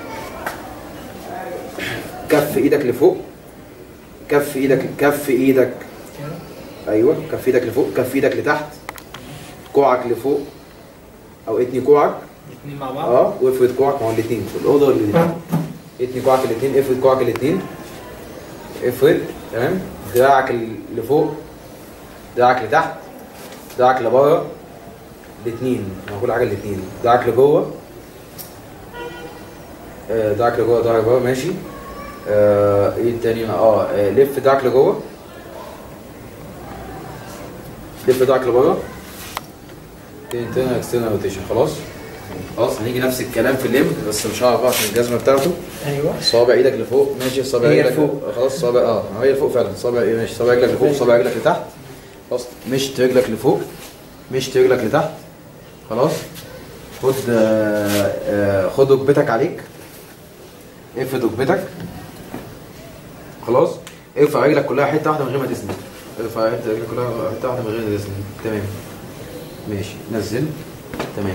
كف ايدك لفوق كف ايدك كف ايدك ايوه كف ايدك لفوق كف ايدك لتحت كوعك لفوق او اتني كوعك الاثنين مع بعض اه وافرد كوعك ما هو الاثنين في الاوضه الاثنين اتني كوعك الاثنين افرد كوعك الاثنين افرد تمام دراعك اللي فوق دراعك لتحت دراعك لبره الاثنين ما كل حاجه الاثنين دراعك لجوه آه، دراعك لجوه دراعك لجوه ماشي آه، ايه التاني اه آه، لف دراعك لجوه لف دراعك لبره انترنال اكسترنال روتيشن خلاص خلاص هنيجي نفس الكلام في الليمب بس مش هعرف بقى عشان الجزمه بتاعته ايوه صابع ايدك لفوق ماشي صابع هي رجلك لفوق. خلاص صابع اه هي لفوق فعلا صابع ايه ماشي صابع رجلك لفوق صابع رجلك لتحت خلاص مشت رجلك لفوق مشت رجلك لتحت خلاص خد آه، آه، خد ركبتك عليك افرد ركبتك خلاص ارفع رجلك كلها حته واحده من غير ما تسند ارفع رجلك كلها حته واحده من غير ما تسند تمام ماشي نزل تمام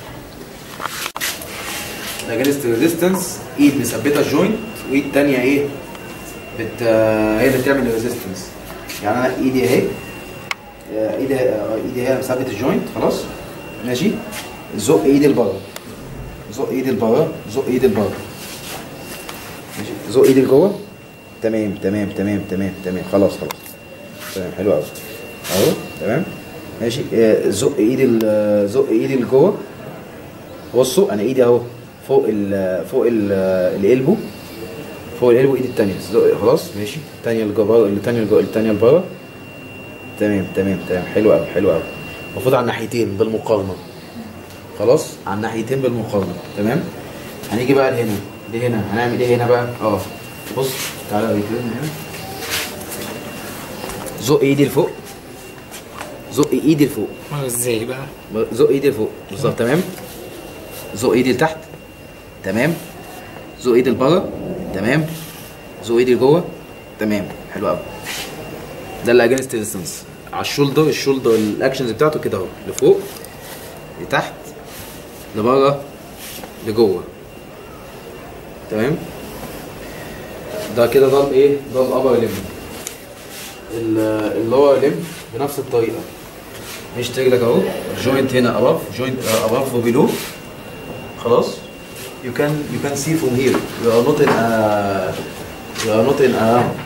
اجينست ريزيستنس ايد مثبته الجوينت وايد تانية ايه بت هي اللي بتعمل ريزيستنس يعني انا ايدي اهي آه، ايدي آه، ايدي هي مثبت الجوينت خلاص ماشي زق ايدي لبره زق ايدي لبره زق ايدي لبره ماشي زق ايدي لجوه تمام تمام تمام تمام تمام خلاص خلاص تمام حلو قوي اهو تمام ماشي آه، زق ايدي ل- زق ايدي لجوه بصوا انا ايدي اهو فوق ال فوق ال القلبو فوق القلبو ايدي التانية زق- خلاص ماشي التانية لجوه التانية لجوه التانية لبره تمام تمام تمام حلو قوي حلو قوي المفروض على الناحيتين بالمقارنة خلاص على الناحيتين بالمقارنة تمام هنيجي بقى لهنا لهنا هنعمل ايه هنا بقى اه بص تعالى اوريك لنا هنا زق ايدي لفوق زق ايدي لفوق ما ازاي بقى زق ايدي لفوق بالظبط تمام زق ايدي لتحت تمام زق ايدي لبره تمام زق ايدي لجوه تمام حلو قوي ده اللي اجينست ريزيستنس على الشولدر الشولدر الاكشنز بتاعته كده اهو لفوق لتحت لبره لجوه تمام ده كده ده الايه ده الابر ليمب اللور ليمب بنفس الطريقه مش رجلك اهو جوينت هنا above جوينت above وبيلو خلاص you can you can see from here you are not in a you are not in around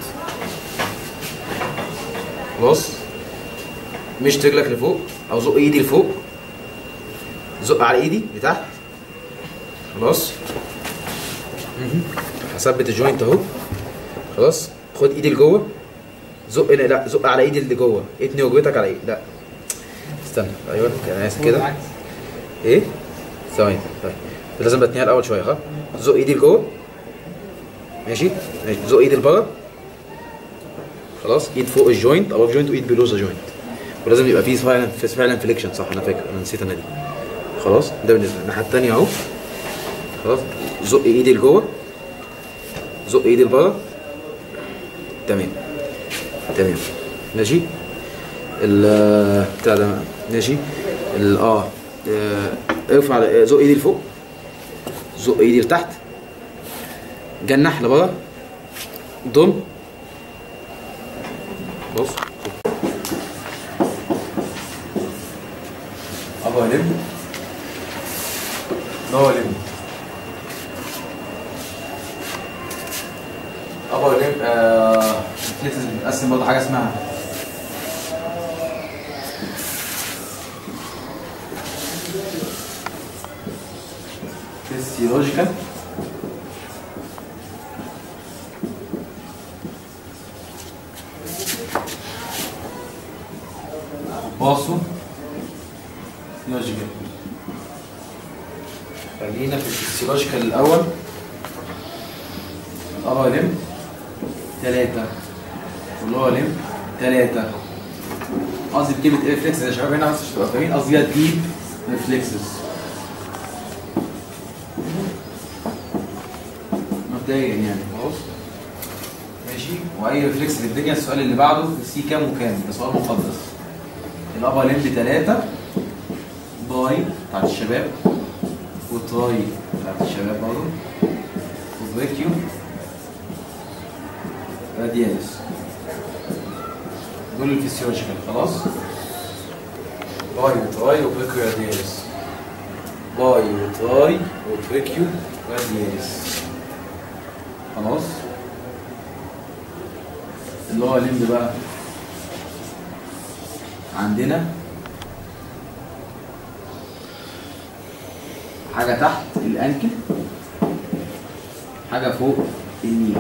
خلاص مش رجلك لفوق او زق ايدي لفوق زق على ايدي لتحت خلاص مهم. هثبت الجوينت اهو خلاص خد ايدي لجوه زق لا زق على ايدي اللي جوه اتني ركبتك على ايدي لا استنى ايوه انا اسف كده ايه ثواني طيب لازم بتنيها الاول شويه ها زق ايدي لجوه ماشي ماشي زق ايدي لبره خلاص ايد فوق الجوينت اباف جوينت وايد بيلو ذا جوينت ولازم يبقى فيه فعلا فعلا فليكشن صح انا فاكر انا نسيت انا دي خلاص ده بالنسبه الناحيه الثانيه اهو خلاص زق ايدي لجوه زق ايدي لبره تمام تمام ماشي ال بتاع ده ماشي ال اه آه، ارفع آه، زق ايدي لفوق زق ايدي لتحت جنح لبره ضم بص ابا لم نو لم ابا لم آه فليكسز بتقسم برضه حاجه اسمها فيسيولوجيكال باصو لوجيكال خلينا في الفيسيولوجيكال الاول الابر لم ثلاثة واللور لم ثلاثة قصدي بكلمة ريفلكسز يا شباب هنا بس عشان تبقوا فاهمين قصدي ديب ريفلكسز مبدئيا يعني خلاص ماشي واي ريفلكس في الدنيا السؤال اللي بعده سي كام وكام ده سؤال مقدس الابا لمب 3 باي بتاعت الشباب وتراي بتاعت الشباب برضه وفيكيو رادياليس دول الفسيولوجيكال خلاص باي وتراي وفيكيو رادياليس باي وتراي وفيكيو رادياليس خلاص اللي هو لمب بقى عندنا حاجة تحت الأنكل حاجة فوق النيل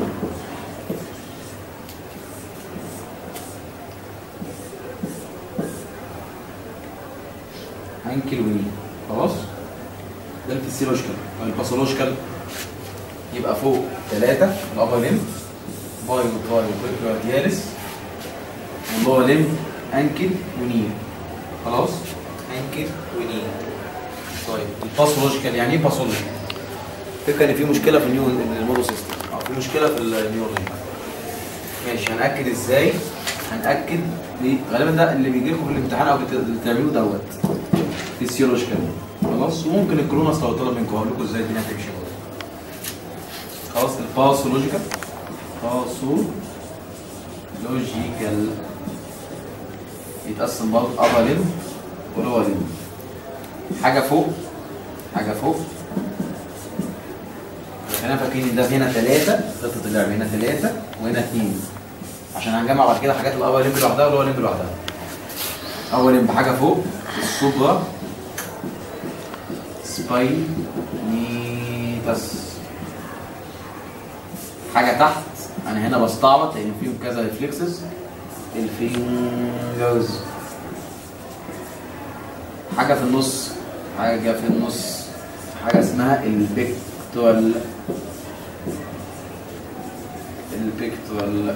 أنكل ونيل خلاص ده الفسيولوجيكال الباثولوجيكال يبقى فوق ثلاثة الأبر لمب باي وتراي وبيكرادياليس واللور لمب انكل ونيل خلاص انكل ونيل طيب الباثولوجيكال يعني ايه باثولوجي الفكره ان في مشكله في النيو المودو سيستم او في مشكله في النيورون ماشي هناكد ازاي هناكد ليه غالبا ده اللي بيجي لكم في الامتحان او بت- اللي بتعملوه دوت فيسيولوجيكال خلاص وممكن الكروناس لو طلب منكم هقول لكم ازاي الدنيا هتمشي برضه. خلاص الباثولوجيكال باثولوجيكال يتقسم برضه ابر لم ولور لم حاجه فوق حاجه فوق خلينا فاكرين ان ده هنا ثلاثة خطة اللعب هنا ثلاثة وهنا اثنين عشان هنجمع بعد كده حاجات الأول لمب لوحدها واللور لمب لوحدها أول لمب حاجة فوق السوبرا سباينيتاس حاجة تحت أنا هنا بستعبط لأن فيهم كذا ريفلكسز الفينجرز حاجة في النص حاجة في النص حاجة اسمها البيكتوال البيكتوال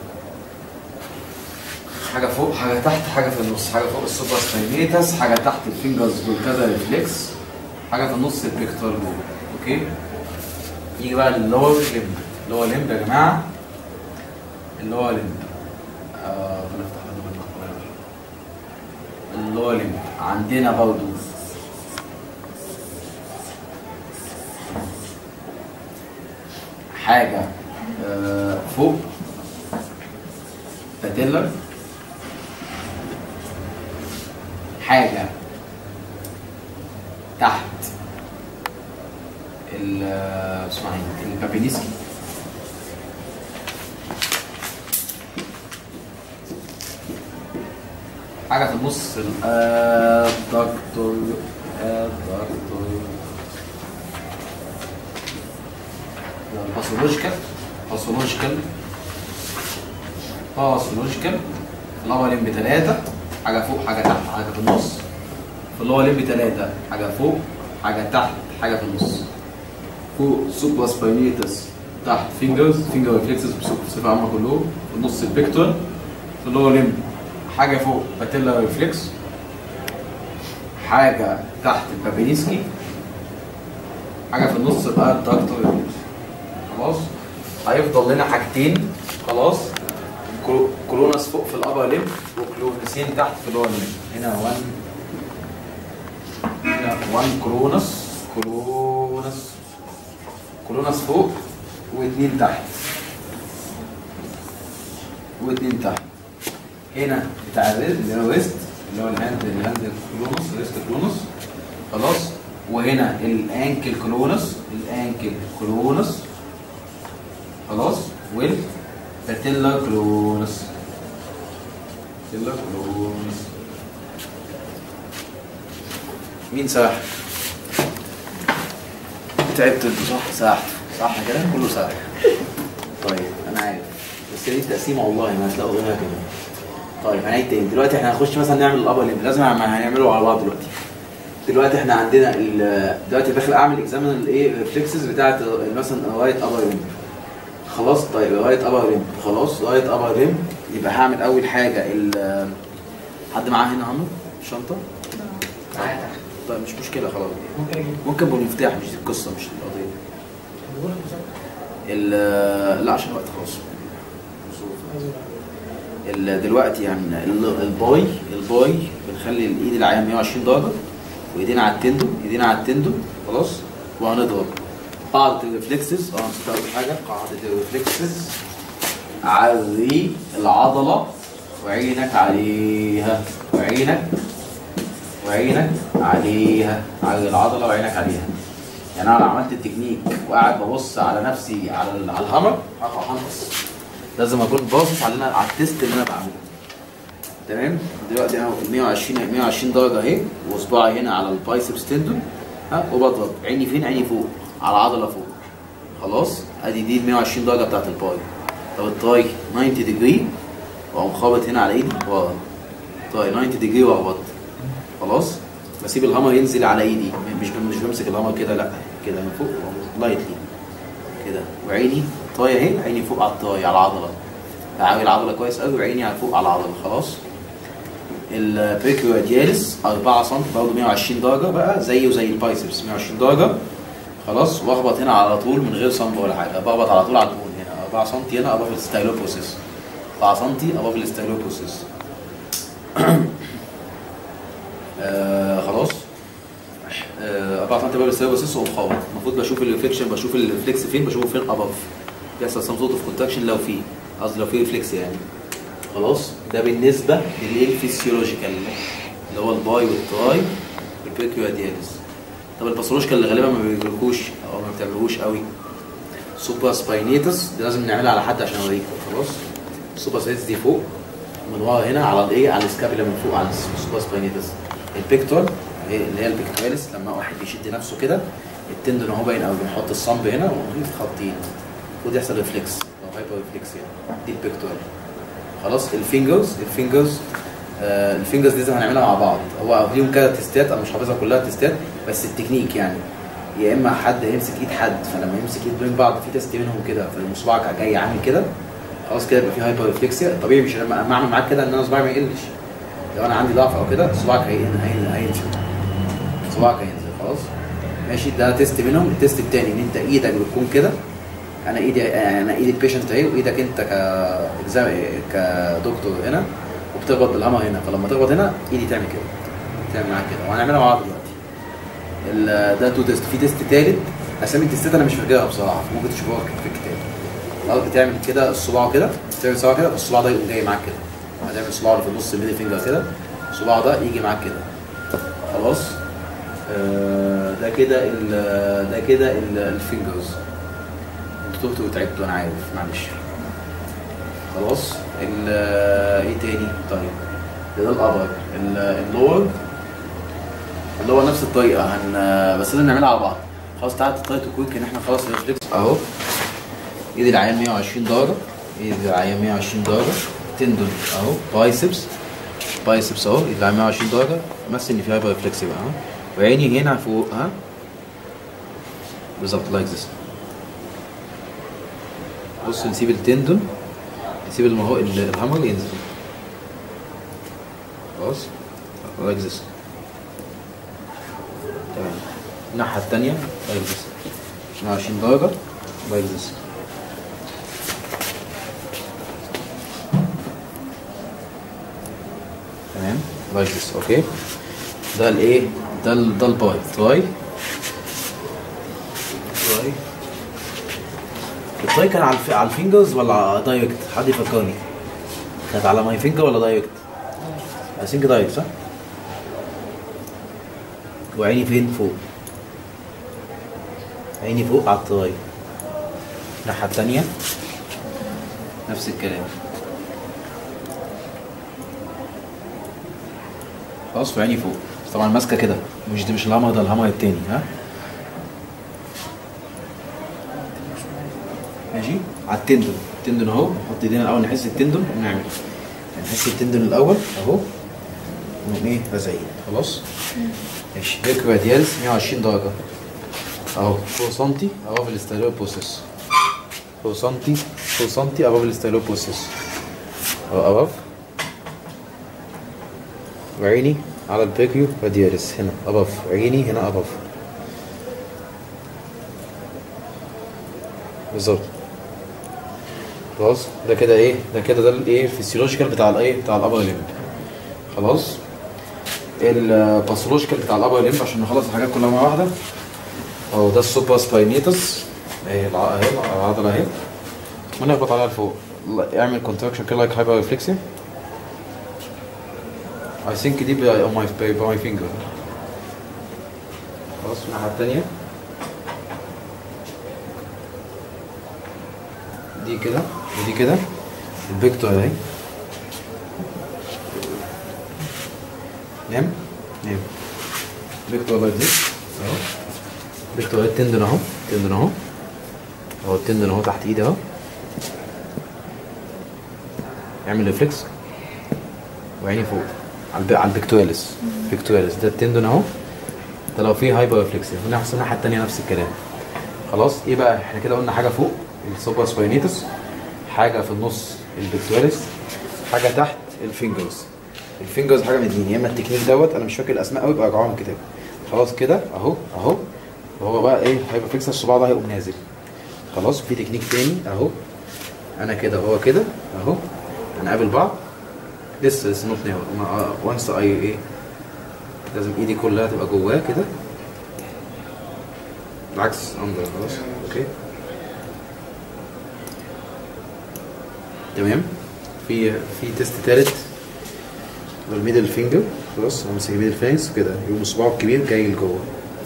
حاجة فوق حاجة تحت حاجة في النص حاجة فوق السوبر سباينيتاس حاجة تحت الفينجرز دول كذا ريفلكس حاجة في النص البيكتوال جول اوكي يجي بقى اللور لمب اللور لمب يا جماعة اللور لمب آه بنفتح اللور لمب عندنا برضو حاجة آه فوق باتيلر حاجة تحت ال اسمها ايه البابينيسكي حاجة في النص الدكتور الدكتور باثولوجيكال باثولوجيكال باثولوجيكال اللور لمب ثلاثة حاجة فوق حاجة تحت حاجة في النص في اللور لمب ثلاثة حاجة فوق حاجه تحت حاجه في النص فوق سوبر سباينيتس تحت فينجرز فينجر ريفلكسز بصفه عامه كلهم في النص البيكتور في اللور ليمب حاجه فوق باتيلا ريفلكس حاجه تحت البابينسكي حاجه في النص بقى الدكتور ريفلكس خلاص هيفضل لنا حاجتين خلاص كرو- كرونس فوق في الابر ليمب وكلونسين تحت في اللور ليمب هنا 1 هنا 1 كرونس كرونس كرونس فوق واثنين تحت واثنين تحت هنا بتاع الريست اللي هو ريست اللي هو الهاند الهاند كرونس ريست كرونس خلاص وهنا الانكل كرونس الانكل كرونس خلاص والباتيلا كرونس باتيلا كرونس مين ساح؟ تعبت انتوا صح؟ ساحت صح كده؟ كله ساح طيب انا عارف بس دي التقسيمه والله ما هتلاقوا غيرها كده طيب هنعيد تاني دلوقتي احنا هنخش مثلا نعمل الابر ليمب لازم ما هنعمله على بعض دلوقتي دلوقتي احنا عندنا ال- دلوقتي داخل اعمل اكزامن الايه الريفلكسز بتاعت مثلا رايت ابر ليمب خلاص طيب رايت ابر ليمب خلاص رايت ابر ليمب يبقى هعمل اول حاجه ال حد معاه هنا عمرو شنطه طيب مش مشكله خلاص ممكن اجيب ممكن بالمفتاح مش دي القصه مش القضيه ال- لا عشان الوقت خلاص ال- دلوقتي يعني ال- الباي الباي بنخلي الايد العيان 120 درجه وايدينا على التندو ايدينا على التندو خلاص وهنضرب قاعده الريفلكسز اه نسيت اول حاجه قاعده الريفلكسز عري العضله وعينك عليها وعينك وعينك عليها على العضله وعينك عليها يعني انا لو عملت التكنيك وقاعد ببص على نفسي على ال- على الهامر هقع هنقص لازم اكون باصص على اللي أنا- على التيست اللي انا بعمله تمام دلوقتي انا 120 120 درجه اهي وصباعي هنا على البايسبس تندون ها وبضرب عيني فين عيني فوق على عضله فوق خلاص ادي دي ال 120 درجه بتاعت الباي طب التاي 90 ديجري واقوم خابط هنا على ايدي ورا تاي 90 ديجري واخبط خلاص بسيب الهامر ينزل على ايدي مش مش بمسك الهامر كده لا كده من فوق لايتلي كده وعيني طايه اهي عيني فوق على الطايه على العضله بعمل العضله كويس قوي وعيني على فوق على العضله خلاص البيكيوادياليس 4 سم برضه 120 درجه بقى زيه زي البايسبس 120 درجه خلاص واخبط هنا على طول من غير صنب ولا حاجه بخبط على طول على البون هنا 4 سم هنا اباف الستايلوبوسيس 4 سم اباف الستايلوبوسيس آه خلاص آه 4 سم اباف الستايلوبوسيس واقوم خابط المفروض بشوف الريفليكشن بشوف الريفلكس فين بشوفه فين اباف بيحصل سم صوت اوف كونتراكشن لو في قصدي لو في ريفلكس يعني خلاص ده بالنسبه للفيسيولوجيكال اللي هو الباي والتراي والبيكيوادياليس طب الباثولوجيكال اللي غالبا ما بيجيلكوش او ما بتعملوش قوي سوبر سباينيتس دي لازم نعملها على حد عشان اوريكم خلاص السوبر سباينيتس دي فوق من ورا هنا على الايه على السكابيلا من فوق على السوبر سباينيتس البيكتور اللي هي البيكتواليس لما واحد بيشد نفسه كده التندون اهو باين قوي بنحط الصنب هنا ونضيف خطين المفروض يحصل ريفلكس او هايبر ريفلكس يعني دي البيكتور خلاص الفينجرز الفينجرز آه الفينجرز دي لازم هنعملها مع بعض هو ليهم كده تيستات انا مش حافظها كلها تيستات بس التكنيك يعني يا اما حد يمسك ايد حد فلما يمسك ايد بين بعض في تيست منهم كده فلما صباعك جاي عامل كده خلاص كده يبقى في هايبر ريفلكسيا الطبيعي مش لما أما اعمل معاك كده ان انا صباعي ما يقلش لو انا عندي ضعف او كده صباعك هي- هي- هينزل صباعك هينزل خلاص ماشي ده تيست منهم التيست التاني ان انت ايدك بتكون كده انا ايدي انا ايدي البيشنت اهي وايدك انت ك إكزام- كدكتور هنا وبتخبط بالهامر هنا فلما تخبط هنا ايدي تعمل كده تعمل معاك كده وهنعملها مع بعض دلوقتي ال- ده تو تيست في تيست تالت اسامي التيستات انا مش فاكرها بصراحه ممكن تشوفوها في الكتاب خلاص بتعمل كده الصباع كده بتعمل صباع كده الصباع ده يقوم جاي معاك كده هتعمل الصباع اللي في النص الميدل فينجر كده الصباع ده يجي معاك كده خلاص آه، ده كده ال- ده كده ال- الفينجرز انتوا تهتوا وتعبتوا انا عارف معلش خلاص ال ايه تاني طيب ده ده الابر ال- اللور اللي هو نفس الطريقه هن بس لازم نعملها على بعض خلاص تعالى تطلع كويك ان احنا خلاص الريفلكس اهو ايد العيان 120 درجه ايد العيان 120 درجه تندون اهو بايسبس بايسبس اهو ايد العيان 120 درجه مثل ان في هايبر ريفلكس بقى اهو وعيني هنا فوق ها بالظبط لايك ذس بص نسيب التندون نسيب المهو الهامر ينزل خلاص لايك ذس تمام الناحية التانية لايك ذس 120 درجة لايك ذس تمام لايك ذس اوكي ده الايه ده ال ده الباي تراي تراي التراي كان على الف- على الفينجرز ولا دايركت حد يفكرني كانت على ماي فينجر ولا دايركت I think دايركت صح وعيني فين فوق عيني فوق على التراي الناحية التانية نفس الكلام خلاص وعيني فوق بس طبعا ماسكه كده مش دي مش الهامر ده الهامر التاني ها ماشي على التندون التندون اهو نحط ايدينا الاول نحس التندون ونعمل نحس التندون الاول اهو نقوم ايه رازعين خلاص ماشي بيك راديالز 120 درجه اهو 4 سم اهو في الاستايلو بروسيس 4 سم 4 سم اهو في الاستايلو بروسيس اهو اهو وعيني على البيكيو رادياليس هنا ابف عيني هنا ابف بالظبط خلاص ده كده ايه ده كده ده الايه الفسيولوجيكال بتاع الايه بتاع الابر ليمب خلاص الباثولوجيكال بتاع الابر ليمب عشان نخلص الحاجات كلها مره واحده اهو ده السوبر سباينيتس اهي الع- اهي العضله اهي ونخبط عليها لفوق لا، اعمل كونتراكشن كده لايك هايبر ريفلكسيا I think دي ب on my by my finger خلاص الناحية التانية دي كده ودي كده الفيكتور اهي نعم نعم فيكتور لايك دي اهو فيكتور التندن اهو التندن اهو اهو التندن اهو تحت ايدي اهو اعمل ريفلكس وعيني فوق على الب- على البيكتواليس بيكتواليس ده التندون اهو ده لو فيه هايبر ريفلكسيا ونفس الناحيه الثانيه نفس الكلام خلاص ايه بقى احنا كده قلنا حاجه فوق السوبر سباينيتس حاجه في النص البيكتواليس حاجه تحت الفينجرز الفينجرز حاجه من اتنين يا اما التكنيك دوت انا مش فاكر الاسماء قوي يبقى ارجعوها من الكتاب خلاص كده اهو اهو وهو بقى ايه هايبر ريفلكسيا الصباع ده هيقوم نازل خلاص في تكنيك تاني اهو انا كده هو كده اهو هنقابل بعض لسه لسه نوت ناو وانس اي ايه لازم ايدي كلها تبقى جواه كده العكس اندر خلاص اوكي تمام في في تيست تالت الميدل فينجر خلاص همسك الميدل فينجز كده يقوم صباعه الكبير جاي لجوه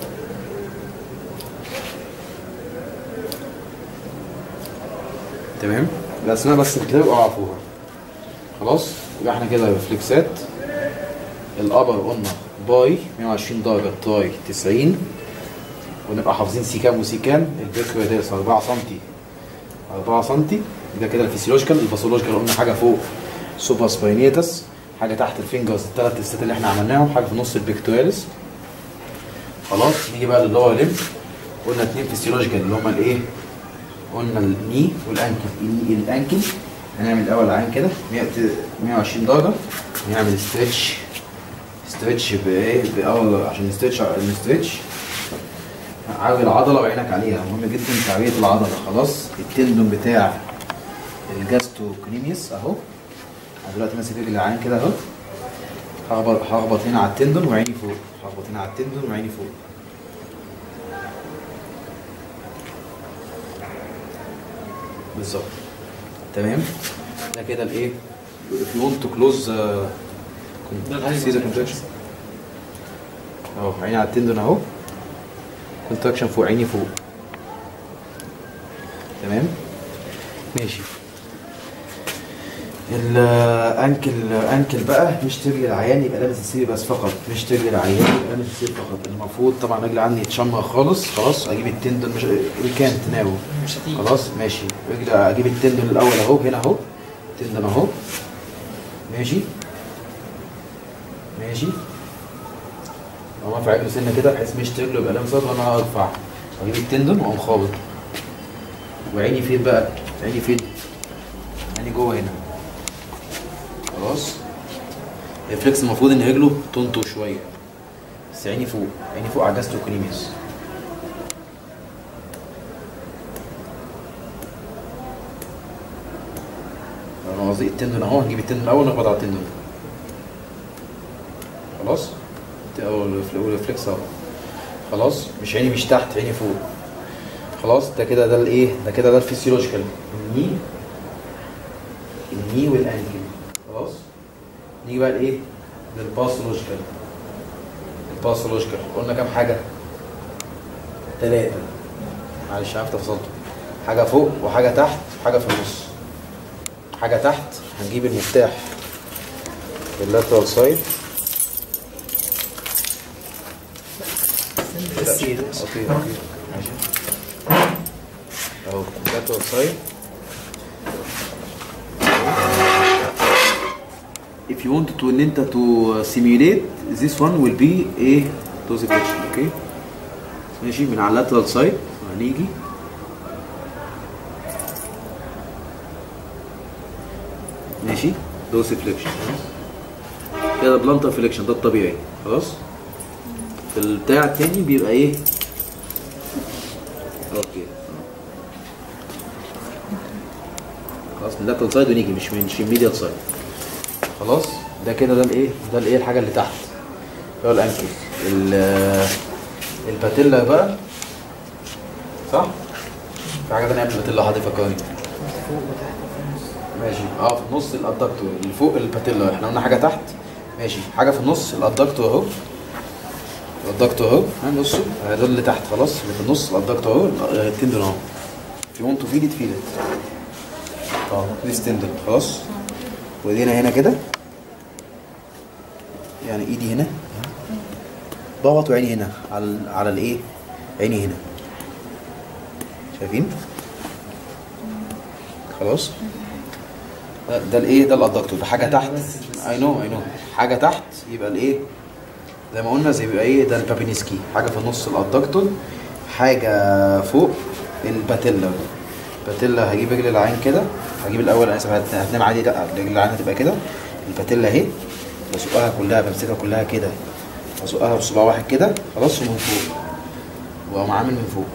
تمام الاسماء بس في الكتاب اوعوا عارفوها خلاص يبقى احنا كده ريفلكسات الابر قلنا باي 120 درجه تراي 90 ونبقى حافظين سي كام وسي كام البيك راديوس 4 سم 4 سم ده كده الفسيولوجيكال الباثولوجيكال قلنا حاجه فوق سوبر سباينيتس حاجه تحت الفينجرز الثلاث تيستات اللي احنا عملناهم حاجه في نص البيكتواليس خلاص نيجي بقى للور ليمب قلنا اتنين فسيولوجيكال اللي هما الايه قلنا الني والانكل الني الانكل هنعمل الاول العين كده 100 120 درجه نعمل ستريتش ستريتش بايه باول عشان نستريتش نستريتش عاوي العضله وعينك عليها مهم جدا تعبئه العضله خلاص التندون بتاع الجاستروكنيميوس اهو انا دلوقتي ماسك رجل العين كده اهو هخبط هخبط هنا على التندون وعيني فوق هخبط هنا على التندون وعيني فوق بالظبط تمام ده كده الايه if you want to close uh, see the contraction اهو عيني على التندون اهو contraction فوق عيني فوق تمام ماشي الانكل انكل بقى مش ترجل العيان يبقى لابس السيري بس فقط مش ترجل العيان يبقى لابس السيري فقط المفروض طبعا رجل عني يتشمر خالص خلاص اجيب التندون مش كانت تناول مش هتيجي خلاص ماشي رجل اجيب التندون الاول اهو هنا اهو تندون اهو ماشي ماشي هو ارفع رجله سنه كده بحيث مش رجله يبقى لابس وانا ارفع واجيب التندون واقوم خابط وعيني فين بقى عيني فين عيني جوه هنا خلاص الريفلكس المفروض ان رجله تنطر شويه بس عيني فوق عيني فوق على جاستروكونيميوس انا قصدي التندون اهو هنجيب التندون الاول نخبط على التندون خلاص او الريفلكس اهو خلاص مش عيني مش تحت عيني فوق خلاص ده كده ده الايه ده كده ده الفسيولوجيكال الني الني والانكل خلاص نيجي بقى لايه للباثولوجيكال الباثولوجيكال قلنا كام حاجه ثلاثه معلش عارف تفصلته حاجه فوق وحاجه تحت وحاجه في النص حاجه تحت هنجيب المفتاح اللاترال سايد اوكي اوكي ماشي اهو اللاترال سايد if you want to ان انت to simulate this one will be a dorsiflexion اوكي ماشي من على اللاترال سايد هنيجي ماشي dorsiflexion كده بلانتر فليكشن ده الطبيعي خلاص في البتاع التاني بيبقى ايه اوكي خلاص من اللاترال سايد ونيجي مش من مش الميديال سايد خلاص ده كده ده الايه ده الايه الحاجه اللي تحت اللي هو الانكل ال- الباتيلا بقى صح في حاجه ثانيه قبل الباتيلا حد يفكرني ماشي اه في النص الادكتور اللي فوق الباتيلا احنا قلنا حاجه تحت ماشي حاجه في النص الادكتور اهو الادكتور اهو ها نصه آه، ده اللي تحت خلاص اللي في النص الادكتور اهو آه، التندون اهو في وانت فيد ات فيد ات اه دي ستندن خلاص وايدينا هنا كده يعني ايدي هنا ضغط وعيني هنا على ال- على الايه عيني هنا شايفين خلاص ده, ده الايه ده الادكتور ده حاجه تحت اي نو اي نو حاجه تحت يبقى الايه زي ما قلنا زي بيبقى ايه ده البابينسكي حاجه في النص الادكتور حاجه فوق الباتيلا الباتيلا هجيب رجل العين كده هجيب الاول انا اسف هت- هتنام عادي لا رجل العين هتبقى كده الباتيلا اهي بسوقها كلها بمسكها كلها كده بسوقها بصباع واحد كده خلاص ومن فوق واقوم عامل من فوق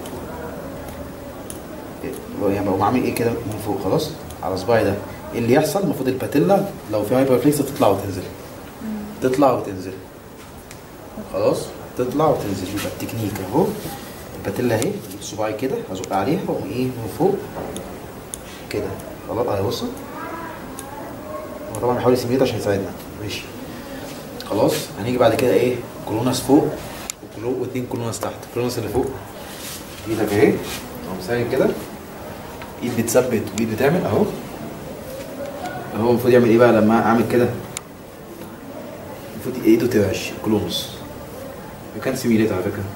إيه، يعني بقوم عامل ايه كده من فوق خلاص على صباعي ده إيه اللي يحصل المفروض الباتيلا لو في هايبر فليكس تطلع وتنزل تطلع وتنزل خلاص تطلع وتنزل يبقى التكنيك اهو الباتيلا اهي اجيب صباعي كده هزق عليها واقوم ايه من فوق كده خلاص اهي بصوا هو طبعا بيحاول يسيميليت عشان يساعدنا ماشي خلاص هنيجي بعد كده ايه كولوناس فوق وكلو واثنين كولوناس تحت الكولوناس اللي فوق ايدك اهي اهو سايب كده ايد بتثبت وايد بتعمل اهو هو المفروض يعمل ايه بقى لما اعمل كده المفروض ايده ترعش كلونس يو كان سيميليت على فكره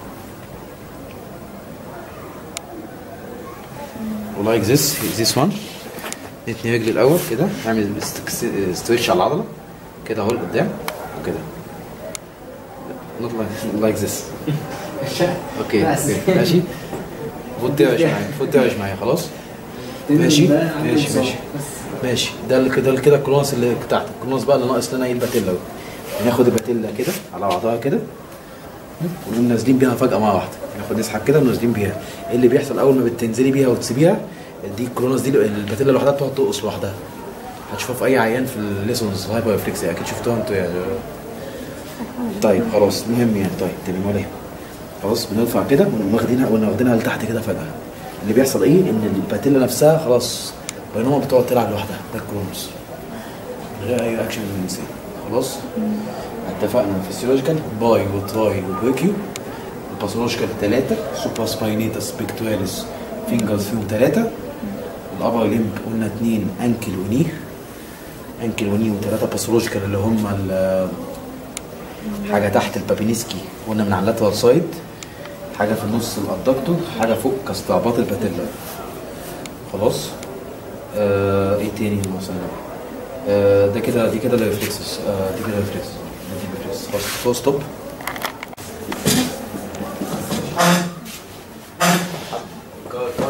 ولايك ذس ذس وان نتني رجلي الاول كده اعمل ستريتش على العضله كده اهو لقدام وكده نوت لايك ذس اوكي اوكي ماشي فوت ترعش معايا فوت ترعش معايا خلاص ماشي ماشي ماشي ماشي ده اللي كده كده الكلونس اللي تحت الكلونس بقى اللي ناقص لنا ايه الباتيلا بقى. ناخد الباتيلا كده على بعضها كده ونقوم نازلين بيها فجأة مع واحدة ناخد نسحب كده ونازلين بيها ايه اللي بيحصل أول ما بتنزلي بيها وتسيبيها دي الكولونس دي الباتيلا لوحدها بتقعد ترقص لوحدها هتشوفها في أي عيان في الليسونز هايبر ريفلكس أكيد شفتوها انتوا يعني طيب خلاص المهم يعني طيب تمام ولا إيه؟ خلاص بنرفع كده ونقوم واخدينها واخدينها لتحت كده فجأة اللي بيحصل ايه ان الباتيلا نفسها خلاص بينما بتقعد تلعب لوحدها ده الكولونس من غير اي اكشن من الانسان خلاص اتفقنا فيسيولوجيكال باي وتراي وبريكيو الباثولوجيكال ثلاثة سوبر سباينيتس بيكتواليس فينجرز فيهم ثلاثة الابر ليمب قلنا اثنين انكل وني انكل وني وثلاثة باثولوجيكال اللي هم ال- حاجة تحت البابينسكي قلنا من على اللاترال سايد حاجة في النص الادكتور حاجة فوق كاستعباط الباتيلا خلاص آه ايه تاني مثلا آه ده كده دي كده الريفلكسز آه دي كده الريفلكس دي الريفلكس خلاص فول ستوب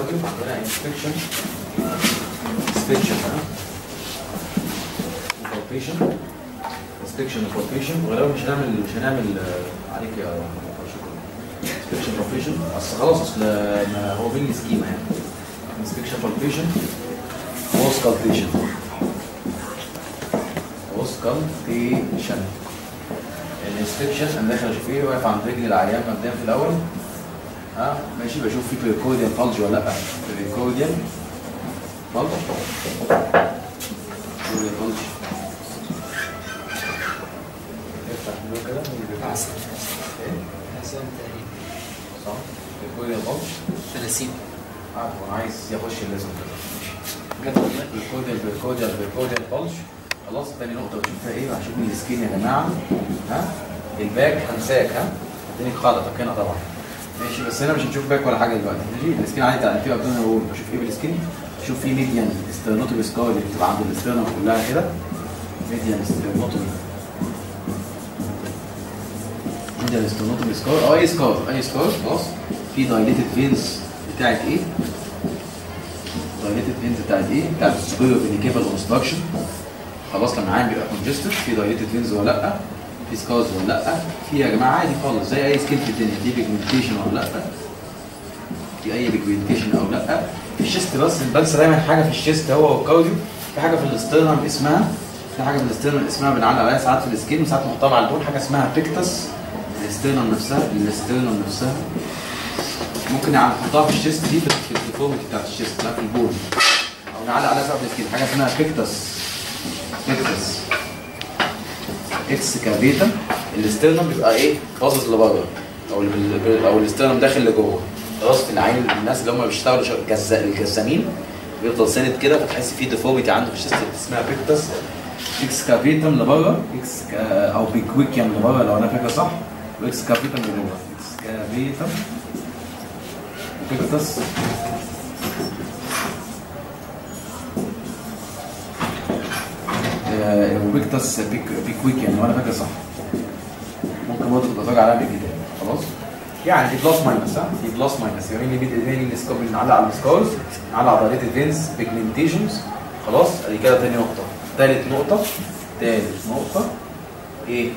كارديو عندنا انسبكشن انسبكشن بالبيشن انسبكشن بالبيشن وغالبا مش هنعمل مش هنعمل آه، عليك يا شكرا انسبكشن بالبيشن اصل خلاص اصل ما هو بين سكيما يعني انسبكشن بالبيشن وسكالبيشن وسكالبيشن الانسبكشن انا داخل اشوف ايه واقف عند رجل العيان مبدئيا في الاول ها ماشي بشوف في بريكوديان بلج ولا لا بريكوديان بلج بريكوديان بلج افتح منه كده من البريكوديان. حسن ايه حسن تقريبا صح بريكوديان بلج 30 عارف انا عايز يخش الليزم كده بجد والله بريكوديان بريكوديان بريكوديان بلج خلاص تاني نقطة بشوف فيها ايه هشوف من السكين يا جماعة ها الباك هنساك ها اديني خلطك هنا طبعا ماشي بس هنا مش هنشوف باك ولا حاجة دلوقتي ماشي السكين عادي بتاع في ابدومينال وول بشوف ايه بالسكين بشوف في ميديان ستيرنوتومي سكار اللي بتبقى عند الاسترنم كلها كده ميديان ستيرنوتومي ميديان ستيرنوتومي سكار اه اي سكار اي سكار خلاص في دايليتد فينز بتاعت ايه دايليتد فينز بتاعت ايه بتاعت السكوير فينيكيبل اوبستراكشن خلاص لما العين بيبقى كونجستد في دايليتد فينز ولا لا في سكارز ولا لا في يا جماعه عادي خالص زي اي سكين في الدنيا في بيجمنتيشن ولا لا في اي بيجمنتيشن او لا في الشيست بس بنسى دايما حاجه في الشيست هو والكارديو في حاجه في الاسترنم اسمها في حاجه في الاسترنم اسمها بنعلق عليها ساعات في السكين وساعات نحطها مع البون حاجه اسمها بيكتس الاسترنم نفسها الاسترنم نفسها ممكن يعني نحطها في الشيست دي في في الديفورميتي بتاعت الشيست لا في البون او نعلق عليها ساعات في السكين حاجه اسمها بيكتس بيكتس اكس كافيتا الاسترنم بيبقى ايه باصص لبره او ال- ال- او الاسترنم داخل لجوه خلاص في العين الناس اللي هم بيشتغلوا شغل- جز- الجزامين بيفضل ساند كده فتحس فيه ديفورميتي عنده في الشيست اسمها بيكتس اكس كافيتم لبره اكس كا او بيكويكيم لبره لو انا فاكر صح واكس كافيتم لجوه اكس كافيتم بيكتس آه، وبيكتس بيك بيكويك يعني وانا فاكر صح ممكن برضه تبقى تراجع عليها بالكتاب خلاص يعني دي بلس ماينس ها دي بلس ماينس يعني اللي بيدي تاني السكوب نعلق على السكارز نعلق على دايليتد فينز بيجمنتيشنز خلاص ادي كده تاني نقطة تالت نقطة تالت نقطة ايه؟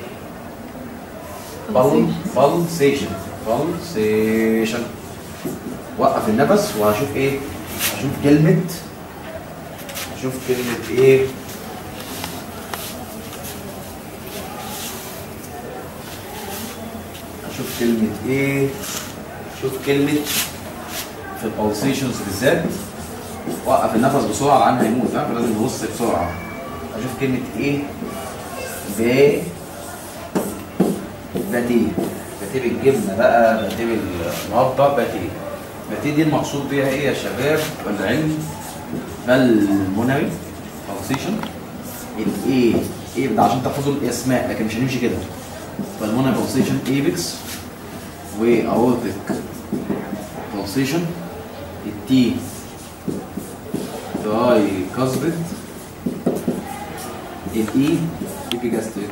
بلسيشن بلسيشن وقف النفس وهشوف ايه؟ هشوف كلمة هشوف كلمة ايه؟ اشوف كلمة ايه شوف كلمة في البلسيشنز بالذات وقف النفس بسرعة العين هيموت ها فلازم نبص بسرعة اشوف كلمة ايه ب باتيه باتيه بالجبنة بقى باتيه بالمربى باتيه باتيه دي المقصود بيها ايه يا شباب العلم بالمونري بلسيشن الايه ايه ده عشان تحفظوا الاسماء لكن مش هنمشي كده بالمونري بلسيشن ايبكس واورتيك بلسيشن التي تراي كاسبت الاي ايبيجاستريك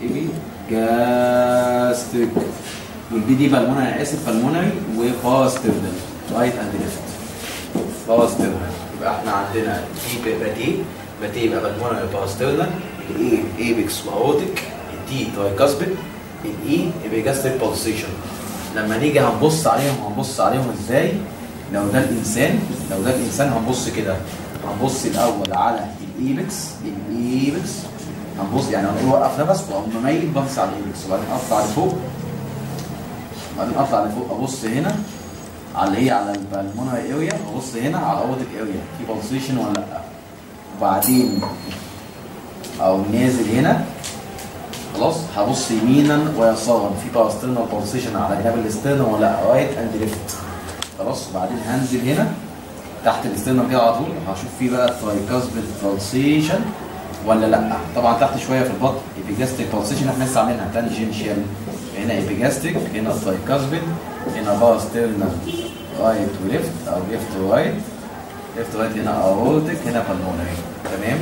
ايبيجاستريك والبي دي بالمونري انا اسف بالمونري وباستردل رايت اند ليفت باستردل يبقى احنا عندنا تي باتي باتي يبقى بالمونري باستردل الاي ايبكس واورتيك التي تراي كاسبت الاي ايبيجاستريك بلسيشن لما نيجي هنبص عليهم هنبص عليهم ازاي لو ده الانسان لو ده الانسان هنبص كده هنبص الاول على الايبكس الايبكس هنبص يعني هنقول وقف نفس واقوم مميل ببص على الايبكس وبعدين اطلع لفوق وبعدين اطلع لفوق ابص هنا على اللي هي على البلمونري اريا ابص هنا على الاورتيك اريا في بلسيشن ولا لا وبعدين او نازل هنا خلاص هبص يمينا ويسارا في باسترنال بلسيشن على جناب الاسترنم ولا لا رايت اند ليفت خلاص وبعدين هنزل هنا تحت الاسترنم كده على طول هشوف فيه بقى ترايكاسبل بلسيشن ولا لا طبعا تحت شويه في البطن ايبيجاستيك بلسيشن احنا لسه عاملينها تانجنشال هنا ايبيجاستيك هنا ترايكاسبل هنا باسترنال رايت وليفت او ليفت ورايت ليفت ورايت هنا اورتيك هنا بالمونري تمام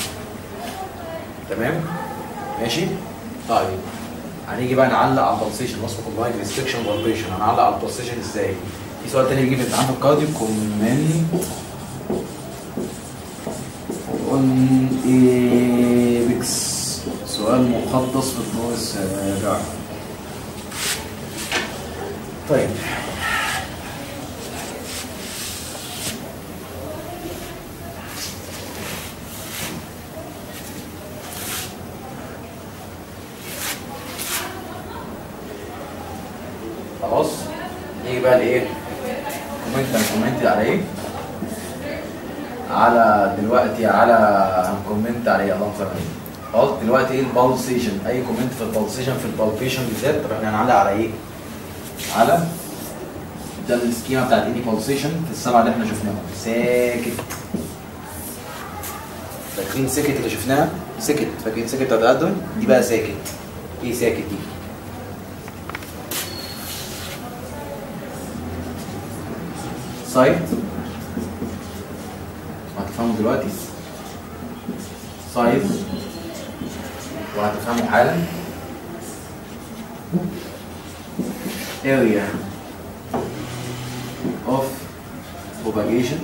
تمام ماشي طيب هنيجي بقى نعلق على البلسيشن وصفه كومباين ريستريكشن فالبريشن هنعلق على البلسيشن ازاي في سؤال تاني بيجي في الامتحان في الكارديو كومنت اون ايبكس سؤال مخصص في الدور السابع طيب خلاص نيجي بقى لايه كومنت هنكومنت على ايه على دلوقتي على هنكومنت على ايه اللهم صل على النبي. خلاص دلوقتي ايه البالسيشن اي كومنت في البالسيشن في البالبيشن بالذات طب احنا هنعلق على ايه على ده السكيما بتاعت اني بالسيشن في السبعه اللي احنا شفناهم ساكت فاكرين سكت اللي شفناها سكت فاكرين سكت بتاعت الادوية دي بقى ساكت ايه ساكت دي سايت هتفهموا دلوقتي سايز وهتفهموا حالا area of propagation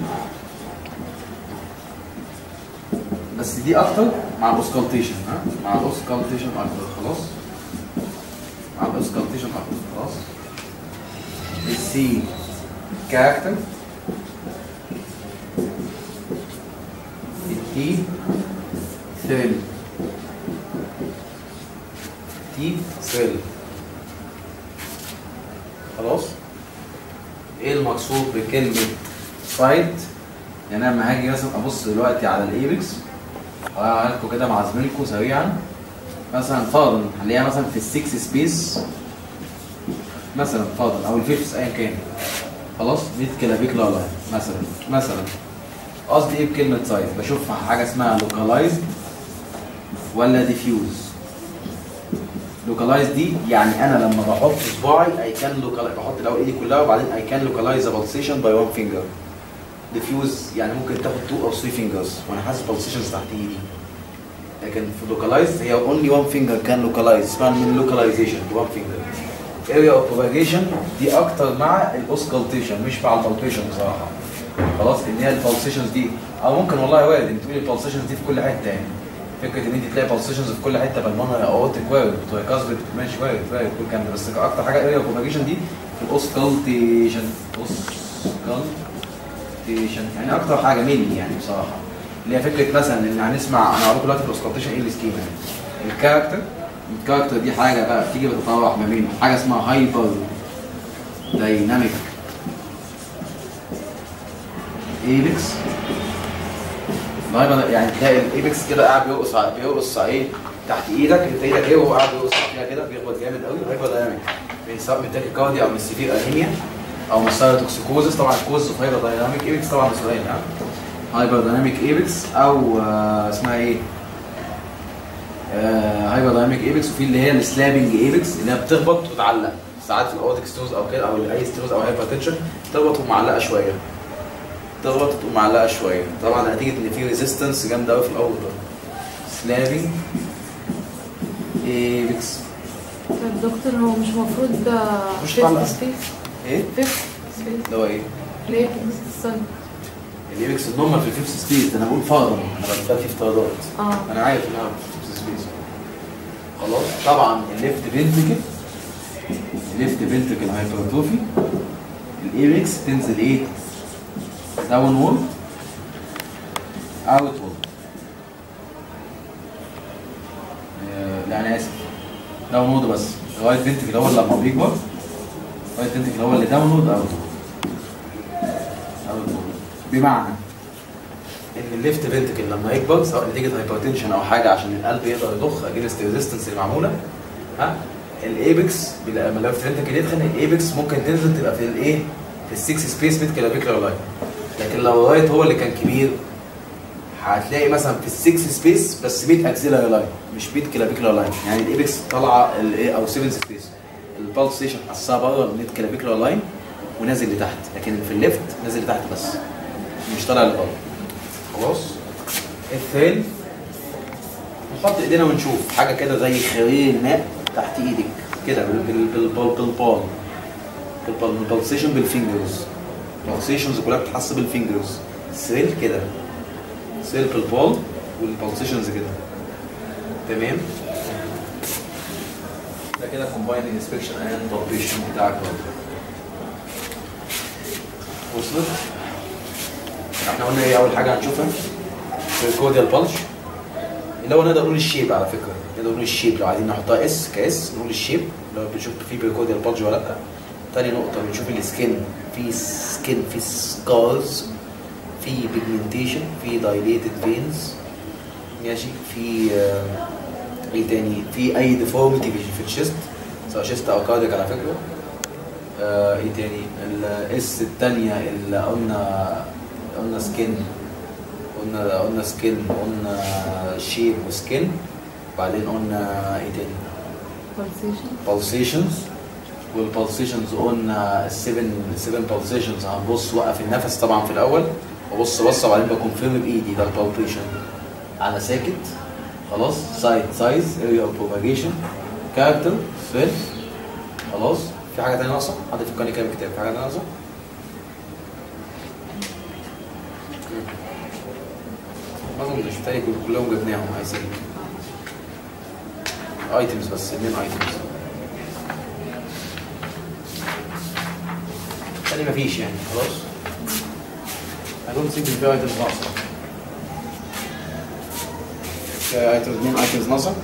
بس دي اكتر مع الاوسكالتيشن ها مع الاوسكالتيشن اكتر خلاص مع الاوسكالتيشن اكتر خلاص السي كاركتر التي سيل تي سيل خلاص ايه المقصود بكلمة سايت يعني انا لما هاجي مثلا ابص دلوقتي على الايبكس هقولها لكم كده مع زميلكم سريعا مثلا فرضا هنلاقيها مثلا في السكس سبيس مثلا فرضا او الفيفث ايا كان خلاص دي كلافيكولا لاين مثلا مثلا قصدي ايه بكلمه سايز بشوف حاجه اسمها لوكالايز ولا ديفيوز لوكالايز دي يعني انا لما بحط صباعي اي كان لوكالايز بحط الاول ايدي كلها وبعدين اي كان لوكالايز بالسيشن باي وان فينجر ديفيوز يعني ممكن تاخد 2 او 3 فينجرز وانا حاسس بالسيشنز تحت ايدي لكن في لوكالايز هي اونلي وان فينجر كان لوكالايز اسمها من لوكاليزيشن وان فينجر اريا اوف بروباجيشن دي اكتر مع الاوسكالتيشن مش مع البالبيشن بصراحه خلاص ان هي البالسيشنز دي او ممكن والله وارد انت تقولي البالسيشنز دي في كل حته يعني فكره ان انت تلاقي بالسيشنز في كل حته بالمونر اورتيك وارد وكاسبت ماشي وارد وارد كل الكلام ده بس اكتر حاجه اريا اوف بروباجيشن دي في الاوسكالتيشن اوسكالتيشن يعني اكتر حاجه مني يعني بصراحه اللي هي فكره مثلا ان هنسمع انا هقول لكم دلوقتي في الاوسكالتيشن ايه السكيما يعني الكاركتر الكاركتر دي حاجه بقى بتيجي بتتراوح ما بين حاجه اسمها هايبر دايناميك ايبكس الهايبر يعني تلاقي الايبكس كده قاعد بيرقص على- بيرقص على ايه تحت ايدك انت ايدك ايه وهو قاعد بيرقص فيها كده بيخبط جامد قوي هايبر دايناميك سواء من تاكيكارديا او من سيفير انيميا او من سايتوكسيكوزس طبعا الكوز في هايبر دايناميك ايبكس طبعا ده سؤال يعني هايبر دايناميك ايبكس او آه، اسمها ايه هايبر دايناميك ايبكس وفي اللي هي السلابنج ايبكس اللي هي بتخبط وتعلق ساعات في الاوتيك ستوز او كده او اي ستوز او هايبر تنشن تخبط ومعلقه شويه تخبط وتقوم معلقه شويه طبعا نتيجه ان في ريزيستنس جامده قوي في الاول سلابنج ايبكس طيب دكتور هو مش المفروض ده مش طالع. سبيس ايه فيفث سبيس اللي هو ايه ليه السن الايبكس النورمال في الفيفث سبيس انا بقول فرضا انا بدي افتراضات اه انا عارف انها في الفيفث سبيس خلاص طبعا الليفت فينتكل الليفت فينتكل هايبرتروفي الايبكس تنزل ايه داون وورد اوت وورد لا انا اسف داون وورد بس الرايت فينتكل هو اللي لما بيكبر الرايت فينتكل هو اللي داون وورد اوت وورد اوت وورد بمعنى ان الليفت فينتكل لما يكبر سواء نتيجه هايبرتنشن او حاجه عشان القلب يقدر يضخ اجينست ريزيستنس اللي معموله ها الايبكس لما الليفت فينتكل يدخل الايبكس ممكن تنزل تبقى في الايه في السكس سبيس ميد كلافيكولار لاين لكن لو الرايت هو اللي كان كبير هتلاقي مثلا في السكس سبيس بس ميد اكسيلاري لاين مش ميد كلافيكولار لاين يعني الايبكس طالعه الايه او 7 سبيس البالسيشن حسها بره الميد كلافيكولار لاين ونازل لتحت لكن في الليفت نازل لتحت بس مش طالع لبره خلاص الثاني نحط ايدينا ونشوف حاجه كده زي خرير الماء تحت ايدك كده بال بال بال بال بالبال بالبالسيشن بالفينجرز البلسيشنز كلها بتتحس بالفينجرز الثريل كده ثريل في البال والبلسيشنز كده تمام ده كده combined inspection and palpation بتاعك برضه وصلت احنا قلنا ايه اول حاجه هنشوفها الكوديال بلش اللي هو نقدر نقول الشيب على فكره نقدر نقول الشيب لو عايزين نحطها اس كاس نقول الشيب لو بنشوف في بريكوديال بلج ولا لا تاني نقطه بنشوف السكين في سكين في سكارز في بيجمنتيشن في دايليتد فينز ماشي في آه، ايه تاني في اي ديفورميتي في الشيست سواء شيست او كاردياك على فكره آه، ايه تاني الاس الثانيه اللي قلنا قلنا سكين قلنا قلنا سكين قلنا شيب وسكين بعدين قلنا ايه تاني pulsation pulsations والبلسيشنز قلنا السبن السبن pulsations هنبص وقف النفس طبعا في الاول وبص بصه وبعدين بكونفيرم بايدي ده البالبيشن على ساكت خلاص سايد سايز اريا اوف بروباجيشن كاركتر فيل خلاص في حاجه تانية ناقصه حد يفكرني كده بالكتاب في حاجه تانية ناقصه ما اظنش تاني كلهم جبناهم عايزين ايتمز بس اثنين ايتمز تاني مفيش يعني خلاص I don't think في ايتمز ناقصه في ايتمز اثنين ايتمز ناقصه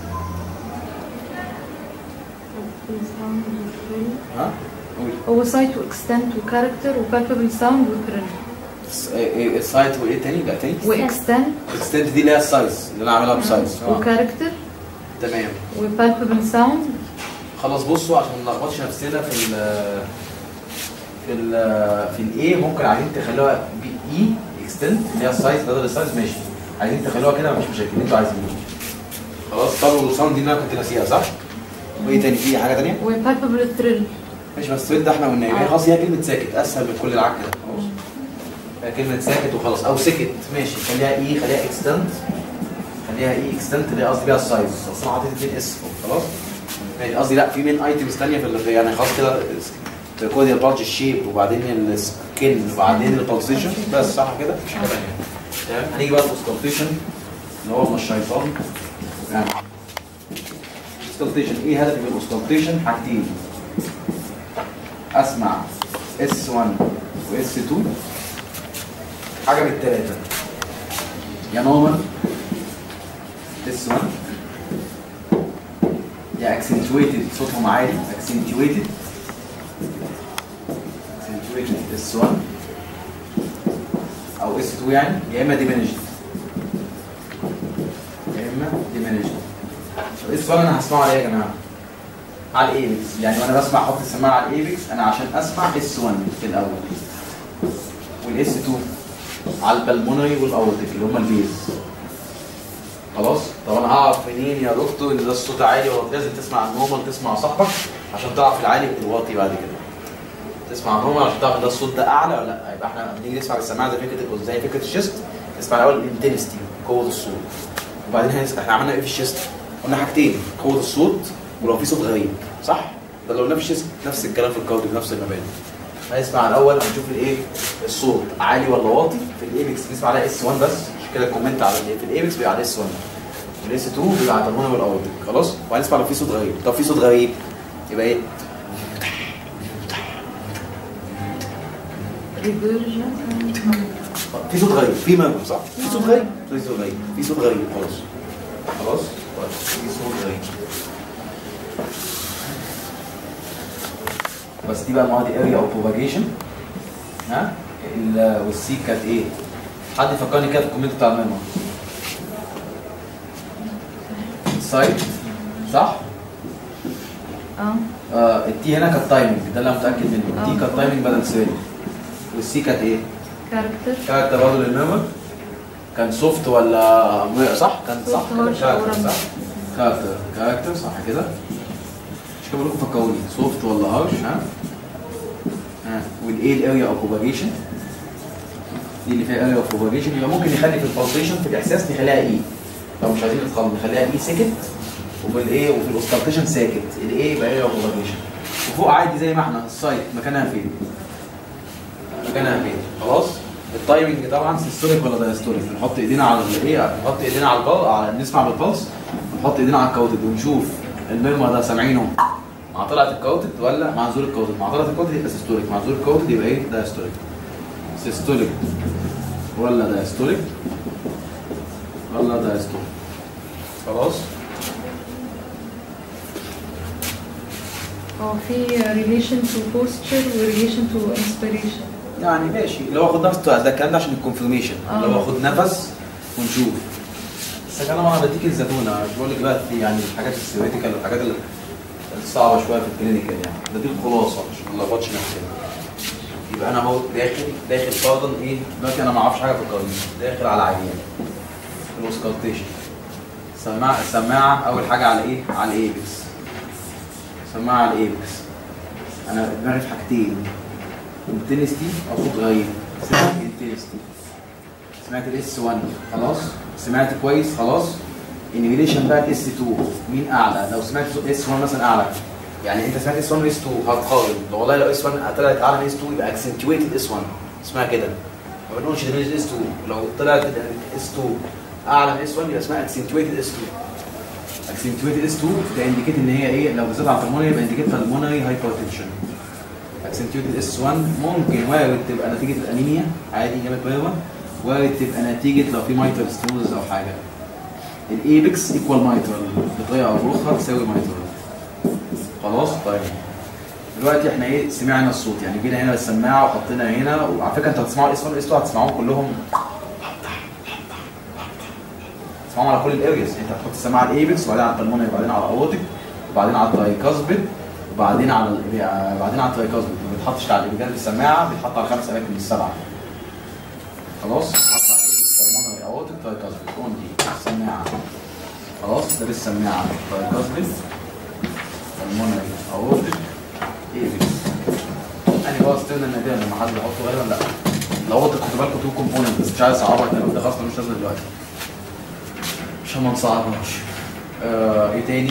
ها قول هو سايت واكستنت وكاركتر وبالبابل ساوند وكرن الس- إيه- إيه السايت وايه تاني لا تاني واكستنت الاكستنت دي اللي هي السايز اللي انا عاملها بسايز آه. وكاركتر تمام وبالبابل ساوند خلاص بصوا عشان ما نلخبطش نفسنا في ال في ال في الاي ممكن عايزين تخلوها بي اي اكستنت اللي هي السايز بدل السايز ماشي عايزين تخلوها كده مفيش مشاكل اللي انتوا عايزينه خلاص طب والساوند دي اللي انا كنت ناسيها صح؟ وايه تاني في حاجه تانيه؟ وبالبابل ثريل ماشي بس الثريد ده احنا قلنا ايه خلاص هي كلمه ساكت اسهل من كل العك ده خلاص هي كلمه ساكت وخلاص او سكت ماشي خليها اي خليها اكستنت خليها اي اكستنت اللي قصدي بيها السايز اصل انا حطيت اتنين اس فوق خلاص ماشي قصدي لا في من ايتمز ثانيه في اللي يعني خلاص كده الكوديا البالج الشيب وبعدين السكن وبعدين البلسيشن بس صح كده مش حاجه ثانيه تمام هنيجي بقى الاوسكالتيشن اللي هو مش الشيطان يعني اوسكالتيشن ايه هدفي من الاوسكالتيشن حاجتين اسمع اس 1 واس 2 حاجه من الثلاثه يا نورمال اس 1 يا اكسنتويتد صوتهم عالي اكسنتويتد اكسنتويتد اس 1 او اس 2 يعني يا اما ديمينيشن يا اما ديمينيشن اس 1 انا هسمعه على ايه يا جماعه؟ على الايبكس يعني وانا بسمع احط السماعه على الايبكس انا عشان اسمع اس 1 في الاول والاس 2 على البلمونري والاورتيك اللي هم البيز خلاص طب انا هعرف منين يا دكتور ان ده الصوت عالي ولا لازم تسمع النورمال تسمع صاحبك عشان تعرف العالي والواطي بعد كده تسمع النورمال عشان تعرف ده الصوت ده اعلى ولا لا يبقى احنا لما نيجي نسمع بالسماعه زي فكره زي فكره الشيست نسمع الاول الانتنستي قوه الصوت وبعدين هنسمع احنا عملنا ايه في الشيست قلنا حاجتين قوه الصوت ولو في صوت غريب صح ده لو قلنا في الشيست نفس الكلام في الكارديو بنفس المبادئ هنسمع الاول هنشوف الايه الصوت عالي ولا واطي في الايبكس نسمع على اس 1 بس عشان كده الكومنت على ال- في الايبكس بيبقى على اس 1 والاس 2 بيبقى على الهرمون والاورتيك خلاص وهنسمع لو في صوت غريب طب في صوت غريب يبقى ايه ريفيرجن في صوت غريب في مغرب صح في صوت غريب في صوت غريب في صوت غريب خلاص خلاص طيب في صوت غريب بس دي بقى المواد اريا او بروباجيشن ها ال- والسي كانت ايه حد يفكرني كده في الكومنت بتاع الميمو سايت صح اه آه التي هنا كانت تايمنج ده اللي انا متاكد منه التي آه. كانت تايمنج بدل سيري والسي كانت ايه كاركتر كاركتر برضه للميمور كان سوفت ولا م- صح كان صح Soft harsh كاركتر أو صح كاركتر كاركتر صح كده مش كده بقول لكم فكروني سوفت ولا هارش ها ها والايه الاريا اوف بروباجيشن دي اللي فيها اريا اوف بروباجيشن يبقى ممكن نخلي في البلسيشن في الاحساس نخليها اي لو مش عايزين نتخلط نخليها اي سكت وفي الايه وفي الاوسكالتيشن ساكت الايه يبقى اريا اوف بروباجيشن وفوق عادي زي ما احنا السايت مكانها فين مكانها فين خلاص التايمنج طبعا سيستوليك ولا دايستوليك بنحط ايدينا على الايه بنحط ايدينا على البل على نسمع بالبلس ونحط ايدينا على الكاوتد ونشوف الميرما ده سامعينه مع طلعه الكاوتد ولا مع نزول الكاوتد مع طلعه الكاوتد يبقى سيستوليك مع نزول الكاوتد يبقى ايه دايستوليك سيستوليك ولا دايستوليك ولا دايستوليك خلاص اه في relation to posture و relation to inspiration يعني ماشي اللي هو خد نفس ده الكلام ده عشان الكونفirmation آه. اللي هو خد نفس ونشوف بس انا وانا بديك الزتونه مش بقول لك بقى في يعني الحاجات الثيوريتيكال والحاجات ال- الصعبه شويه في الكلينيكال يعني ده دي الخلاصه عشان ما نلخبطش نفسنا يبقى انا اهو داخل داخل فرضا ايه دلوقتي انا ما اعرفش حاجه في القانون داخل على عيان الوسكالتيشن سماعه السماعه اول حاجه على ايه على الايبكس سماعه على الايبكس انا دماغي في حاجتين انتنستي او صوت غريب سمعت انتنستي سمعت الاس 1 خلاص سمعت كويس خلاص انيميليشن بقى الاس 2 مين اعلى لو سمعت صوت اس 1 مثلا اعلى يعني انت سمعت اس 1 واس 2 هتقارن لو والله لو اس 1 طلعت اعلى من اس 2 يبقى اكسنتويتد اس 1 اسمها كده ما بنقولش ده اس 2 لو طلعت اس 2 اعلى من اس 1 يبقى اسمها اكسنتويتد اس 2 اكسنتويتد اس 2 ده انديكيت ان هي ايه لو بالذات على البلمونري يبقى انديكيت بالمونري هايبرتنشن اكسنتيوتد اس 1 ممكن وارد تبقى نتيجه الانيميا عادي جابت بيضه وارد تبقى نتيجه لو في مايترال ستونز او حاجه الايبكس ايكوال مايترال بطريقه او باخرى تساوي مايترال خلاص طيب دلوقتي احنا ايه سمعنا الصوت يعني جينا هنا بالسماعه وحطينا هنا وعلى فكره انتوا هتسمعوا الاس 1 والاس 2 هتسمعوهم كلهم تسمعوهم على كل الارياز انت هتحط السماعه على الايبكس وبعدين على البلمونري وبعدين على الاورتيك وبعدين على الترايكاسبيد وبعدين على ال- آه، بعدين على الترايكاسبيد ما بيتحطش على الابدان بالسماعه بيتحط على خمس اماكن من السبعه خلاص حط على الايبكس البلمونري اورتيك ترايكاسبيد اونلي السماعه خلاص ده بالسماعه ترايكاسبيد البلمونري اورتيك ايبكس يعني هو ستيرن النادر لما حد يحطه غالبا لا الاورتيك خدوا بالكم تو كومبوننت بس مش عايز اصعبها الكلام ده خلاص ملوش لازمه دلوقتي عشان ما نصعبهاش آه ايه تاني؟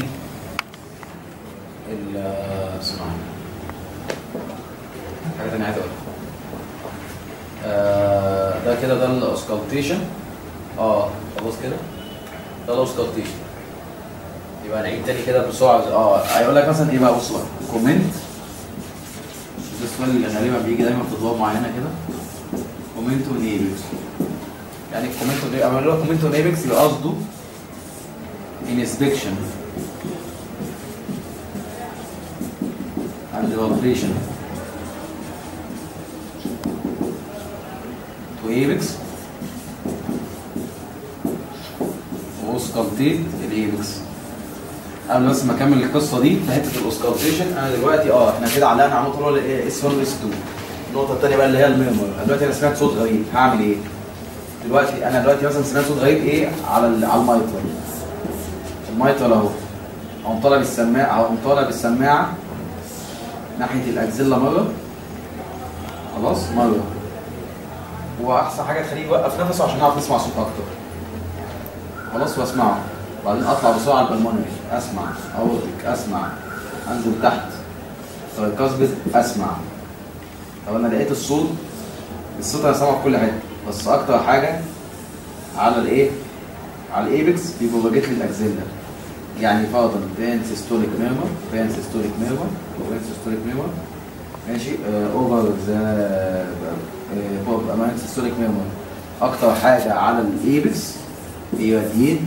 ال اسمع حاجه تانية عايز اقولها آه ده كده ده الاوسكالتيشن اه خلاص كده ده الاوسكالتيشن يبقى نعيد تاني كده بسرعه اه هيقول لك مثلا ايه بقى بص بقى كومنت ده السؤال اللي غالبا بيجي دايما في ادوار معينه كده كومنت ونيبكس يعني كومنت ونيبكس اما لو كومنت ونيبكس يبقى قصده inspection and evaluation to apex واسكالتيت الايبكس قبل بس ما اكمل القصه دي في حته الاوسكالتيشن انا دلوقتي اه احنا كده علقنا على النقطه اللي هي اس 1 واس 2 النقطه الثانيه بقى اللي هي الميموري دلوقتي انا سمعت صوت غريب هعمل ايه؟ دلوقتي انا دلوقتي مثلا سمعت صوت غريب ايه على ال- على المايتر المايتر اهو اقوم طالع بالسماعه اقوم طالع بالسماعه ناحيه الاكزيلا مره خلاص مره واحسن حاجه تخليه يوقف نفسه عشان نعرف نسمع صوت اكتر خلاص واسمعه بعدين اطلع بسرعه على البلمونري اسمع اورتك اسمع انزل تحت تركزبت اسمع طب انا لقيت الصوت الصوت انا سامعه في كل حته بس اكتر حاجه على الايه على الايبكس بيبروباجيت لي الاكزيلا يعني فرضا بين سيستوليك ميرمر بين سيستوليك ميرمر بين سيستوليك ميرمر ماشي اوفر ذا امان سيستوليك ميرمر اكتر حاجه على الايبكس يوديت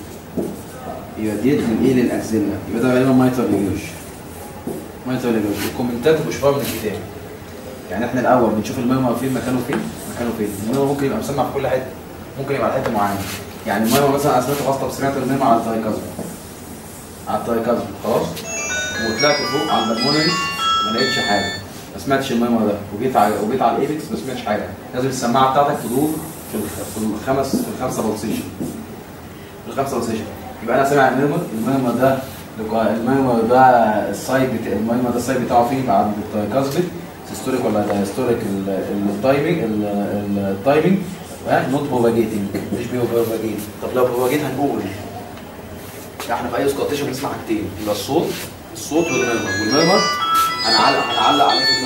يوديت للايه للاكزيلا يبقى ده غالبا مايتر ليجوش مايتر ليجوش الكومنتات مش من الكتاب يعني احنا الاول بنشوف الميرمر فين مكانه فين مكانه فين الميرمر ممكن يبقى مسمع في كل حته ممكن يبقى على حته معينه يعني الميرمر مثلا انا سمعت غلطه سمعت الميرمر على الترايكازم على الترايكازم خلاص وطلعت فوق على البلمونري ما لقيتش حاجه ما سمعتش الميرمر ده وجيت على وجيت على الايبكس ما سمعتش حاجه لازم السماعه بتاعتك تدور في الخ- في الخمس في الخمسه بلسيشن في الخمسه بلسيشن يبقى انا سامع الميرمر الميرمر ده الميرمر ده السايد بتاع الميرمر ده السايد بتاعه فين بعد الترايكازم هيستوريك ولا ده هيستوريك التايمنج التايمنج نوت بروباجيتنج مش بروباجيت طب لو بروباجيت هنقول احنا في اي سكوتيشن بنسمع حاجتين يبقى الصوت الصوت والميرمر والميرمر هنعلق هنعلق عليه في الميرمر الميرمر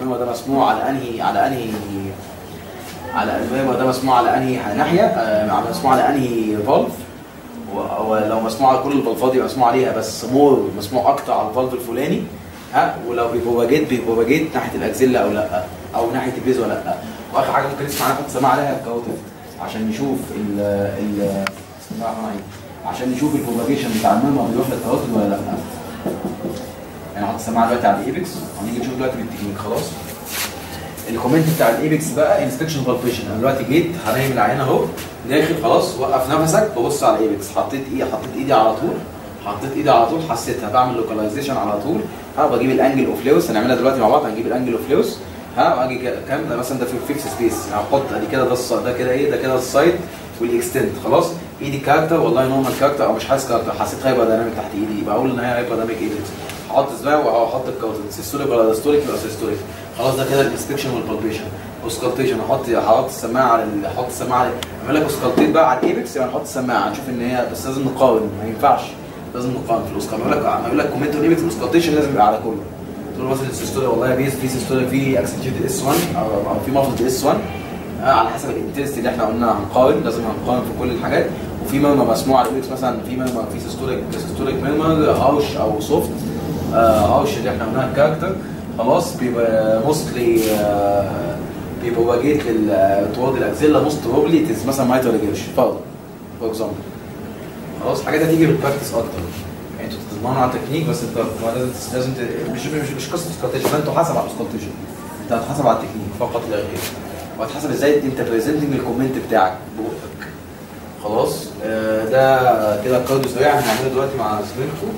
الميمو ده مسموع على انهي على انهي على الميمو ده مسموع على انهي ناحيه آه، مسموع على انهي فالف و- ولو مسموع على كل الفالفات يبقى مسموع عليها بس مور مسموع اكتر على الفالف الفلاني ها ولو بيبروباجيت بيبروباجيت ناحيه الاكزيلا او لا او ناحيه البيز ولا لا واخر حاجه ممكن نسمع ناخد سماع عليها الكاوتر عشان نشوف ال ال بسم الله الرحمن الرحيم عشان نشوف البروباجيشن بتاع الميمو بيروح للكاوتر ولا لا يعني هحط السماعه دلوقتي على الايبكس هنيجي نشوف دلوقتي بالتكنيك خلاص الكومنت بتاع الايبكس بقى انسبكشن بالبيشن انا دلوقتي جيت هنعمل العينه اهو داخل خلاص وقف نفسك ببص على الايبكس حطيت ايه حطيت ايدي على طول حطيت ايدي على طول حسيتها بعمل لوكاليزيشن على طول ها بجيب الانجل اوف لويس هنعملها دلوقتي مع بعض هنجيب الانجل اوف لويس ها واجي كده- كام ده مثلا ده في فيكس سبيس هحط ادي كده ده الص- ده كده ايه ده كده السايد والاكستنت خلاص ايدي كاركتر والله نورمال كاركتر او مش حاسس كاركتر حسيت هايبر دايناميك تحت ايدي يبقى اقول ان هي هايبر دايناميك ايبكس هحط سباع واحط الكاوتر سيستوليك ولا داستوليك يبقى سيستوليك خلاص ده كده الانسبكشن والبالبيشن اوسكالتيشن احط احط السماعه على ال- احط السماعه على اعمل لك اوسكالتيت بقى على الايبكس يبقى نحط السماعه هنشوف ان هي بس لازم نقارن ما ينفعش لازم نقارن في الاوسكال يقول لك يقول لك كومنت الايبكس الاوسكالتيشن لازم يبقى على كله تقول له مثلا السيستوليك والله بيس في سيستوليك في اكسنتيوتد اس 1 او او في مافلد اس 1 آه، على حسب الانتنسيتي اللي احنا قلنا هنقارن لازم هنقارن في كل الحاجات وفي ميرمر مسموع على الايبكس مثلا في ميرمر في سيستوليك سيستوليك ميرمر هاوش او سوفت آه، هاوش اللي احنا قلناها الكاركتر خلاص بيبقى موستلي بيبقى واجيت لل توارد الاكزيلا موست بروبلي تز مثلا مايتر ريجرش فرضا فور اكزامبل خلاص الحاجات دي هتيجي بالبراكتس اكتر يعني انتوا تتمرنوا على التكنيك بس انت لازم لازم ت- مش مش مش قصه سكوتيشن انت حسب على السكوتيشن انت هتحسب على التكنيك فقط لا غير وهتحسب ازاي انت بريزنتنج الكومنت بتاعك ببقك خلاص آه، ده كده الكارديو سريع هنعمله دلوقتي مع زميلكم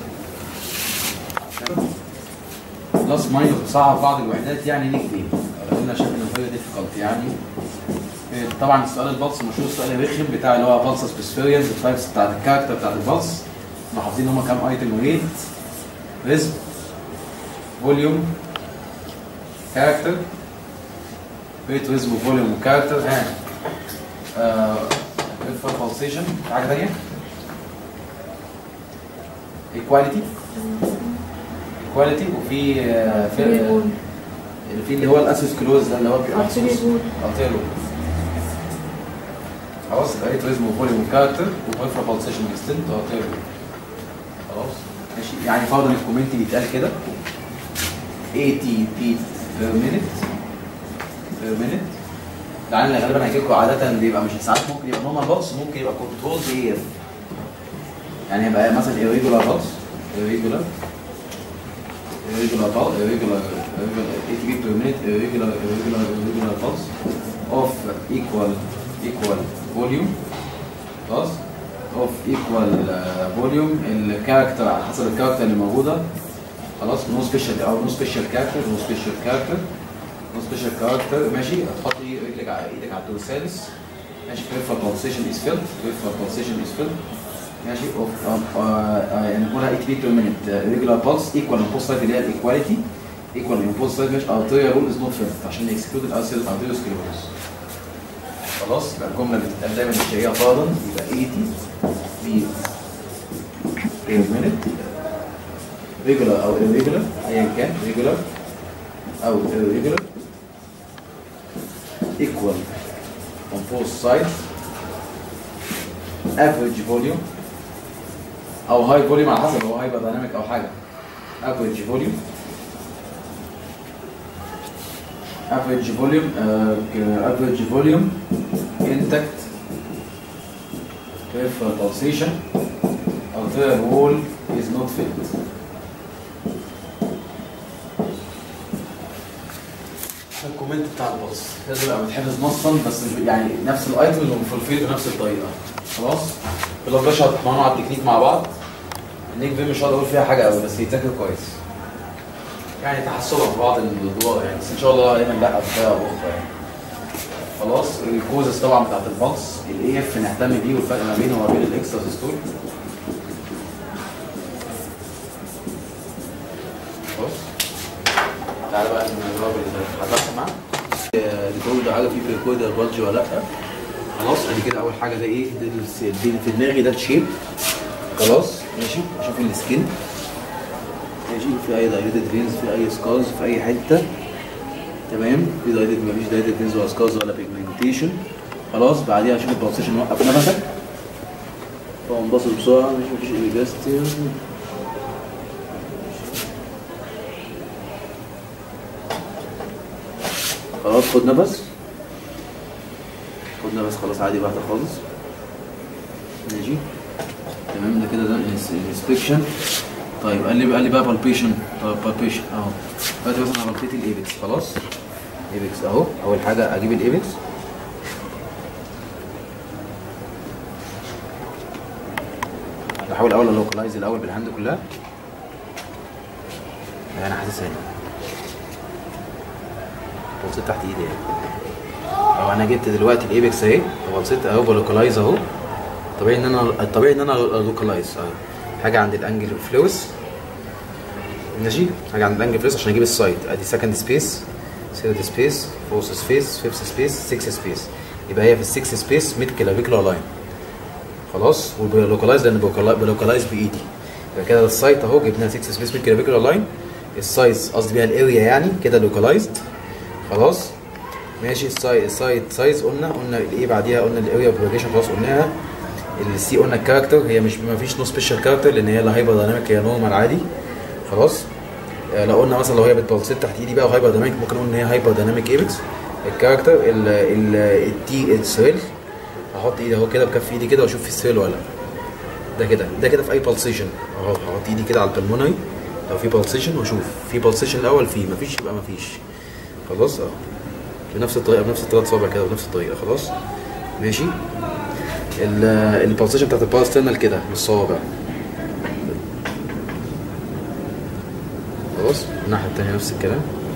بلس ماينس بصعب بعض الوحدات يعني نكتب قلنا شكل فيري ديفيكالت يعني إيه، طبعا السؤال البلس مشهور السؤال الرخم بتاع اللي هو بلس سبيسفيرينز التايبس بتاعت الكاركتر بتاعت البلس احنا حافظين هم كام ايتم ريت ريزم فوليوم كاركتر ريت ريزم وفوليوم وكاركتر ها ريت فور pulsation في حاجه ثانيه ايكواليتي ايكواليتي وفي آه، في بيقول اللي في اللي هو الاسوس كلوز ده اللي هو بيبقى عطيه محسوس بيقول قلت له خلاص يبقى ريت ريزم وفوليوم وكاركتر وبريفر بالسيشن اكستنت قلت له خلاص ماشي يعني فرضا الكومنت بيتقال كده 80 بيت بير مينيت بير مينيت لعل غالبا هيجي لكم عاده بيبقى مش ساعات ممكن يبقى نورمال بلس ممكن يبقى كنترول اي اف يعني يبقى مثلا irregular pulse irregular irregular pulse irregular irregular 80 beat per minute irregular irregular irregular pulse of equal equal volume خلاص of equal uh, volume الكاركتر على حسب الكاركتر اللي موجوده خلاص نو سبيشال او نو سبيشال كاركتر نو سبيشال كاركتر نو سبيشال كاركتر ماشي هتحط رجلك على ايدك على الدورسالس ماشي peripheral pulsation is filled peripheral pulsation is filled ماشي اوف يعني نقولها 8 بيت بير مينيت ريجولار بلس ايكوال امبولس سايت اللي هي الايكواليتي ايكوال امبولس سايت مش ارتيريا رول از نوت فيلد عشان يكسكلود الارسل ارتيروسكليروز خلاص يبقى الجمله اللي بتتقال دايما الشهيره فرضا يبقى 80 بيت بير مينيت ريجولار او irregular ايا كان ريجولار او irregular equal on both sides average volume او high volume على حسب هو هيبقى دايناميك او حاجه average volume average volume uh, average volume intact peripheral pulsation arterial wall is not filled الكومنت بتاع الباص لازم يبقى متحفظ نصا بس مش- يعني نفس الايتمز ومفولفيل بنفس الطريقه خلاص ولو باش هتتمرنوا على التكنيك مع بعض النيك فين مش هقدر اقول فيها حاجه قوي بس يتذاكر كويس يعني تحصلها في بعض الادوار يعني بس ان شاء الله دايما لا بطريقه اخرى يعني خلاص الكوزس طبعا بتاعت البلس الاي اف نهتم بيه والفرق ما بينه وما بين الاكسترا سيستول خلاص تعالى بقى نجرب هتلاحظ معاه الجو ده حاجه فيه بريكوردر بادج ولا لا خلاص ادي كده اول حاجه ده ايه ده الس- دي اللي في دماغي ده الشيب خلاص ماشي اشوف السكين ماشي في اي دايليتد فينز في اي سكارز في اي حته تمام في دايركت مفيش دايركت فينزو اسكاز ولا بيجمنتيشن خلاص بعديها اشوف البلسيشن وقف نفسك فانبسط بسرعه مش مفيش ايجاستي خلاص خد نفس خد نفس خلاص عادي واحده خالص ماشي تمام ده كده ده الانسبكشن طيب قال لي قال لي بقى بالبيشن طيب بالبيشن اهو دلوقتي مثلا انا بلبيت الايبكس خلاص ايبكس اهو اول حاجه اجيب الايبكس بحاول اول الوكلايز الاول بالهاند كلها لا انا حاسسها هنا بصيت تحت ايدي اهي اهو انا جبت دلوقتي الايبكس اهي بصيت اهو بلوكلايز اهو طبيعي ان انا الطبيعي ان انا لوكلايز اهو حاجه عند الانجل فلوس ماشي حاجه عند الانجل فلوس عشان اجيب السايد ادي سكند سبيس ثيرد سبيس فورث سبيس فيفث سبيس 6 سبيس يبقى هي في السكس سبيس ميد كلافيكولار لاين خلاص وبلوكلايز لان بلوكلايز بايدي يبقى كده السايت اهو جبنا 6 سبيس ميد كلافيكولار لاين السايز قصدي بيها الاريا يعني كده لوكلايزد خلاص ماشي السايد السايد سايز قلنا قلنا الايه بعديها قلنا الاريا بروباجيشن خلاص قلناها السي قلنا الكاركتر هي مش ما فيش نو سبيشال كاركتر لان هي لا هايبر دايناميك هي نورمال عادي خلاص آه، لو قلنا مثلا لو هي بتبلسيت تحت ايدي بقى وهايبر دايناميك ممكن نقول ان هي هايبر دايناميك ايبكس الكاركتر ال ال التي الثريل احط ايدي اهو كده بكف ايدي كده واشوف في ثريل ولا لا ده كده ده كده في اي بلسيشن اهو احط ايدي كده على البلمونري لو في بلسيشن واشوف في بلسيشن الاول في مفيش يبقى مفيش خلاص اهو بنفس الطريقه بنفس الثلاث صوابع كده بنفس الطريقه خلاص ماشي البلسيشن بتاعت الباراسترنال كده بالصوابع خلاص الناحيه التانيه نفس الكلام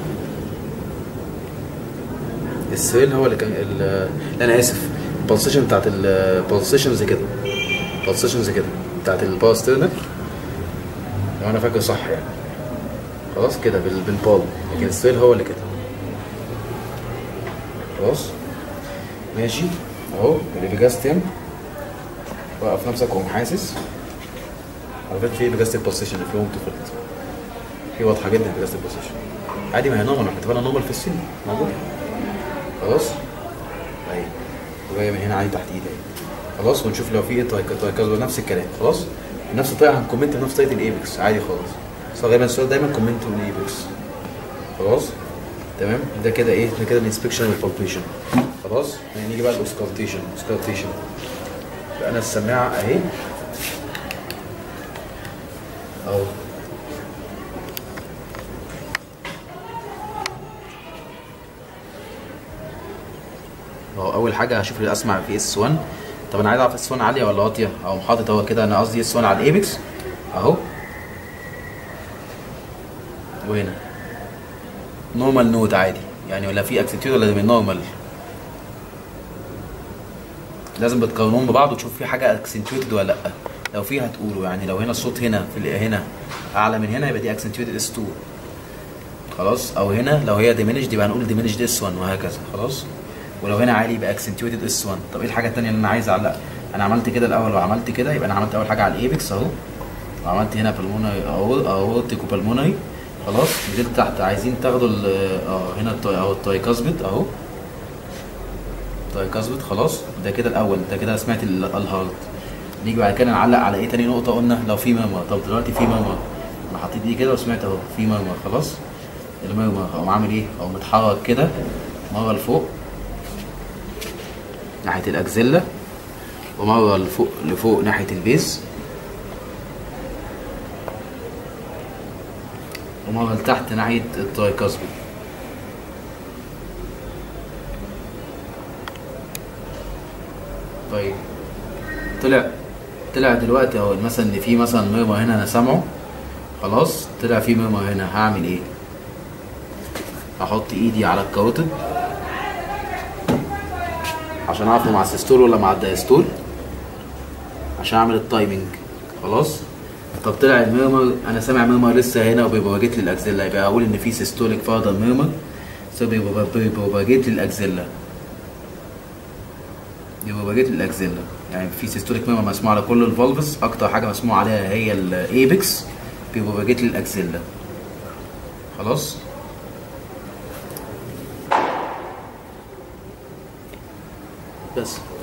السيل هو اللي كان ال- لا انا اسف البلسيشن بتاعت البلسيشنز كده البلسيشنز كده بتاعت الباراسترنال لو انا فاكر صح يعني خلاص كده بال- بالبال لكن السيل هو اللي كده خلاص ماشي اهو الابيجاستيم وقف نفسك وقوم حاسس على فكره في ابيجاستيك بوزيشن في يوم تفرد في واضحه جدا ابيجاستيك بوزيشن عادي ما هي نورمال احنا اتفقنا نورمال في السن موجود خلاص اهي وجايه من هنا عادي تحت ايدي اهي خلاص ونشوف لو في ايه تايكاز نفس الكلام خلاص نفس الطريقه هنكومنت بنفس طريقه الايبكس عادي خالص بس غالبا السؤال دايما كومنت الايبكس خلاص تمام ده كده ايه ده كده الانسبكشن والبالبيشن خلاص يعني نيجي بقى الاوسكالتيشن اوسكالتيشن بقى انا السماعه اهي اهو اهو اول حاجه هشوف اللي اسمع في اس 1 طب انا عايز اعرف اس 1 عاليه ولا واطيه اهو حاطط اهو كده انا قصدي اس 1 على الايبكس اهو وهنا نورمال نوت عادي يعني ولا في اكسنتيود ولا من نورمال لازم بتقارنهم ببعض وتشوف في حاجه اكسنتيوتد ولا لا لو في هتقوله يعني لو هنا الصوت هنا في ال- هنا اعلى من هنا يبقى دي اكسنتيوتد اس 2 خلاص او هنا لو هي ديمينشد يبقى هنقول ديمينشد اس 1 وهكذا خلاص ولو هنا عالي يبقى اكسنتيوتد اس 1 طب ايه الحاجه الثانيه اللي انا عايز اعلق انا عملت كده الاول وعملت كده يبقى انا عملت اول حاجه على الايبكس اهو وعملت هنا بالمونري اهو اهورتيك وبالمونري خلاص نزلت تحت عايزين تاخدوا ال- اه هنا التاي اهو التايكاسبت اهو تايكاسبت خلاص ده كده الاول ده كده سمعت ال- الهارد نيجي بعد كده نعلق على ايه تاني نقطه قلنا لو في ماما طب دلوقتي في ماما انا حطيت دي كده وسمعت اهو في ماما خلاص الماما اقوم عامل ايه اقوم متحرك كده مره لفوق ناحيه الاكزيلا ومره لفوق لفوق ناحيه البيز ومره لتحت ناحيه الترايكاسبي طيب طلع طلع دلوقتي اهو مثلا ان في مثلا ميرمر هنا انا سامعه خلاص طلع في ميرمر هنا هعمل ايه احط ايدي على الكاروتيد عشان اعرف مع السيستول ولا مع الدايستول عشان اعمل التايمنج خلاص طب طلع الميرمر انا سامع ميرمر لسه هنا وبيبروجيت للاكزيلا يبقى اقول ان في سيستوليك فاردر ميرمر سو بيبروجيت للاكزيلا بيبروجيت للاكزيلا يعني في سيستوليك ميرمر مسموع على كل الفالفز اكتر حاجه مسموع عليها هي الايبكس بيبروجيت للاكزيلا خلاص بس